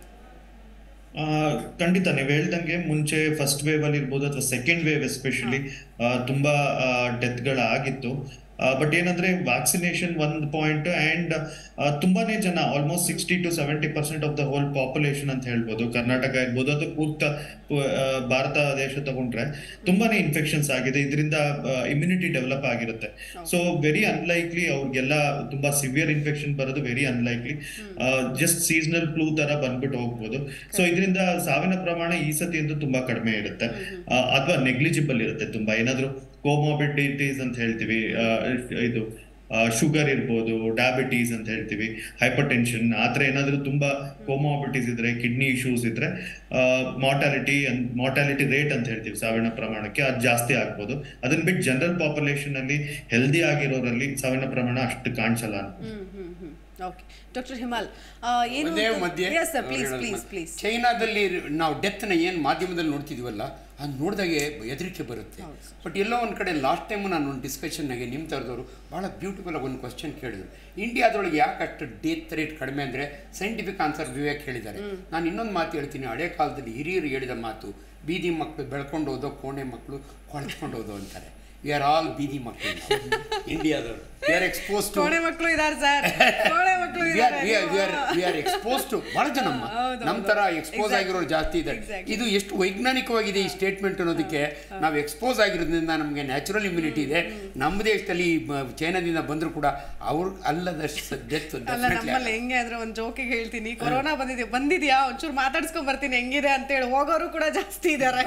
ಆ, ಖಂಡಿತ ನೀವು ಹೇಳ್ದಂಗೆ ಮುಂಚೆ ಫಸ್ಟ್ ವೇವ್ ಅಲ್ಲಿ ಇರ್ಬೋದು ಅಥವಾ ಸೆಕೆಂಡ್ ವೇವ್ ಎಸ್ಪೆಷಲಿ ತುಂಬಾ ಡೆತ್ಗಳಾಗಿತ್ತು ಬಟ್ ಏನಂದ್ರೆ ವ್ಯಾಕ್ಸಿನೇಷನ್ ಒಂದ್ ಪಾಯಿಂಟ್ ಅಂಡ್ ತುಂಬಾನೇ ಜನ almost sixty to seventy percent of the whole population ಅಂತ ಹೇಳ್ಬೋದು ಕರ್ನಾಟಕ ಇರ್ಬೋದು ಅಥವಾ ಪೂರ್ತ ಪು- ಆ, ಭಾರತ ದೇಶ ತಗೊಂಡ್ರೆ ತುಂಬಾನೇ ಇನ್ಫೆಕ್ಷನ್ಸ್ ಆಗಿದೆ ಇದರಿಂದ ಇಮ್ಯುನಿಟಿ ಡೆವಲಪ್ ಆಗಿರುತ್ತೆ ಸೊ ವೆರಿ ಅನ್ಲೈಕ್ಲಿ ಅವ್ರಿಗೆಲ್ಲ ತುಂಬಾ ಸಿವಿಯರ್ ಇನ್ಫೆಕ್ಷನ್ ಬರೋದು very unlikely just seasonal flu ತರ ಬಂದ್ಬಿಟ್ಟು ಹೋಗ್ಬೋದು ಸೊ ಇದರಿಂದ ಸಾವಿನ ಪ್ರಮಾಣ ಈ ಸತಿ ಅಂತೂ ತುಂಬಾ ಕಡಿಮೆ ಇರುತ್ತೆ ಅಥವಾ ನೆಗ್ಲಿಜಿಬಲ್ ಇರುತ್ತೆ ತುಂಬಾ ಏನಾದ್ರೂ ಕೋಮಾಬಿಡಿಟೀಸ್ ಅಂತ ಹೇಳ್ತೀವಿ ಆ, ಇದು ಶುಗರ್ ಇರ್ಬೋದು ಡಯಾಬಿಟೀಸ್ ಅಂತ ಹೇಳ್ತೀವಿ ಹೈಪರ್ ಟೆನ್ಷನ್ ಆ ಥರ ಏನಾದರೂ ತುಂಬ ಕೋಮಾಬಿಟೀಸ್ ಇದ್ರೆ ಕಿಡ್ನಿ ಇಶ್ಯೂಸ್ ಇದ್ರೆ ಮಾರ್ಟಾಲಿಟಿ ಮಾರ್ಟಾಲಿಟಿ ರೇಟ್ ಅಂತ ಹೇಳ್ತೀವಿ ಸಾವಿನ ಪ್ರಮಾಣಕ್ಕೆ ಅದು ಜಾಸ್ತಿ ಆಗ್ಬೋದು ಅದನ್ನ ಬಿಟ್ಟು ಜನರಲ್ ಪಾಪ್ಯುಲೇಷನ್ ಅಲ್ಲಿ ಹೆಲ್ದಿ ಆಗಿರೋರಲ್ಲಿ ಸಾವಿನ ಪ್ರಮಾಣ ಅಷ್ಟು ಕಾಣಿಸಲ್ಲ ಹ್ಮ್ ಹ್ಮ್ ಹ್ಮ್ ಓಕೆ ಡಾಕ್ಟರ್ ಹಿಮಾಲ್ ಆ, ಏನು ಒಂದೇ ಮಧ್ಯೆ ಎಸ್ ಸರ್ ಅವ್ರು ಪ್ಲೀಸ್ ಹೇಳೋದು ಪ್ಲೀಸ್ ಮಾತು. ಪ್ಲೀಸ್ ಚೈನಾದಲ್ಲಿ ನಾವು ಡೆತ್ನ ಏನು ಮಾಧ್ಯಮದಲ್ಲಿ ನೋಡ್ತಿದ್ವಲ್ಲ ಅದು ನೋಡಿದಾಗೆ ಹೆದರಿಕೆ ಬರುತ್ತೆ ಬಟ್ ಎಲ್ಲೋ ಒಂದು ಕಡೆ ಲಾಸ್ಟ್ ಟೈಮ್ ನಾನು ಒಂದು ಡಿಸ್ಕಷನ್ನಾಗೆ ನಿಮ್ಮ ಥರದವರು ಭಾಳ ಬ್ಯೂಟಿಫುಲ್ ಆಗಿ ಒಂದು ಕ್ವಶನ್ ಕೇಳಿದ್ರು ಇಂಡಿಯಾದೊಳಗೆ ಯಾಕೆ ಅಷ್ಟು ಡೆತ್ ರೇಟ್ ಕಡಿಮೆ ಅಂದರೆ ಸೈಂಟಿಫಿಕ್ ಆನ್ಸರ್ ವಿವೇಕ್ ಹೇಳಿದ್ದಾರೆ ನಾನು ಇನ್ನೊಂದು ಮಾತು ಹೇಳ್ತೀನಿ ಹಳೆ ಕಾಲದಲ್ಲಿ ಹಿರಿಯರು ಹೇಳಿದ ಮಾತು ಬೀದಿ ಮಕ್ಕಳು ಬೆಳ್ಕೊಂಡು ಹೋದೋ ಕೋಣೆ ಮಕ್ಕಳು ಕೊಳ್ತ್ಕೊಂಡು ಹೋದೋ ಅಂತಾರೆ ವಿ ಆರ್ ಆಲ್ ಬೀದಿ ಮಕ್ಕಳು ಇಂಡಿಯಾದವರು ವಿ ಆರ್ ಎಕ್ಸ್ಪೋಸ್ ಟು ಕೋಣೆ ಮಕ್ಕಳು ಇದಾರೆ ಸರ್ ಕೋಣೆ ಮಕ್ಕಳು ವಿ ಆರ್ ಇದ್ದಾರೆ we are we are expose to ಬಹಳ ಜನಮ್ಮ ಹೌದು, ನಮ್ಮ ಹೌದು. ತರ ಎಕ್ಸ್ಪೋಸ್ Exactly. ಆಗಿರೋರು ಜಾಸ್ತಿ ಇದ್ದಾರೆ Exactly. ಇದು ಎಷ್ಟು ವೈಜ್ಞಾನಿಕವಾಗಿದೆ ಈ ಸ್ಟೇಟ್ಮೆಂಟ್ ಅನ್ನೋದಕ್ಕೆ ನಾವು ಎಕ್ಸ್ಪೋಸ್ ಆಗಿರೋದ್ರಿಂದ ನಮಗೆ ನ್ಯಾಚುರಲ್ ಇಮ್ಯುನಿಟಿ ಇದೆ ನಮ್ಮ ದೇಶದಲ್ಲಿ ಮ- ಚೈನಾದಿಂದ ಬಂದರೂ ಕೂಡ ಅವ್ರು ಅಲ್ಲದಷ್ಟು ಡೆತ್ ಅಲ್ಲ ನಮ್ಮಲ್ಲಿ ಹೆಂಗೆ ಅಂದ್ರೆ ಒಂದ್ ಜೋಕಿಗೆ ಹೇಳ್ತೀನಿ ಕೊರೋನಾ ಬಂದಿದ್ಯಾ ಬಂದಿದ್ಯಾ ಒಂಚೂರು ಮಾತಾಡ್ಸ್ಕೊಂಡ್ ಬರ್ತೀನಿ ಹೆಂಗಿದೆ ಅಂತೇಳಿ ಹೋಗೋರು ಕೂಡ ಜಾಸ್ತಿ ಇದಾರೆ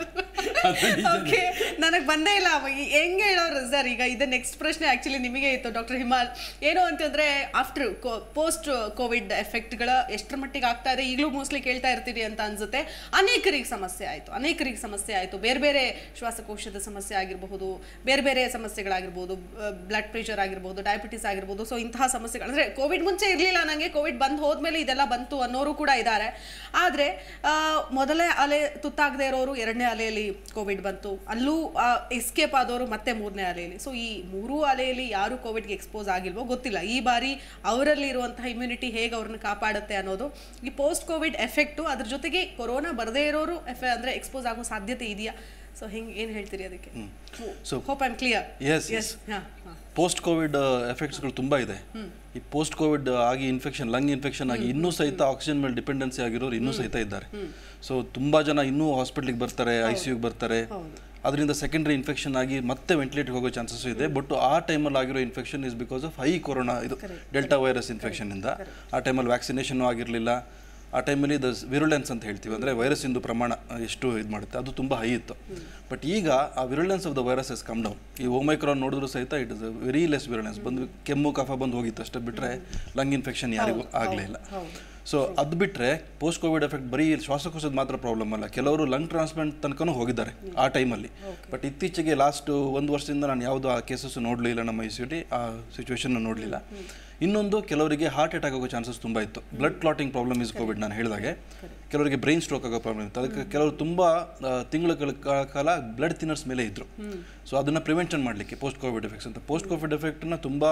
ಓಕೆ ನನಗೆ ಬಂದೇ ಇಲ್ಲ ಅವ ಈ- ಹೆಂಗೆ ಹೇಳೋರು ಸರ್ ಈಗ ಇದು ನೆಕ್ಸ್ಟ್ ಪ್ರಶ್ನೆ ಆಕ್ಚುಲಿ ನಿಮಗೆ ಇತ್ತು ಡಾಕ್ಟರ್ ಹಿಮಾಲ್ ಏನು ಅಂತಂದ್ರೆ ಆಫ್ಟರ್ ಪೋಸ್ಟ್ ಕೋವಿಡ್ ಎಫೆಕ್ಟ್ಗಳ ಎಷ್ಟರ ಮಟ್ಟಿಗೆ ಆಗ್ತಾ ಇದೆ ಈಗಲೂ ಮೋಸ್ಟ್ಲಿ ಕೇಳ್ತಾ ಇರ್ತೀರಿ ಅಂತ ಅನ್ಸುತ್ತೆ ಅನೇಕರಿಗೆ ಸಮಸ್ಯೆ ಆಯಿತು ಅನೇಕರಿಗೆ ಸಮಸ್ಯೆ ಆಯಿತು ಬೇರೆ ಬೇರೆ ಶ್ವಾಸಕೋಶದ ಸಮಸ್ಯೆ ಆಗಿರಬಹುದು ಬೇರೆ ಬೇರೆ ಸಮಸ್ಯೆಗಳಾಗಿರ್ಬೋದು ಬ್ಲಡ್ ಪ್ರೆಷರ್ ಆಗಿರ್ಬೋದು ಡಯಾಬಿಟಿಸ್ ಆಗಿರ್ಬೋದು ಸೊ ಇಂತಹ ಸಮಸ್ಯೆಗಳು ಅಂದರೆ ಕೋವಿಡ್ ಮುಂಚೆ ಇರಲಿಲ್ಲ ನನಗೆ ಕೋವಿಡ್ ಬಂದು ಹೋದ್ಮೇಲೆ ಇದೆಲ್ಲ ಬಂತು ಅನ್ನೋರು ಕೂಡ ಇದ್ದಾರೆ ಆದರೆ ಮೊದಲೇ ಅಲೆ ತುತ್ತಾಗದೇ ಇರೋರು ಎರಡನೇ ಅಲೆಯಲ್ಲಿ ಕೋವಿಡ್ ಬಂತು ಅಲ್ಲೂ ಎಸ್ಕೇಪ್ ಆದವರು ಮತ್ತೆ ಮೂರನೇ ಅಲೆಯಲ್ಲಿ ಸೊ ಈ ಮೂರೂ ಅಲೆಯಲ್ಲಿ ಯಾರು ಕೋವಿಡ್ಗೆ ಎಕ್ಸ್ಪೋಸ್ ಆಗಿಲ್ವೋ ಗೊತ್ತಿಲ್ಲ ಈ ಬಾರಿ ಅವರಲ್ಲಿ ಇರುವಂತಹ ಇಮ್ಯುನಿಟಿ ಹೇಗೆ ಅವ್ರನ್ನ ಕಾಪಾಡುತ್ತೆ ಅನ್ನೋದು ಈ ಪೋಸ್ಟ್ ಕೋವಿಡ್ ಎಫೆಕ್ಟು ಅದ್ರ ಜೊತೆಗೆ ಕೊರೋನಾ ಬರದೇ ಇರೋರು ಎಫೆ ಅಂದರೆ ಎಕ್ಸ್ಪೋಸ್ ಆಗೋ ಸಾಧ್ಯತೆ ಇದೆಯಾ ಸೊ ಹೆಂಗೆ ಏನು ಹೇಳ್ತೀರಿ ಅದಕ್ಕೆ So- hope I'm clear Yes, yes ಹಾಂ ಹಾಂ ಪೋಸ್ಟ್ ಕೋವಿಡ್ ಎಫೆಕ್ಟ್ಸ್ಗಳು ತುಂಬ ಇದೆ ಈ ಪೋಸ್ಟ್ ಕೋವಿಡ್ ಆಗಿ ಇನ್ಫೆಕ್ಷನ್ ಲಂಗ್ ಇನ್ಫೆಕ್ಷನ್ ಆಗಿ ಇನ್ನೂ ಸಹಿತ ಆಕ್ಸಿಜನ್ ಮೇಲೆ ಡಿಪೆಂಡೆನ್ಸಿ ಆಗಿರೋರು ಇನ್ನೂ ಸಹಿತ ಇದ್ದಾರೆ ಸೊ ತುಂಬ ಜನ ಇನ್ನೂ ಹಾಸ್ಪಿಟ್ಲಿಗೆ ಬರ್ತಾರೆ ಐ ಸಿ ಯುಗೆ ಬರ್ತಾರೆ ಅದರಿಂದ ಸೆಕೆಂಡ್ರಿ ಇನ್ಫೆಕ್ಷನ್ ಆಗಿ ಮತ್ತೆ ವೆಂಟಿಲೇಟರ್ಗೆ ಹೋಗೋ ಚಾನ್ಸಸ್ ಇದೆ ಬಟ್ ಆ ಟೈಮಲ್ಲಿ ಆಗಿರೋ infection is because of high corona ಇದು ಡೆಲ್ಟಾ ವೈರಸ್ ಇನ್ಫೆಕ್ಷನಿಂದ ಆ ಟೈಮಲ್ಲಿ ವ್ಯಾಕ್ಸಿನೇಷನ್ ಆಗಿರಲಿಲ್ಲ ಆ ಟೈಮಲ್ಲಿ ದ ವಿರುಲೆನ್ಸ್ ಅಂತ ಹೇಳ್ತೀವಿ ಅಂದರೆ ವೈರಸ್ಸಿಂದು ಪ್ರಮಾಣ ಎಷ್ಟು ಇದು ಮಾಡುತ್ತೆ ಅದು ತುಂಬ ಹೈ ಇತ್ತು ಬಟ್ ಈಗ ಆ virulence of the virus has come down ಈ ಓಮೈಕ್ರಾನ್ ನೋಡಿದ್ರು ಸಹಿತ it is very less virulence ಬಂದು ಕೆಮ್ಮು ಕಫ ಬಂದು ಹೋಗಿತ್ತು ಅಷ್ಟೇ ಬಿಟ್ಟರೆ ಲಂಗ್ ಇನ್ಫೆಕ್ಷನ್ ಯಾರಿಗೂ ಆಗಲೇ ಇಲ್ಲ ಸೊ ಅದು ಬಿಟ್ಟರೆ ಪೋಸ್ಟ್ ಕೋವಿಡ್ ಎಫೆಕ್ಟ್ ಬರೀ ಶ್ವಾಸಕೋಶದ ಮಾತ್ರ ಪ್ರಾಬ್ಲಮ್ ಅಲ್ಲ ಕೆಲವರು ಲಂಗ್ ಟ್ರಾನ್ಸ್ಪ್ಲಾಂಟ್ ತನಕನೂ ಹೋಗಿದ್ದಾರೆ ಆ ಟೈಮಲ್ಲಿ ಬಟ್ ಇತ್ತೀಚೆಗೆ ಲಾಸ್ಟ್ ಒಂದು ವರ್ಷದಿಂದ ನಾನು ಯಾವುದೂ ಆ ಕೇಸಸ್ ನೋಡಲಿಲ್ಲ ನಮ್ಮ ಐ ಸಿ ಆ ಸಿಚುವೇಶನ್ ನೋಡಲಿಲ್ಲ ಇನ್ನೊಂದು ಕೆಲವರಿಗೆ ಹಾರ್ಟ್ ಅಟ್ಯಾಕ್ ಆಗೋ ಚಾನ್ಸಸ್ ತುಂಬ ಇತ್ತು blood clotting problem is covid ನಾನು ಹೇಳಿದಾಗೆ ಕೆಲವರಿಗೆ ಬ್ರೈನ್ ಸ್ಟ್ರೋಕ್ ಆಗೋ ಪ್ರಾಬ್ಲಮ್ ಇತ್ತು ಅದಕ್ಕೆ ಕೆಲವರು ತುಂಬ ತಿಂಗಳ ಕಾಲ ಬ್ಲಡ್ ಥಿನ್ನರ್ಸ್ ಮೇಲೆ ಇದ್ದರು ಸೊ ಅದನ್ನು ಪ್ರಿವೆನ್ಷನ್ ಮಾಡಲಿಕ್ಕೆ ಪೋಸ್ಟ್ ಕೋವಿಡ್ ಎಫೆಕ್ಟ್ಸ್ ಅಂತ ಪೋಸ್ಟ್ ಕೋವಿಡ್ ಎಫೆಕ್ಟನ್ನು ತುಂಬ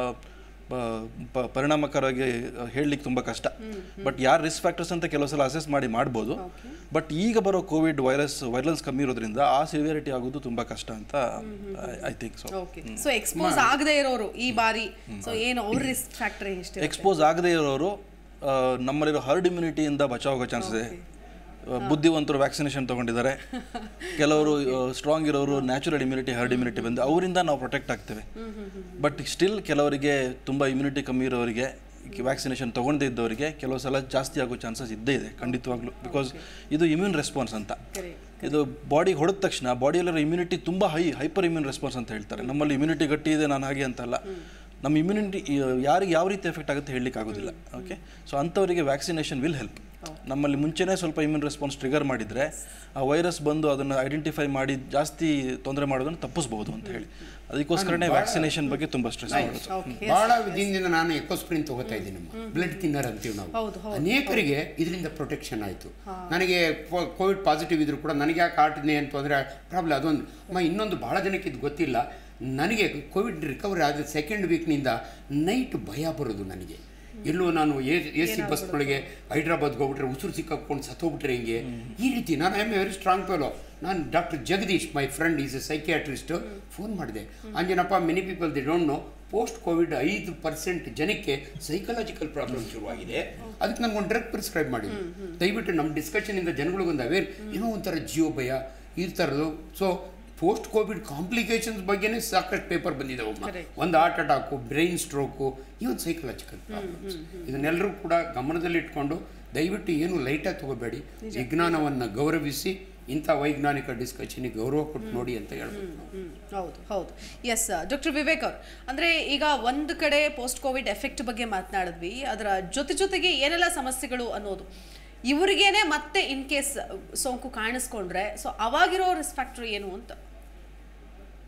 ಪರಿಣಾಮಕಾರವಾಗಿ ಹೇಳಲಿಕ್ಕೆ ತುಂಬ ಕಷ್ಟ ಬಟ್ ಯಾರು ರಿಸ್ಕ್ ಫ್ಯಾಕ್ಟರ್ಸ್ ಅಂತ ಕೆಲವು ಸಲ ಅಸೆಸ್ ಮಾಡಿ ಮಾಡ್ಬೋದು ಬಟ್ ಈಗ ಬರೋ ಕೋವಿಡ್ ವೈರಸ್ ವೈರಲ್ಸ್ ಕಮ್ಮಿ ಇರೋದ್ರಿಂದ ಆ ಸಿವಿಯರಿಟಿ ಆಗೋದು ತುಂಬ ಕಷ್ಟ ಅಂತ I think so okay so expose ಆಗದೆ ಇರೋರು ಈ ಬಾರಿ ಸೊ ಏನು ಅವ್ರ ರಿಸ್ಕ್ ಫ್ಯಾಕ್ಟರ್ ಎಷ್ಟು ಎಕ್ಸ್ಪೋಸ್ ಆಗದೇ ಇರೋರು ಆ, ನಮ್ಮಲ್ಲಿರೋ ಹರ್ಡ್ ಇಮ್ಯುನಿಟಿಯಿಂದ ಬಚಾವ್ ಆಗೋ ಚಾನ್ಸ್ ಇದೆ ಆ, ಬುದ್ಧಿವಂತರು ವ್ಯಾಕ್ಸಿನೇಷನ್ ತೊಗೊಂಡಿದ್ದಾರೆ ಕೆಲವರು ಸ್ಟ್ರಾಂಗ್ ಇರೋರು ನ್ಯಾಚುರಲ್ ಇಮ್ಯುನಿಟಿ ಹರ್ಡ್ ಇಮ್ಯುನಿಟಿ ಬಂದು ಅವರಿಂದ ನಾವು ಪ್ರೊಟೆಕ್ಟ್ ಆಗ್ತೇವೆ ಬಟ್ ಸ್ಟಿಲ್ ಕೆಲವರಿಗೆ ತುಂಬ ಇಮ್ಯುನಿಟಿ ಕಮ್ಮಿ ಇರೋರಿಗೆ ವ್ಯಾಕ್ಸಿನೇಷನ್ ತೊಗೊಂಡೇ ಇದ್ದವರಿಗೆ ಕೆಲವು ಸಲ ಜಾಸ್ತಿ ಆಗೋ ಚಾನ್ಸಸ್ ಇದ್ದೇ ಇದೆ ಖಂಡಿತವಾಗ್ಲೂ ಬಿಕಾಸ್ ಇದು ಇಮ್ಯೂನ್ ರೆಸ್ಪಾನ್ಸ್ ಅಂತ ಇದು ಬಾಡಿಗೆ ಹೊಡೆದ ತಕ್ಷಣ ಬಾಡಿಯಲ್ಲಿರೋ ಇಮ್ಯುನಿಟಿ ತುಂಬ ಹೈ ಹೈಪರ್ ಇಮ್ಯೂನ್ ರೆಸ್ಪಾನ್ಸ್ ಅಂತ ಹೇಳ್ತಾರೆ ನಮ್ಮಲ್ಲಿ ಇಮ್ಯುನಿಟಿ ಗಟ್ಟಿ ಇದೆ ನಾನು ಹಾಗೆ ಅಂತಲ್ಲ ನಮ್ಮ ಇಮ್ಯುನಿಟಿ ಯಾರಿಗೆ ಯಾವ ರೀತಿ ಎಫೆಕ್ಟ್ ಆಗುತ್ತೆ ಹೇಳಲಿಕ್ಕೆ ಆಗೋದಿಲ್ಲ ಓಕೆ ಸೊ ಅಂಥವರಿಗೆ ವ್ಯಾಕ್ಸಿನೇಷನ್ ವಿಲ್ ಹೆಲ್ಪ್ ನಮ್ಮಲ್ಲಿ ಮುಂಚೆನೇ ಸ್ವಲ್ಪ ಇಮ್ಯೂನ್ ರೆಸ್ಪಾನ್ಸ್ ಟ್ರಿಗರ್ ಮಾಡಿದರೆ ಆ ವೈರಸ್ ಬಂದು ಅದನ್ನು ಐಡೆಂಟಿಫೈ ಮಾಡಿ ಜಾಸ್ತಿ ತೊಂದರೆ ಮಾಡೋದನ್ನು ತಪ್ಪಿಸ್ಬೋದು ಅಂತ ಹೇಳಿ ಅದಕ್ಕೋಸ್ಕರನೇ ವ್ಯಾಕ್ಸಿನೇಷನ್ ಬಗ್ಗೆ ತುಂಬ ಸ್ಟ್ರೆಸ್ ಮಾಡೋದು ಬಹಳ ದಿನದಿಂದ ನಾನು ಎಕೋಸ್ಪ್ರಿನ್ ತಗೋತಾ ಇದ್ದೀನಿ ಬ್ಲಡ್ ತಿನ್ನರ್ ಅಂತೀವಿ ನಾವು ಅನೇಕರಿಗೆ ಇದರಿಂದ ಪ್ರೊಟೆಕ್ಷನ್ ಆಯಿತು ನನಗೆ ಕೋವಿಡ್ ಪಾಸಿಟಿವ್ ಇದ್ರು ಕೂಡ ನನಗೆ ಯಾಕೆ ಆಟಿದೆ ಅಂತ ಅಂದರೆ ಪ್ರಾಬ್ಲಮ್ ಅದೊಂದು ಅಮ್ಮ ಇನ್ನೊಂದು ಬಹಳ ಜನಕ್ಕೆ ಇದು ಗೊತ್ತಿಲ್ಲ ನನಗೆ ಕೋವಿಡ್ ರಿಕವರಿ ಆದ ಸೆಕೆಂಡ್ ವೀಕ್ನಿಂದ ನೈಟ್ ಭಯ ಬರೋದು ನನಗೆ ಎಲ್ಲೋ ನಾನು ಎ ಎ ಸಿ ಬಸ್ನೊಳಗೆ ಹೈದ್ರಾಬಾದ್ಗೆ ಹೋಗ್ಬಿಟ್ರೆ ಉಸಿರು ಸಿಕ್ಕಾಕೊಂಡು ಸತ್ತೋಗ್ಬಿಟ್ರೆ ಹಿಂಗೆ ಈ ರೀತಿ ನಾನು I am a very strong fellow ನಾನು doctor Jagadish my friend is a psychiatrist phone ಮಾಡಿದೆ Anjanappa many people they don't know post covid ಐದು ಪರ್ಸೆಂಟ್ ಜನಕ್ಕೆ ಸೈಕಲಾಜಿಕಲ್ ಪ್ರಾಬ್ಲಮ್ ಶುರುವಾಗಿದೆ ಅದಕ್ಕೆ ನನಗೊಂದು ಡ್ರಗ್ ಪ್ರಿಸ್ಕ್ರೈಬ್ ಮಾಡಿ ದಯವಿಟ್ಟು ನಮ್ಮ ಡಿಸ್ಕಷನಿಂದ ಜನಗಳಿಗೊಂದು ಅವೇರ್ ಏನೋ ಒಂಥರ ಜೀವ ಭಯ ಈ ಥರದ್ದು ಸೊ ಪೋಸ್ಟ್ ಕೋವಿಡ್ ಕಾಂಪ್ಲಿಕೇಶನ್ಸ್ ಬಗ್ಗೆನೇ ಸಾಕಷ್ಟು ಪೇಪರ್ ಬಂದಿದ್ದಾವಮ್ಮ ಒಂದು heart attack brain stroke even psychological problems ಇದನ್ನೆಲ್ಲರೂ ಕೂಡ ಗಮನದಲ್ಲಿಟ್ಕೊಂಡು ದಯವಿಟ್ಟು ಏನು ಲೈಟಾಗಿ ತಗೋಬೇಡಿ ವಿಜ್ಞಾನವನ್ನು ಗೌರವಿಸಿ ಇಂಥ ವೈಜ್ಞಾನಿಕ ಡಿಸ್ಕಷನ್ಗೆ ಗೌರವ ಕೊಟ್ಟು ನೋಡಿ ಅಂತ ಹೇಳ್ಬೋದು ನಾವು ಹ್ಮ್, ಹೌದು ಹೌದು ಎಸ್ ಡಾಕ್ಟರ್ ವಿವೇಕ್ ಅವ್ರು ಅಂದರೆ ಈಗ ಒಂದು ಕಡೆ ಪೋಸ್ಟ್ ಕೋವಿಡ್ ಎಫೆಕ್ಟ್ ಬಗ್ಗೆ ಮಾತನಾಡಿದ್ವಿ ಅದರ ಜೊತೆ ಜೊತೆಗೆ ಏನೆಲ್ಲ ಸಮಸ್ಯೆಗಳು ಅನ್ನೋದು ಇವರಿಗೇನೆ ಮತ್ತೆ ಇನ್ ಕೇಸ್ ಸೋಂಕು ಕಾಣಿಸ್ಕೊಂಡ್ರೆ ಸೊ ಅವಾಗಿರೋ ರಿಸ್ಕ್ ಫ್ಯಾಕ್ಟರ್ ಏನು ಅಂತ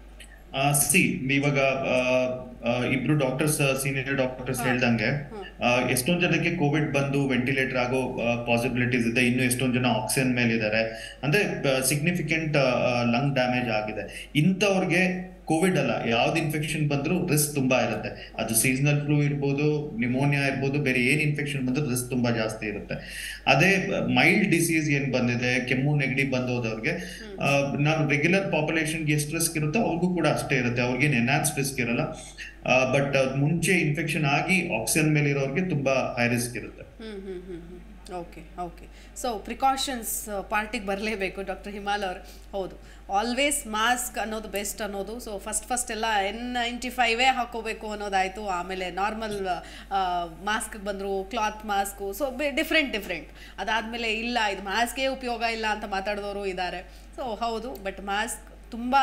ಸಿ ಇವಾಗ ಆ, ಆ, ಇಬ್ರು ಡಾಕ್ಟರ್ಸ್ ಸೀನಿಯರ್ ಡಾಕ್ಟರ್ಸ್ ಹೇಳ್ದಂಗೆ ಆ, ಎಷ್ಟೊಂದ್ ಜನಕ್ಕೆ ಕೋವಿಡ್ ಬಂದು ವೆಂಟಿಲೇಟರ್ ಆಗೋ ಪಾಸಿಬಿಲಿಟೀಸ್ ಇದೆ ಇನ್ನು ಎಷ್ಟೊಂದ್ ಜನ ಆಕ್ಸಿಜನ್ ಮೇಲೆ ಇದ್ದಾರೆ ಅಂದ್ರೆ ಸಿಗ್ನಿಫಿಕೆಂಟ್ ಲಂಗ್ ಡ್ಯಾಮೇಜ್ ಆಗಿದೆ ಇಂಥವ್ರಿಗೆ ಕೋವಿಡ್ ಅಲ್ಲ ಯಾವ್ದು ಇನ್ಫೆಕ್ಷನ್ ಬಂದ್ರು ರಿಸ್ಕ್ ತುಂಬಾ ಇರುತ್ತೆ ಅದು ಸೀಸನಲ್ ಫ್ಲೂ ಇರ್ಬೋದು ನಿಮೋನಿಯಾ ಇರ್ಬೋದು ಬೇರೆ ಏನ್ ಇನ್ಫೆಕ್ಷನ್ ಬಂದ್ರು ರಿಸ್ಕ್ ತುಂಬಾ ಜಾಸ್ತಿ ಇರುತ್ತೆ ಅದೇ ಮೈಲ್ಡ್ ಡಿಸೀಸ್ ಏನ್ ಬಂದಿದೆ ಕೆಮ್ಮು ನೆಗಡಿ ಬಂದೋದವ್ರಿಗೆ ಆ, ನಾವು ರೆಗ್ಯುಲರ್ ಪಾಪ್ಯುಲೇಷನ್ಗೆ ಎಷ್ಟು ರಿಸ್ಕ್ ಇರುತ್ತೋ ಅವ್ರಿಗೂ ಕೂಡ ಅಷ್ಟೇ ಇರುತ್ತೆ ಅವ್ರಿಗೆ ಎನ್ಹಾನ್ಸ್ ರಿಸ್ಕ್ ಇರಲ್ಲ ಬಟ್ ಮುಂಚೆ ಇನ್ಫೆಕ್ಷನ್ ಆಗಿ ಆಕ್ಸಿಜನ್ ಮೇಲೆ ಇರೋರಿಗೆ ತುಂಬಾ ಹೈ ರಿಸ್ಕ್ ಇರುತ್ತೆ ಹ್ಮ್ ಹ್ಮ್ ಹ್ಮ್ ಹ್ಮ್ ಓಕೆ ಓಕೆ ಸೊ ಪ್ರಿಕಾಷನ್ಸ್ ಪಾರ್ಟಿಗೆ ಬರಲೇಬೇಕು ಡಾಕ್ಟರ್ ಹಿಮಾಲ್ ಅವರು ಹೌದು ಆಲ್ವೇಸ್ ಮಾಸ್ಕ್ ಅನ್ನೋದು ಬೆಸ್ಟ್ ಅನ್ನೋದು ಸೊ ಫಸ್ಟ್ ಫಸ್ಟ್ ಎಲ್ಲ ಎನ್ ನೈಂಟಿ ಫೈವೇ ಹಾಕೋಬೇಕು ಅನ್ನೋದಾಯಿತು ಆಮೇಲೆ ನಾರ್ಮಲ್ ಮಾಸ್ಕ್ ಬಂದರು cloth mask so different different ಅದಾದಮೇಲೆ ಇಲ್ಲ ಇದು ಮಾಸ್ಕೇ ಉಪಯೋಗ ಇಲ್ಲ ಅಂತ ಮಾತಾಡಿದವರು ಇದ್ದಾರೆ ಸೊ ಹೌದು ಬಟ್ ಮಾಸ್ಕ್ ತುಂಬಾ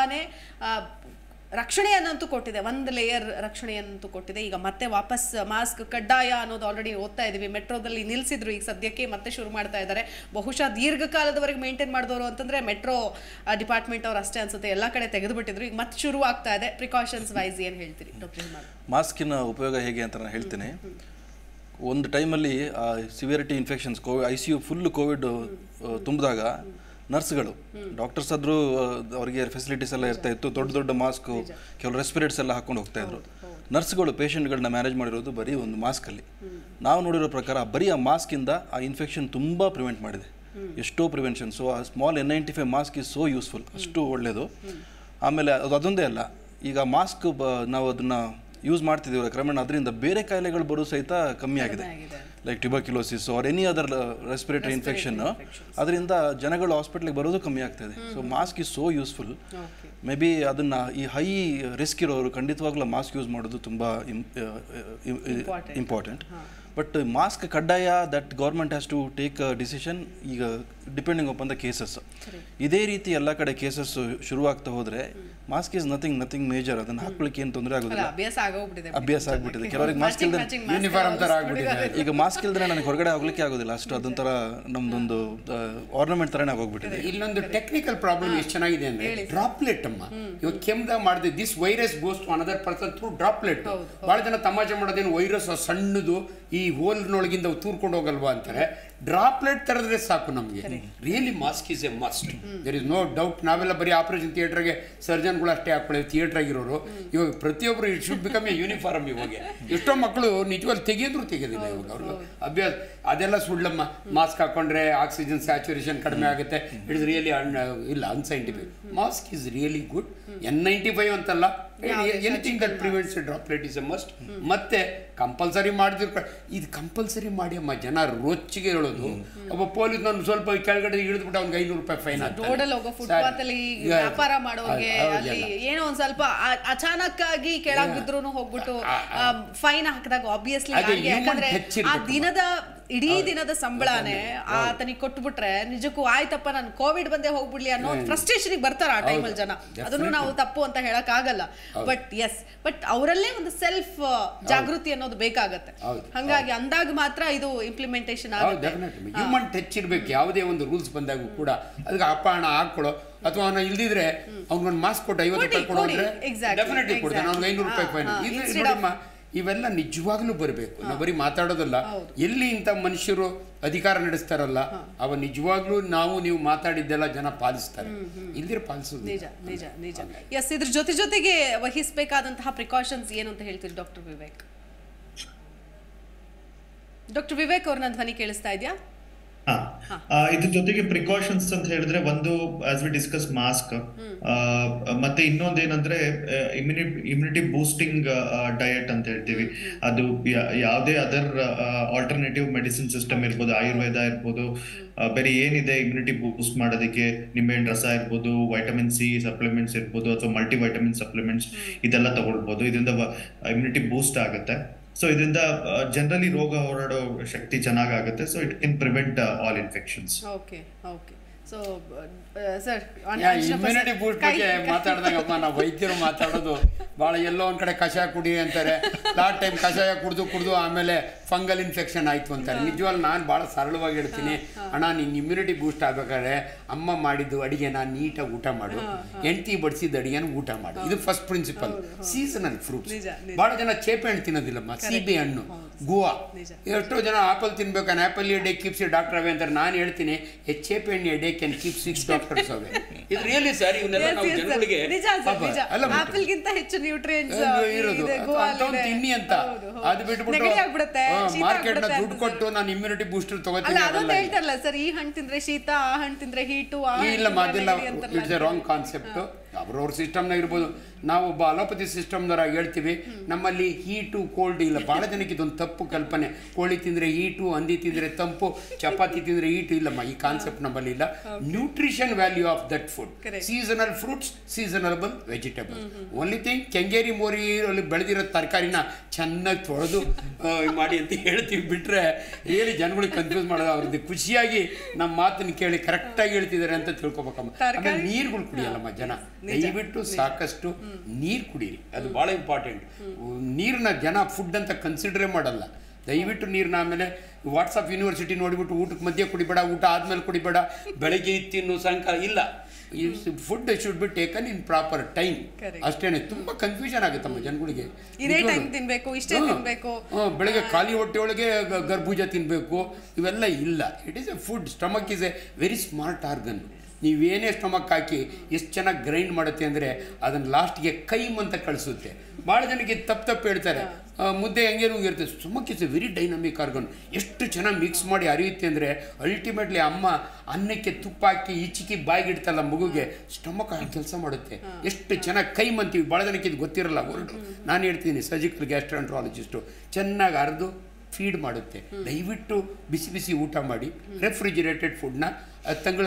ರಕ್ಷಣೆಯನ್ನಂತೂ ಕೊಟ್ಟಿದೆ ಒಂದು ಲೇಯರ್ ರಕ್ಷಣೆಯನ್ನಂತೂ ಕೊಟ್ಟಿದೆ ಈಗ ಮತ್ತೆ ವಾಪಸ್ ಮಾಸ್ಕ್ ಕಡ್ಡಾಯ ಅನ್ನೋದು ಆಲ್ರೆಡಿ ಓದ್ತಾ ಇದೀವಿ ಮೆಟ್ರೋದಲ್ಲಿ ನಿಲ್ಲಿಸಿದ್ರು ಈಗ ಸದ್ಯಕ್ಕೆ ಮತ್ತೆ ಶುರು ಮಾಡ್ತಾ ಇದ್ದಾರೆ ಬಹುಶಃ ದೀರ್ಘಕಾಲದವರೆಗೆ ಮೇಂಟೈನ್ ಮಾಡಿದವರು ಅಂತಂದ್ರೆ ಮೆಟ್ರೋ ಡಿಪಾರ್ಟ್ಮೆಂಟ್ ಅವ್ರು ಅಷ್ಟೇ ಅನ್ಸುತ್ತೆ ಎಲ್ಲ ಕಡೆ ತೆಗೆದುಬಿಟ್ಟಿದ್ರು ಈಗ ಮತ್ತೆ ಶುರು ಆಗ್ತಾ ಇದೆ ಪ್ರಿಕಾಷನ್ಸ್ ವೈಸ್ ಏನು ಹೇಳ್ತೀರಿ ಡಾಕ್ಟರ್ ಹಿಮಾಲ್ ಮಾಸ್ಕಿನ ಉಪಯೋಗ ಹೇಗೆ ಅಂತ ನಾನು ಹೇಳ್ತೀನಿ ಒಂದು ಟೈಮಲ್ಲಿ ಸಿವಿಯರಿಟಿ ಇನ್ಫೆಕ್ಷನ್ಸ್ ಕೋವಿ I C U full covid ತುಂಬಿದಾಗ ನರ್ಸ್ಗಳು ಡಾಕ್ಟರ್ಸ್ ಆದರೂ ಅವರಿಗೆ ಫೆಸಿಲಿಟೀಸ್ ಎಲ್ಲ ಇರ್ತಾ ಇತ್ತು ದೊಡ್ಡ ದೊಡ್ಡ ಮಾಸ್ಕು ಕೆಲವು ರೆಸ್ಪಿರೇಟ್ಸ್ ಎಲ್ಲ ಹಾಕೊಂಡು ಹೋಗ್ತಾ ಇದ್ರು ನರ್ಸ್ಗಳು ಪೇಷಂಟ್ಗಳನ್ನ ಮ್ಯಾನೇಜ್ ಮಾಡಿರೋದು ಬರೀ ಒಂದು ಮಾಸ್ಕಲ್ಲಿ ನಾವು ನೋಡಿರೋ ಪ್ರಕಾರ ಬರೀ ಆ ಮಾಸ್ಕಿಂದ ಆ ಇನ್ಫೆಕ್ಷನ್ ತುಂಬ ಪ್ರಿವೆಂಟ್ ಮಾಡಿದೆ ಎಷ್ಟೋ ಪ್ರಿವೆನ್ಷನ್ ಸೊ ಆ small N ninety five mask is so useful ಅಷ್ಟು ಒಳ್ಳೆಯದು ಆಮೇಲೆ ಅದು ಅದೊಂದೇ ಅಲ್ಲ ಈಗ ಮಾಸ್ಕ್ ಬ ನಾವು ಅದನ್ನು ಯೂಸ್ ಮಾಡ್ತಿದ್ದೀವಿ ಕ್ರಮೇಣ ಅದರಿಂದ ಬೇರೆ ಕಾಯಿಲೆಗಳು ಬರೋ ಸಹಿತ ಕಮ್ಮಿ ಆಗಿದೆ like tuberculosis or any other respiratory infection ಅದರಿಂದ ಜನಗಳು ಹಾಸ್ಪಿಟ್ಲಿಗೆ ಬರೋದು ಕಮ್ಮಿ ಆಗ್ತಾಯಿದೆ so mask is so useful maybe ಅದನ್ನು ಈ ಹೈ ರಿಸ್ಕ್ ಇರೋರು ಖಂಡಿತವಾಗ್ಲೂ ಮಾಸ್ಕ್ ಯೂಸ್ ಮಾಡೋದು ತುಂಬ ಇಂಪಾರ್ಟೆಂಟ್ ಬಟ್ ಮಾಸ್ಕ್ ಕಡ್ಡಾಯ that government has to take decision ಈಗ ಡಿಪೆಂಡಿಂಗ್ ಅಪಾನ್ ದ ಕೇಸಸ್ ಇದೇ ರೀತಿ ಎಲ್ಲ ಕಡೆ ಕೇಸಸ್ ಶುರುವಾಗ್ತಾ ಹೋದರೆ mask is nothing nothing major ಅದನ್ನು ಹಾಕ್ಲಿಕ್ಕೆ ಏನು ತೊಂದರೆ ಅಲ್ಲ ಆಗೋದಿಲ್ಲ ಅಭ್ಯಾಸ ಆಗೋಗ್ಬಿಟ್ಟಿದೆ ಅಭ್ಯಾಸ ಆಗ್ಬಿಟ್ಟಿದೆ ಕೆಲವರಿಗೆ ಮಾಸ್ಕ್ ಇಲ್ದೇ ಯೂನಿಫಾರ್ಮ್ ತರ ಆಗ್ಬಿಟ್ಟಿದೆ ಈಗ ಮಾಸ್ಕ್ ಇಲ್ದ್ರೆ ನನಗೆ ಹೊರಗಡೆ ಹೋಗ್ಲಿಕ್ಕೆ ಆಗೋದಿಲ್ಲ ಅಷ್ಟು ಅದೊಂಥರ ನಮ್ದೊಂದು ಆರ್ನಮೆಂಟ್ ಥರನೇ ಆಗೋಗ್ಬಿಟ್ಟಿದೆ ಇಲ್ಲೊಂದು ಟೆಕ್ನಿಕಲ್ ಪ್ರಾಬ್ಲಮ್ ಎಷ್ಟು ಚೆನ್ನಾಗಿದೆ ಅಂದ್ರೆ ಡ್ರಾಪ್ಲೆಟ್ ಅಮ್ಮ ಇವಾಗ ಕೆಮ್ದಾಗ ಮಾಡಿದೆ this virus goes to another person through droplet ಬಹಳ ಜನ ತಮಾಷೆ ಮಾಡೋದೇನು ವೈರಸ್ ಸಣ್ಣದು ಈ ಹೋಲ್ನೊಳಗಿಂದ ತೂರ್ಕೊಂಡು ಹೋಗಲ್ವಾ ಅಂತಾರೆ ಡ್ರಾಪ್ಲೆಟ್ ತರದ್ರೆ ಸಾಕು ನಮಗೆ really mask is a must there is no doubt ನಾವೆಲ್ಲ ಬರೀ ಆಪರೇಷನ್ ಥಿಯೇಟರ್ಗೆ ಸರ್ಜನ್ಗಳು ಅಷ್ಟೇ ಹಾಕೊಳ್ಳಿ ಥಿಯೇಟರ್ ಆಗಿರೋರು ಇವಾಗ ಪ್ರತಿಯೊಬ್ಬರು it should become a uniform ಇವಾಗ ಎಷ್ಟೋ ಮಕ್ಕಳು ನಿಜವಾಗ್ಲೂ ತೆಗೆಯೋದ್ರು ತೆಗೆಯೋದಿಲ್ಲ ಇವಾಗ ಅವ್ರಿಗೆ ಅಭ್ಯಾಸ ಅದೆಲ್ಲ ಸುಳ್ಳಮ್ಮ ಮಾಸ್ಕ್ ಹಾಕೊಂಡ್ರೆ ಆಕ್ಸಿಜನ್ ಸ್ಯಾಚುರೇಷನ್ ಕಡಿಮೆ ಆಗುತ್ತೆ ಇಟ್ ಇಸ್ ರಿಯಲಿ ಇಲ್ಲ unscientific mask is really good N ninety five ಅಂತಲ್ಲ anything that prevents droplet is a must ಮತ್ತೆ ಕಂಪಲ್ಸರಿ ಮಾಡಿದ್ರು ಇದು ಕಂಪಲ್ಸರಿ ಮಾಡಿ ಅಮ್ಮ ಜನ ರೊಚ್ಚಿಗೆ ಹೇಳೋದು ಒಬ್ಬ ಪೊಲೀಸ್ ನಾನು ಸ್ವಲ್ಪ ಕೆಳಗಡೆ ಇಳಿದ್ಬಿಟ್ಟು ಅವ್ನಿಗೆ ಐನೂರು ರೂಪಾಯಿ ಫೈನ್ ರೋಡಲ್ಲಿ ಹೋಗೋ ಫುಟ್ಪಾತ್ ಅಲ್ಲಿ ವ್ಯಾಪಾರ ಮಾಡೋರಿಗೆ ಅಲ್ಲಿ ಏನೋ ಒಂದ್ ಸ್ವಲ್ಪ ಆ- ಅಚಾನಕ್ ಆಗಿ ಕೆಳಗ್ ಬಿದ್ರು ಹೋಗ್ಬಿಟ್ಟು ಫೈನ್ ಹಾಕಿದಾಗ ಆಬ್ವಿಯಸ್ಲಿ ಅದೇ human ಯಾಕಂದ್ರೆ touch ಆ ಇರ್ಬೇಕು. ದಿನದ ಇಡೀ ದಿನದ ಸಂಬಳನೇ ಆತನಿಗೆ ಕೊಟ್ಬಿಟ್ರೆ ನಿಜಕ್ಕೂ ಆಯ್ತಪ್ಪ ನಾನು ಕೋವಿಡ್ ಬಂದೇ ಹೋಗ್ಬಿಡ್ಲಿ ಅನ್ನೋ ಫ್ರಸ್ಟ್ರೇಷನ್ ಬರ್ತಾರ ಆ ಟೈಮಲ್ಲಿ ಜನ ಅದನ್ನು ನಾವು ತಪ್ಪು ಅಂತ ಹೇಳಕ್ ಆಗಲ್ಲ ಬಟ್ ಎಸ್ ಬಟ್ ಅವರಲ್ಲೇ ಒಂದು ಸೆಲ್ಫ್ ಜಾಗೃತಿ ಅನ್ನೋದು ಬೇಕಾಗತ್ತೆ ಹೌದು. ಹಂಗಾಗಿ ಅಂದಾಗ ಮಾತ್ರ ಇದು ಇಂಪ್ಲಿಮೆಂಟೇಷನ್ ಹೌದು ಆಗುತ್ತೆ ಡೆಫಿನೆಟ್ಲಿ ಹ್ಯೂಮನ್ ಟಚ್ ಇರಬೇಕು ಯಾವುದೇ ಒಂದು ರೂಲ್ಸ್ ಬಂದಾಗೂ ಕೂಡ ಅದಕ್ಕೆ ಅಪ್ಪ ಹಣ ಹಾಕೊಳ್ಳೋ ಅಥವಾ ಅವನ ಇಲ್ದಿದ್ರೆ ಅವ್ನಿಗೊಂದು ಮಾಸ್ಕ್ ಕೊಟ್ಟು ಐವತ್ತು ಕೊಡಿ, ರೂಪಾಯಿ ಕೊಡು ಕೊಡಿ. ಅಂದ್ರೆ Exactly, ಡೆಫಿನೆಟ್ಲಿ ಕೊಡ್ತಾನೆ ಅವ್ನಿಗೆ ಐನೂರು ರೂಪಾಯಿ ಹಾ, ಫೈನ್ ಹಾ. ಇದು Instead ನೋಡಿಮ್ಮ ಇವೆಲ್ಲ ನಿಜವಾಗ್ಲೂ ಬರಬೇಕು ನಾವು ಬರೀ ಮಾತಾಡೋದಲ್ಲ ಎಲ್ಲಿ ಇಂಥ ಮನುಷ್ಯರು ಅಧಿಕಾರ ನಡೆಸ್ತಾರಲ್ಲ ಅವ ನಿಜವಾಗ್ಲೂ ನಾವು ನೀವು ಮಾತಾಡಿದ್ದೆಲ್ಲ ಜನ ಪಾಲಿಸ್ತಾರೆ ಇಲ್ದಿರ ಪಾಲಿಸೋದು ನಿಜ ನಿಜ ನಿಜ ಎಸ್ ಇದ್ರ ಜೊತೆ ಜೊತೆಗೆ ವಹಿಸಬೇಕಾದಂತಹ ಪ್ರಿಕಾಷನ್ಸ್ ಏನು ಅಂತ ಹೇಳ್ತೀರಿ ಡಾಕ್ಟರ್ ವಿವೇಕ್ ಡಾಕ್ಟರ್ ವಿವೇಕ್ ಅವ್ರ ನನ್ನ ಧ್ವನಿ ಕೇಳಿಸ್ತಾ ಇದೆಯಾ ಹಾ ಆ, ಇದ್ರ ಜೊತೆಗೆ ಪ್ರಿಕಾಷನ್ಸ್ ಅಂತ ಹೇಳಿದ್ರೆ ಒಂದು ಆಸ್ ವಿ ಡಿಸ್ಕಸ್ ಮಾಸ್ಕ್ ಮತ್ತೆ ಇನ್ನೊಂದೇನಂದ್ರೆ ಇಮ್ಯುನಿಟಿ ಇಮ್ಯುನಿಟಿ ಬೂಸ್ಟಿಂಗ್ ಡಯಟ್ ಅಂತ ಹೇಳ್ತೀವಿ ಅದು ಯಾ- ಯಾವುದೇ ಅದರ್ ಆಲ್ಟರ್ನೇಟಿವ್ ಮೆಡಿಸಿನ್ ಸಿಸ್ಟಮ್ ಇರ್ಬೋದು ಆಯುರ್ವೇದ ಇರ್ಬೋದು ಆ, ಬೇರೆ ಏನಿದೆ ಇಮ್ಯುನಿಟಿ ಬೂಸ್ಟ್ ಮಾಡೋದಕ್ಕೆ ನಿಂಬೆಹಣ್ಣು ರಸ ಇರ್ಬೋದು ವೈಟಮಿನ್ ಸಿ ಸಪ್ಲಿಮೆಂಟ್ಸ್ ಇರ್ಬೋದು ಅಥವಾ ಮಲ್ಟಿ ವೈಟಮಿನ್ ಸಪ್ಲಿಮೆಂಟ್ಸ್ ಇದೆಲ್ಲ ತಗೊಳ್ಬೋದು ಇದರಿಂದ ಇಮ್ಯುನಿಟಿ ಬೂಸ್ಟ್ ಆಗುತ್ತೆ ಸೊ ಇದರಿಂದ ಜನರಲಿ ರೋಗ ಹೋರಾಡೋ ಶಕ್ತಿ ಚೆನ್ನಾಗಾಗುತ್ತೆ so it can prevent all infections okay okay so sir immunity boost ಬಗ್ಗೆ ಮಾತಾಡಿದಾಗಮ್ಮ ನಾವು ವೈದ್ಯರು ಮಾತಾಡೋದು ಭಾಳ ಎಲ್ಲೋ ಒಂದು ಕಡೆ ಕಷಾಯ ಕುಡಿ ಅಂತಾರೆ ಲಾಸ್ಟ್ ಟೈಮ್ ಕಷಾಯ ಕುಡಿದು ಕುಡಿದು ಆಮೇಲೆ ಫಂಗಲ್ ಇನ್ಫೆಕ್ಷನ್ ಆಯಿತು ಅಂತಾರೆ ನಿಜವಾಗ್ಲೂ ನಾನು ಭಾಳ ಸರಳವಾಗಿ ಹೇಳ್ತೀನಿ ಅಣ್ಣ ನಿನ್ನ ಇಮ್ಯುನಿಟಿ ಬೂಸ್ಟ್ ಆಗಬೇಕಾದ್ರೆ ಅಮ್ಮ ಮಾಡಿದ್ದು ಅಡಿಗೆ ನಾನು ನೀಟಾಗಿ ಊಟ ಮಾಡು ಹೆಂಡ್ತಿ ಬಡಿಸಿದ ಅಡಿಗೆನ ಊಟ ಮಾಡು ಇದು ಫಸ್ಟ್ ಪ್ರಿನ್ಸಿಪಲ್ ಸೀಸನಲ್ ಫ್ರೂಟ್ಸ್ ನಿಜ, ನಿಜ. ಭಾಳ ಜನ ಚೇಪೆ ಹಣ್ಣು ತಿನ್ನೋದಿಲ್ಲಮ್ಮ ಸೀಬೆ ಹಣ್ಣು ಗೋವಾ ನಿಜ. ಎಷ್ಟೋ ಜನ ಆಪಲ್ ತಿನ್ಬೇಕು an apple a day keeps doctor away ಅಂತಾರೆ ನಾನು ಹೇಳ್ತೀನಿ ಎ ಚೇಪೆ ಹಣ್ಣು a day can keep six doctors away ಇದು ರಿಯಲಿ ಸರ್ ಇವನ್ನೆಲ್ಲ ನಾವು ಜನಗಳಿಗೆ ನಿಜ ಸರ್ ಪಾಪ, ನಿಜ ಅಲ್ಲ ಮತ್ತೆ. ಆಪಲ್ಗಿಂತ ಹೆಚ್ಚು ನ್ಯೂಟ್ರಿಯೆಂಟ್ಸ್ ಇರೋದು ಅಂತವ್ನು ತಿನ್ನಿ ಅಂತ ಅದು ಬಿಟ್ಬಿಟ್ಟು ನೆಗಡಿ ಆಗ್ಬಿಡುತ್ತೆ ಶೀತ ಮಾರ್ಕೆಟ್ ನ ಆಗ್ಬಿಡುತ್ತೆ ದುಡ್ಡು ಅಂತ ಕೊಟ್ಟು ನಾನು ಇಮ್ಯುನಿಟಿ ಬೂಸ್ಟರ್ ಅಲ್ಲ ತಗೋತೀನಿ ಅದೊಂದು ಅದೆಲ್ಲ ಹೇಳ್ತಾರಲ್ಲ ಸರ್ ಈ ಹಣ್ಣು ತಿಂದ್ರೆ ಶೀತ ಆ ಹಣ್ಣು ತಿಂದ್ರೆ ಹೀಟು ಆ ಹಣ್ಣು ಇಲ್ಲ ತಿಂದ್ರೆ ಅದೆಲ್ಲ ನೆಗಡಿ ಅಂತಾರಲ್ಲ. ಇಟ್ಸ್ ಎ ರಾಂಗ್ ಕಾನ್ಸೆಪ್ಟ್ ಅವ್ರವ್ರ ಸಿಸ್ಟಮ್ನಾಗ ಇರ್ಬೋದು ನಾವು ಒಬ್ಬ ಅಲೋಪತಿ ಸಿಸ್ಟಮ್ದವ್ರಾಗ ಹೇಳ್ತೀವಿ ನಮ್ಮಲ್ಲಿ ಹೀಟು ಕೋಲ್ಡ್ ಇಲ್ಲ ಭಾಳ ಜನಕ್ಕೆ ಇದೊಂದು ತಪ್ಪು ಕಲ್ಪನೆ ಕೋಳಿ ತಿಂದರೆ ಹೀಟು ಹಂದಿ ತಿಂದರೆ ತಂಪು ಚಪಾತಿ ತಿಂದರೆ ಹೀಟು ಇಲ್ಲಮ್ಮ ಈ ಕಾನ್ಸೆಪ್ಟ್ ನಮ್ಮಲ್ಲಿ ಇಲ್ಲ nutrition value of that food Correct. Seasonal fruits seasonable vegetable only thing Kengeri ಮೋರಿಯಲ್ಲಿ ಬೆಳೆದಿರೋ ತರಕಾರಿನ ಚೆನ್ನಾಗಿ ತೊಳೆದು ಆ, ಮಾಡಿ ಅಂತ ಹೇಳ್ತೀವಿ ಬಿಟ್ರೆ ಹೇಳಿ ಜನಗಳಿಗೆ ಕನ್ಫ್ಯೂಸ್ ಮಾಡೋದು ಅವ್ರದ್ದು ಖುಷಿಯಾಗಿ ನಮ್ಮ ಮಾತನ್ನ ಕೇಳಿ ಕರೆಕ್ಟಾಗಿ ಹೇಳ್ತಿದ್ದಾರೆ ಅಂತ ತಿಳ್ಕೊಬೇಕಮ್ಮ ತರಕಾರಿ- ಆಮೇಲೆ ನೀರುಗಳು ಕುಡಿಯಲ್ಲಮ್ಮ ಜನ ದಯವಿಟ್ಟು ಸಾಕಷ್ಟು ನೀರು ಕುಡೀರಿ ಅದು ಭಾಳ ಇಂಪಾರ್ಟೆಂಟ್ ನೀರನ್ನ ಜನ ಫುಡ್ ಅಂತ ಕನ್ಸಿಡರೇ ಮಾಡಲ್ಲ ದಯವಿಟ್ಟು ನೀರನ್ನ ಆಮೇಲೆ ವಾಟ್ಸಪ್ ಯೂನಿವರ್ಸಿಟಿ ನೋಡಿಬಿಟ್ಟು ಊಟಕ್ಕೆ ಮಧ್ಯೆ ಕುಡಿಬೇಡ ಊಟ ಆದ್ಮೇಲೆ ಕುಡಿಬೇಡ ಬೆಳಗ್ಗೆ ಇದ್ ತಿನ್ನು ಸಾಯಂಕಾಲ ಇಲ್ಲ food should be taken in proper time Correct. ಅಷ್ಟೇನೆ ತುಂಬಾ ಕನ್ಫ್ಯೂಷನ್ ಆಗುತ್ತಮ್ಮ ಜನಗಳಿಗೆ ಇದೇ ನಿಜವಾಗ್ಲೂ. ಟೈಮ್ ತಿನ್ಬೇಕು ಇಷ್ಟೇ ಹ್ಮ್. ತಿನ್ಬೇಕು ಹ್ಮ್, ಬೆಳಗ್ಗೆ ಖಾಲಿ ಹೊಟ್ಟೆಯೊಳಗೆ ಗ- ಗರ್ಭೂಜ ತಿನ್ನಬೇಕು ಇವೆಲ್ಲ ಇಲ್ಲ it is a food stomach is a very smart organ ನೀವೇನೇ ಸ್ಟಮಕ್ ಹಾಕಿ ಎಷ್ಟು ಚೆನ್ನಾಗಿ ಗ್ರೈಂಡ್ ಮಾಡುತ್ತೆ ಅಂದರೆ ಅದನ್ನು ಲಾಸ್ಟ್ಗೆ ಕೈಮ್ ಅಂತ ಕಳಿಸುತ್ತೆ ಭಾಳ ಜನಕ್ಕೆ ತಪ್ಪು ತಪ್ಪು ಹೇಳ್ತಾರೆ ಆ, ಮುದ್ದೆ ಹೆಂಗೆ ಇರುತ್ತೆ stomach is a very dynamic organ ಎಷ್ಟು ಚೆನ್ನಾಗಿ ಮಿಕ್ಸ್ ಮಾಡಿ ಅರಿಯುತ್ತೆ ಅಂದರೆ ಅಲ್ಟಿಮೇಟ್ಲಿ ಅಮ್ಮ ಅನ್ನಕ್ಕೆ ತುಪ್ಪ ಹಾಕಿ ಈಚಿಕಿ ಬಾಯಿಗಿಡ್ತಲ್ಲ ಮಗುಗೆ ಸ್ಟಮಕ್ ಕೆಲಸ ಮಾಡುತ್ತೆ ಎಷ್ಟು ಚೆನ್ನಾಗಿ ಕೈಮ್ ಅಂತೀವಿ ಭಾಳ ಜನಕ್ಕೆ ಇದು ಗೊತ್ತಿರಲ್ಲ ವರ್ಡು ನಾನು ಹೇಳ್ತೀನಿ ಸರ್ಜಿಕಲ್ ಗ್ಯಾಸ್ಟ್ರಾಂಟ್ರಾಲಜಿಸ್ಟು ಚೆನ್ನಾಗಿ ಅರ್ದು ಫೀಡ್ ಮಾಡುತ್ತೆ ದಯವಿಟ್ಟು ಬಿಸಿ ಬಿಸಿ ಊಟ ಮಾಡಿ ರೆಫ್ರಿಜಿರೇಟೆಡ್ ಫುಡ್ನ ತಂಗಳ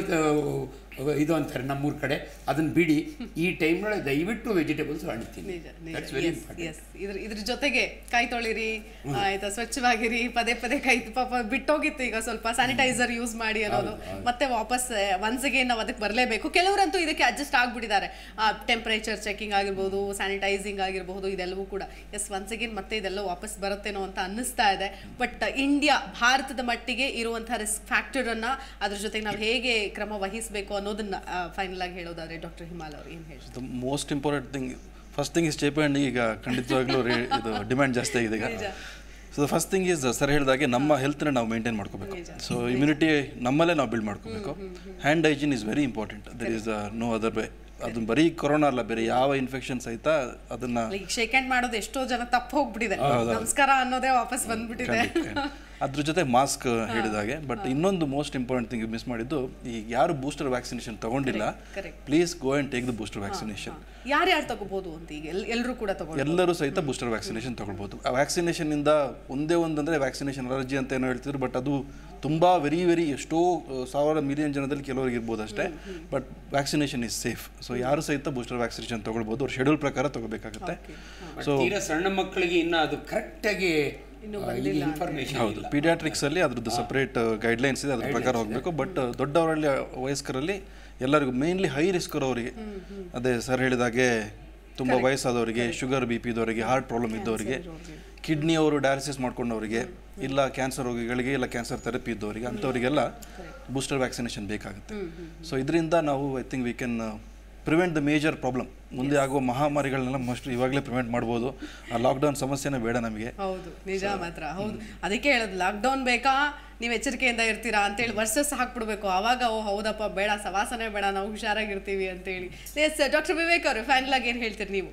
ಇದು ಅಂತಾರೆ ನಮ್ಮೂರ ಕಡೆ ಅದನ್ನು ಬಿಡಿ ಈ ಟೈಮ್ನೊಳಗೆ ದಯವಿಟ್ಟು ವೆಜಿಟೇಬಲ್ಸ್ ಹಣ್ತೀನಿ ನಿಜ ನಿಜ ದಟ್ಸ್ ವೆರಿ ಎಸ್ ಎಸ್ ಇದ್ರ ಇದ್ರ ಜೊತೆಗೆ ಕೈ ತೊಳಿರಿ ಆಯ್ತಾ ಸ್ವಚ್ಛವಾಗಿರಿ ಪದೇ ಪದೇ ಕೈ ಪಾಪ ಬಿಟ್ಟೋಗಿತ್ತು ಈಗ ಸ್ವಲ್ಪ ಸ್ಯಾನಿಟೈಸರ್ ಯೂಸ್ ಮಾಡಿ ಅನ್ನೋದು ಮತ್ತೆ ವಾಪಸ್ ಒನ್ಸ್ ಅಗೇನ್ ನಾವು ಅದಕ್ಕೆ ಬರಲೇಬೇಕು ಕೆಲವರಂತೂ ಇದಕ್ಕೆ ಅಡ್ಜಸ್ಟ್ ಆಗ್ಬಿಟ್ಟಿದ್ದಾರೆ ಟೆಂಪರೇಚರ್ ಚೆಕಿಂಗ್ ಆಗಿರ್ಬೋದು ಸ್ಯಾನಿಟೈಸಿಂಗ್ ಆಗಿರಬಹುದು ಇದೆಲ್ಲವೂ ಕೂಡ ಎಸ್ ಒನ್ಸ್ ಅಗೇನ್ ಮತ್ತೆ ಇದೆಲ್ಲ ವಾಪಸ್ ಬರುತ್ತೇನೋ ಅಂತ ಅನ್ನಿಸ್ತಾ ಇದೆ ಬಟ್ ಇಂಡಿಯಾ ಭಾರತದ ಮಟ್ಟಿಗೆ ಇರುವಂತಹ ರಿಸ್ಕ್ ಫ್ಯಾಕ್ಟರ್ ಅನ್ನ ಅದ್ರ ಜೊತೆಗೆ ನಾವು ಹೇಗೆ ಕ್ರಮ ವಹಿಸಬೇಕು ಅನ್ನೋದನ್ನ ಫೈನಲ್ ಆಗಿ ಹೇಳೋದಾದ್ರೆ ಡಾಕ್ಟರ್ ಹಿಮಾಲ್ ಅವರು ಏನ್ ಹೇಳ್ತಾರೆ the most important thing first thing is ಚೇಪೆ ಹಣ್ಣಿಗೆ ಈಗ ಖಂಡಿತವಾಗ್ಲೂ ರೇ ಇದು ಡಿಮ್ಯಾಂಡ್ ಜಾಸ್ತಿ ಆಗಿದೆ ಈಗ ನಿಜ. So first thing is sir ಹೇಳಿದಾಗೆ ನಮ್ಮ ಹೆಲ್ತ್ನ ನಾವು ಮೇಂಟೈನ್ ಮಾಡ್ಕೋಬೇಕು ಸೊ ಇಮ್ಯುನಿಟಿ ನಮ್ಮಲ್ಲೇ ನಾವು ಬಿಲ್ಡ್ ಮಾಡ್ಕೋಬೇಕು hand hygiene is very important there is no other way ಅದು ಬರೀ ಕೊರೋನಾ ಅಲ್ಲ ಬೇರೆ ಯಾವ ಇನ್ಫೆಕ್ಷನ್ ಸಹಿತ ಅದನ್ನ ಈಗ ಶೇಕ್ ಹ್ಯಾಂಡ್ ಮಾಡೋದು ಎಷ್ಟೋ ಜನ ತಪ್ಪು ಹೋಗ್ಬಿಟ್ಟಿದೆ ನಮಸ್ಕಾರ ಅನ್ನೋದೇ ವಾಪಸ್ ಬಂದ್ಬಿಟ್ಟಿದೆ ಅದ್ರ ಜೊತೆ ಮಾಸ್ಕ್ ಹೇಳಿದಾಗೆ ಬಟ್ ಇನ್ನೊಂದು ಮೋಸ್ಟ್ ಇಂಪಾರ್ಟೆಂಟ್ ಥಿಂಗ್ ಮಿಸ್ ಮಾಡಿದ್ದು ಈ ಯಾರು ಬೂಸ್ಟರ್ ವ್ಯಾಕ್ಸಿನೇಷನ್ ತಗೊಂಡಿಲ್ಲ correct. Please go and take the booster vaccination ಯಾರ್ಯಾರು ತಗೋಬಹುದು ಅಂತ ಈಗ ಎಲ್- ಎಲ್ರೂ ಕೂಡ ತಗೊಳ್ಬೋದು ಎಲ್ಲರೂ ಸಹಿತ ಬೂಸ್ಟರ್ ವ್ಯಾಕ್ಸಿನೇಷನ್ ತಗೊಳ್ಬೋದು ಆ ವ್ಯಾಕ್ಸಿನೇಷನ್ ಇಂದ ಒಂದೇ ಒಂದಂದ್ರೆ ವ್ಯಾಕ್ಸಿನೇಷನ್ ಅಲರ್ಜಿ ಅಂತ ಏನೋ ಹೇಳ್ತಿದ್ರು ಬಟ್ ಅದು ತುಂಬಾ ವೆರಿ ವೆರಿ ಎಷ್ಟೋ ಆ, ಸಾವಿರ ಮಿಲಿಯನ್ ಜನದಲ್ಲಿ ಕೆಲವರಿಗೆ ಇರ್ಬೋದು ಅಷ್ಟೇ but vaccination is safe so ಯಾರು ಸಹಿತ ಬೂಸ್ಟರ್ ವ್ಯಾಕ್ಸಿನೇಷನ್ ತಗೊಳ್ಬೋದು ಅವ್ರ ಶೆಡ್ಯೂಲ್ ಪ್ರಕಾರ ತಗೋಬೇಕಾಗುತ್ತೆ ಸೊ ತೀರಾ ಸಣ್ಣ ಮಕ್ಕಳಿಗೆ ಇನ್ನು ಅದು ಕರೆಕ್ಟಾಗಿ ಇನ್ಫಾರ್ಮೇಶನ್ ಹೌದು ಪೀಡಿಯಾಟ್ರಿಕ್ಸ್ ಅಲ್ಲಿ ಅದ್ರದ್ದು ಸಪರೇಟ್ ಗೈಡ್ಲೈನ್ಸ್ ಇದೆ ಅದ್ರ ಪ್ರಕಾರ ಹೋಗಬೇಕು ಬಟ್ ದೊಡ್ಡವರಲ್ಲಿ ವಯಸ್ಕರಲ್ಲಿ ಎಲ್ಲರಿಗೂ ಮೇನ್ಲಿ ಹೈ ರಿಸ್ಕ್ ಅವರಿಗೆ ಅದೇ ಸರ್ ಹೇಳಿದಾಗೆ ತುಂಬ ವಯಸ್ಸಾದವರಿಗೆ ಶುಗರ್ ಬಿ ಪಿ ಇದ್ದವರಿಗೆ ಹಾರ್ಟ್ ಪ್ರಾಬ್ಲಮ್ ಇದ್ದವರಿಗೆ ಕಿಡ್ನಿ ಅವರು ಡಯಾಲಿಸಿಸ್ ಮಾಡ್ಕೊಂಡವರಿಗೆ ಇಲ್ಲ ಕ್ಯಾನ್ಸರ್ ರೋಗಿಗಳಿಗೆ ಇಲ್ಲ ಕ್ಯಾನ್ಸರ್ ಥೆರಪಿ ಇದ್ದವರಿಗೆ ಅಂಥವರಿಗೆಲ್ಲ ಬೂಸ್ಟರ್ ವ್ಯಾಕ್ಸಿನೇಷನ್ ಬೇಕಾಗುತ್ತೆ ಸೊ ಇದರಿಂದ ನಾವು I think we can prevent the major problem ಮುಂದೆ ಆಗುವ ಮಹಾಮಾರಿಗಳನ್ನೆಲ್ಲ ಮೋಸ್ಟ್ ಇವಾಗಲೇ ಪ್ರಿವೆಂಟ್ ಮಾಡ್ಬೋದು ಆ ಲಾಕ್ಡೌನ್ ಸಮಸ್ಯೆನೇ ಬೇಡ ನಮಗೆ ಹೌದು ನಿಜ ಮಾತ್ರ ಹೌದು ಅದಕ್ಕೆ ಹೇಳೋದು ಲಾಕ್ಡೌನ್ ಬೇಕಾ ನೀವು ಎಚ್ಚರಿಕೆಯಿಂದ ಇರ್ತೀರಾ ಅಂತೇಳಿ ವರ್ಸಸ್ ಹಾಕ್ಬಿಡ್ಬೇಕು ಅವಾಗ ಓ ಹೌದಪ್ಪ ಬೇಡ ಸವಾಸನೆ ಬೇಡ ನಾವು ಹುಷಾರಾಗಿರ್ತೀವಿ ಅಂತೇಳಿ ಎಸ್ ಡಾಕ್ಟರ್ ವಿವೇಕ್ ಅವರು ಫೈನಲ್ ಆಗಿ ಏನು ಹೇಳ್ತೀರಿ ನೀವು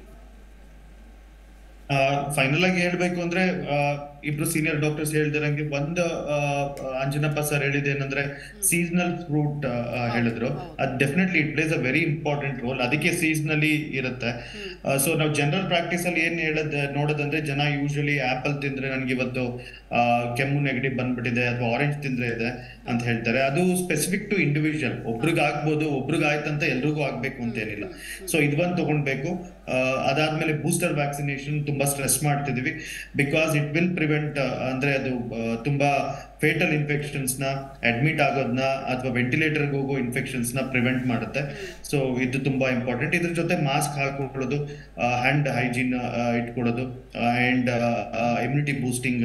ಫೈನಲ್ ಆಗಿ ಹೇಳ್ಬೇಕು ಅಂದ್ರೆ ಆ, ಇಬ್ರು ಸೀನಿಯರ್ ಡಾಕ್ಟರ್ಸ್ ಹೇಳ್ದಿರಂಗೆ ಒಂದು ಆ, ಅಂಜನಪ್ಪ ಸರ್ ಹೇಳಿದೆ ಏನಂದ್ರೆ ಸೀಸನಲ್ ಫ್ರೂಟ್ ಹೇಳಿದ್ರು ಅದ್ definitely it plays a very important role ಅದಕ್ಕೆ ಸೀಸನಲಿ ಇರುತ್ತೆ ಸೊ ನಾವು ಜನರಲ್ ಪ್ರಾಕ್ಟೀಸ್ ಅಲ್ಲಿ ಏನ್ ಹೇಳದ್ ನೋಡೋದಂದ್ರೆ ಜನ ಯೂಶಲಿ ಆಪಲ್ ತಿಂದ್ರೆ ನನ್ಗೆ ಇವತ್ತು ಆ, ಕೆಮ್ಮು ನೆಗಡಿ ಬಂದ್ಬಿಟ್ಟಿದೆ ಅಥವಾ ಆರೆಂಜ್ ತಿಂದ್ರೆ ಇದೆ ಅಂತ ಹೇಳ್ತಾರೆ ಅದು ಸ್ಪೆಸಿಫಿಕ್ ಟು ಇಂಡಿವಿಜುವಲ್ ಒಬ್ರಿಗೆ ಆಗ್ಬೋದು ಒಬ್ರಿಗೆ ಆಯ್ತಂತ ಎಲ್ರಿಗೂ ಆಗ್ಬೇಕು ಅಂತ ಏನಿಲ್ಲ ಸೊ ಇದೊಂದು ತಗೊಂಡ್ಬೇಕು ಆ, ಅದಾದ್ಮೇಲೆ ಬೂಸ್ಟರ್ ವ್ಯಾಕ್ಸಿನೇಷನ್ ತುಂಬಾ ಸ್ಟ್ರೆಸ್ ಮಾಡ್ತಿದೀವಿ because it will prevent prevent ಅಂದ್ರೆ ಅದು ಆ, ತುಂಬಾ ಫೇಟಲ್ ಇನ್ಫೆಕ್ಷನ್ಸ್ ನ ಅಡ್ಮಿಟ್ ಆಗೋದನ್ನ ಅಥವಾ ವೆಂಟಿಲೇಟರ್ ಹೋಗೋ ಇನ್ಫೆಕ್ಷನ್ಸ್ ನ ಪ್ರಿವೆಂಟ್ ಮಾಡುತ್ತೆ ಸೊ ಇದು ತುಂಬಾ ಇಂಪಾರ್ಟೆಂಟ್ ಇದ್ರ ಜೊತೆ ಮಾಸ್ಕ್ ಹಾಕೊಳ್ಳೋದು ಹ್ಯಾಂಡ್ ಹೈಜೀನ್ ಇಟ್ಕೊಳ್ಳೋದು ಅಂಡ್ ಇಮ್ಯುನಿಟಿ ಬೂಸ್ಟಿಂಗ್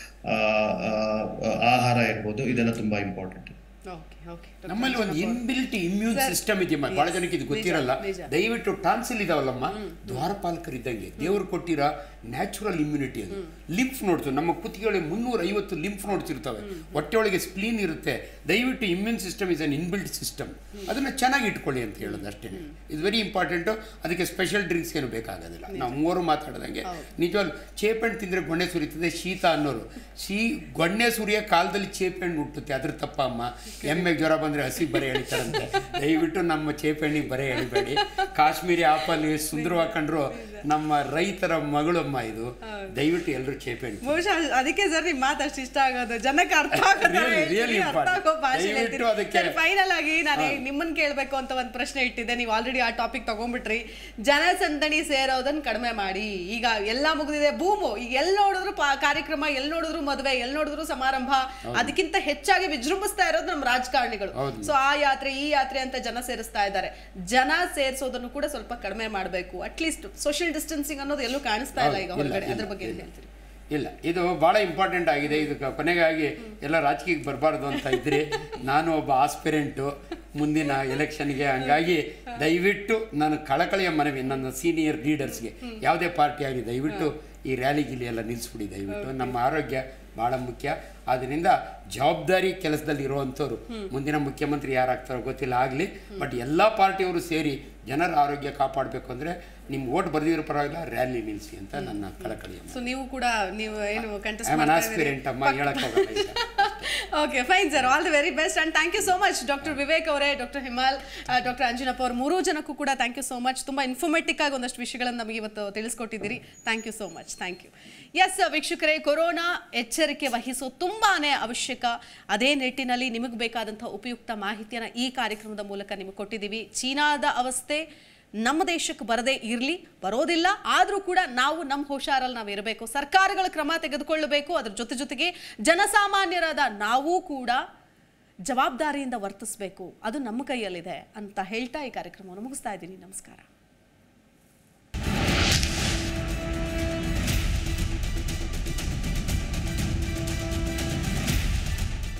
ಆಹಾರ ಇರ್ಬೋದು ಇದೆಲ್ಲ ತುಂಬಾ ಇಂಪಾರ್ಟೆಂಟ್ ಓಕೆ ಓಕೆ ನಮ್ಮಲ್ಲಿ ಒಂದು ಇನ್ಬಿಲ್ಟ್ ಇಮ್ಯೂನ್ ಸಿಸ್ಟಮ್ ಇದೆಯಮ್ಮ ಬಹಳ ಜನಕ್ಕೆ ಇದು ಗೊತ್ತಿರಲ್ಲ ನಿಜ. ದಯವಿಟ್ಟು ಟಾನ್ಸಿಲ್ ಇದಾವಲ್ಲಮ್ಮ ದ್ವಾರಪಾಲಕರಿದ್ದಂಗೆ ದೇವರು ಕೊಟ್ಟಿರೋ ನ್ಯಾಚುರಲ್ ಇಮ್ಯುನಿಟಿ ಅದು ಲಿಂಫ್ ನೋಡ್ತು ನಮ್ಮ ಕುತ್ತಿಗೆಯೊಳಗೆ ಮುನ್ನೂರ ಐವತ್ತು ಲಿಂಫ್ ನೋಡ್ಸ್ ಇರ್ತವೆ ಹೊಟ್ಟೆಯೊಳಗೆ ಸ್ಪ್ಲೀನ್ ಇರುತ್ತೆ ದಯವಿಟ್ಟು immune system is an inbuilt system ಅದನ್ನ ಚೆನ್ನಾಗಿ ಇಟ್ಕೊಳ್ಳಿ ಅಂತ ಹೇಳೋದು ಅಷ್ಟೇ ಇದು ವೆರಿ ಇಂಪಾರ್ಟೆಂಟು ಅದಕ್ಕೆ ಸ್ಪೆಷಲ್ ಡ್ರಿಂಕ್ಸ್ ಏನು ಬೇಕಾಗೋದಿಲ್ಲ ನಾವು ಮೂವರು ಮಾತಾಡ್ದಂಗೆ ನಿಜವಾಗ್ಲು ಚೇಪೆಣ್ಣು ತಿಂದರೆ ಗೊಣ್ಣೆ ಸುರಿತದೆ ಶೀತ ಅನ್ನೋರು ಶೀ ಗೊಣ್ಣೆ ಸುರಿಯೋ ಕಾಲದಲ್ಲಿ ಚೇಪೆಣ್ಣು ಹುಟ್ಟುತ್ತೆ ಅದ್ರ ತಪ್ಪ ಅಮ್ಮ ಎಮ್ಮೆಗೆ ಜ್ವರ ಬಂದರೆ ಹಸಿ ಬರೆ ಎಳಿತಾರಂತೆ ದಯವಿಟ್ಟು ನಮ್ಮ ಚೇಪೆಣ್ಣಿಗೆ ಬರೆ ಎಳಿಬೇಡಿ ಕಾಶ್ಮೀರಿ ಆಪಲ್ ಎಷ್ಟು ಸುಂದರವಾಗಿ ಕಂಡ್ರು ನಮ್ಮ ರೈತರ ಮಗಳಮ್ಮ ಇದು ದಯವಿಟ್ಟು ಎಲ್ಲರೂ ಚೇಪೆಣ್ಣು ಬಹುಶಃ ಅದಕ್ಕೆ ಸರ್ ನಿಮ್ ಮಾತು ಅಷ್ಟು ಇಷ್ಟ ಆಗೋದು ಜನಕ್ಕೆ ಅರ್ಥ ಆಗೋ ಥರ Really, ಹೇಳ್ತೀರಿ, really ಅರ್ಥ important. ಆಗೋ ಭಾಷೆಲಿ ದಯವಿಟ್ಟು ಹೇಳ್ತೀರಿ. ಅದಕ್ಕೆ- ಸರ್, ಫೈನಲ್ ಆಗಿ ನಾನು ನಿಮ್ಮನ್ನ ಕೇಳಬೇಕು ಅಂತ ಒಂದು ಪ್ರಶ್ನೆ ಇಟ್ಟಿದ್ದೆ ನೀವು ಆಲ್ರೆಡಿ ಆ ಟಾಪಿಕ್ ತಗೊಂಡ್ಬಿಟ್ರಿ ಜನಸಂದಣಿ ಸೇರೋದನ್ನ ಕಡಿಮೆ ಮಾಡಿ ಈಗ ಎಲ್ಲ ಮುಗಿದಿದೆ ಬೂಮು ಈಗ ಎಲ್ಲಿ ನೋಡಿದ್ರು ಪಾ- ಕಾರ್ಯಕ್ರಮ ಎಲ್ಲಿ ನೋಡಿದ್ರು ಮದುವೆ ಎಲ್ಲಿ ನೋಡಿದ್ರು ಸಮಾರಂಭ ಅದಕ್ಕಿಂತ ಹೆಚ್ಚಾಗಿ ವಿಜೃಂಭಿಸ್ತಾ ಇರೋದು ನಮ್ಮ ರಾಜಕಾರಣಿಗಳು ಹೌದು. ಸೊ ಆ ಯಾತ್ರೆ ಈ ಯಾತ್ರೆ ಅಂತ ಜನ ಸೇರಿಸ್ತಾ ಇದ್ದಾರೆ ಜನ ಸೇರಿಸೋದನ್ನು ಕೂಡ ಸ್ವಲ್ಪ ಕಡಿಮೆ ಮಾಡಬೇಕು ಅಟ್ಲೀಸ್ಟ್ ಸೋಷಿಯಲ್ ಡಿಸ್ಟೆನ್ಸಿಂಗ್ ಅನ್ನೋದು ಎಲ್ಲೂ ಕಾಣಿಸ್ತಾ ಇಲ್ಲ ಈಗ ಹೌದು, ಇಲ್ಲ, ಹೊರಗಡೆ ಇಲ್ಲ, ಅದ್ರ ಬಗ್ಗೆ ಏನ್ ಇಲ್ಲ. ಹೇಳ್ತೀರಿ ಇಲ್ಲ ಇದು ಭಾಳ ಇಂಪಾರ್ಟೆಂಟ್ ಆಗಿದೆ ಇದಕ್ಕೆ ಕೊನೆಗಾಗಿ ಎಲ್ಲ ರಾಜಕೀಯಕ್ಕೆ ಬರಬಾರ್ದು ಅಂತ ಇದ್ರೆ ನಾನು ಒಬ್ಬ ಆಸ್ಪಿರೆಂಟು ಮುಂದಿನ ಎಲೆಕ್ಷನ್ಗೆ ಹಂಗಾಗಿ ದಯವಿಟ್ಟು ನಾನು ಕಳಕಳಿಯ ಮನವಿ ನನ್ನ ಸೀನಿಯರ್ ಲೀಡರ್ಸ್ಗೆ ಯಾವುದೇ ಪಾರ್ಟಿ ಆಗಲಿ ದಯವಿಟ್ಟು ಈ ರ್ಯಾಲಿ ಗಿಲಿ ಎಲ್ಲ ನಿಲ್ಲಿಸ್ಬಿಡಿ ದಯವಿಟ್ಟು ನಮ್ಮ ಆರೋಗ್ಯ ಭಾಳ ಮುಖ್ಯ ಆದ್ದರಿಂದ ಜವಾಬ್ದಾರಿ ಕೆಲಸದಲ್ಲಿ ಇರುವಂಥವ್ರು ಮುಂದಿನ ಮುಖ್ಯಮಂತ್ರಿ ಯಾರಾಗ್ತಾರೋ ಗೊತ್ತಿಲ್ಲ ಆಗಲಿ ಬಟ್ ಎಲ್ಲ ಪಾರ್ಟಿಯವರು ಸೇರಿ ಜನರ ಆರೋಗ್ಯ ಕಾಪಾಡಬೇಕು ಅಂದರೆ ನಿಮ್ಮ ಓಟ್ ಬರೆದಿರೋ ಪರವಾಗಿಲ್ಲ ರ್ಯಾಲಿ ನಿಲ್ಲಿಸಿ ಅಂತ ನನ್ನ ಕಳಕಳಿಯ ಮನವಿ. ಸೊ ನೀವು ಕೂಡ ನೀವು ಏನು ಐ ಕಂಟೆಸ್ಟ್ ಆಮ್ ಅನ್ ಮಾಡ್ತಾ ಆಸ್ಪಿರೆಂಟ್ ಅಮ್ಮ ಹೇಳಕ್ ಹೋಗಲ್ಲ ಈಗ. Okay fine sir all the very best and thank you so much doctor Vivek ಅವರೇ ಡಾಕ್ಟರ್ ಹಿಮಾಲ್ ಡಾಕ್ಟರ್ ಅಂಜನಪ್ಪ ಅವ್ರ ಮೂರೂ ಜನಕ್ಕೂ ಕೂಡ ಥ್ಯಾಂಕ್ ಯು ಸೋ ಮಚ್ ತುಂಬ ಇನ್ಫಾರ್ಮೇಟಿಕ್ ಆಗಿ ಒಂದಷ್ಟು ವಿಷಯಗಳನ್ನು ನಮಗೆ ಇವತ್ತು ತಿಳಿಸ್ಕೊಟ್ಟಿದ್ದೀರಿ thank you so much thank you yes ವೀಕ್ಷಕರೇ ಕೊರೋನಾ ಎಚ್ಚರಿಕೆ ವಹಿಸೋ ತುಂಬಾನೇ ಅವಶ್ಯಕ ಅದೇ ನಿಟ್ಟಿನಲ್ಲಿ ನಿಮಗೆ ಬೇಕಾದಂಥ ಉಪಯುಕ್ತ ಮಾಹಿತಿಯನ್ನು ಈ ಕಾರ್ಯಕ್ರಮದ ಮೂಲಕ ನಿಮಗೆ ಕೊಟ್ಟಿದ್ದೀವಿ ಚೀನಾದ ಅವಸ್ಥೆ ನಮ್ಮ ದೇಶಕ್ಕೆ ಬರದೇ ಇರಲಿ ಬರೋದಿಲ್ಲ ಆದರೂ ಕೂಡ ನಾವು ನಮ್ಮ ಹುಷಾರಲ್ಲಿ ನಾವು ಇರಬೇಕು ಸರ್ಕಾರಗಳ ಕ್ರಮ ತೆಗೆದುಕೊಳ್ಳಬೇಕು ಅದ್ರ ಜೊತೆ ಜೊತೆಗೆ ಜನಸಾಮಾನ್ಯರಾದ ನಾವು ಕೂಡ ಜವಾಬ್ದಾರಿಯಿಂದ ವರ್ತಿಸಬೇಕು ಅದು ನಮ್ಮ ಕೈಯಲ್ಲಿದೆ ಅಂತ ಹೇಳ್ತಾ ಈ ಕಾರ್ಯಕ್ರಮವನ್ನು ಮುಗಿಸ್ತಾ ಇದ್ದೀನಿ ನಮಸ್ಕಾರ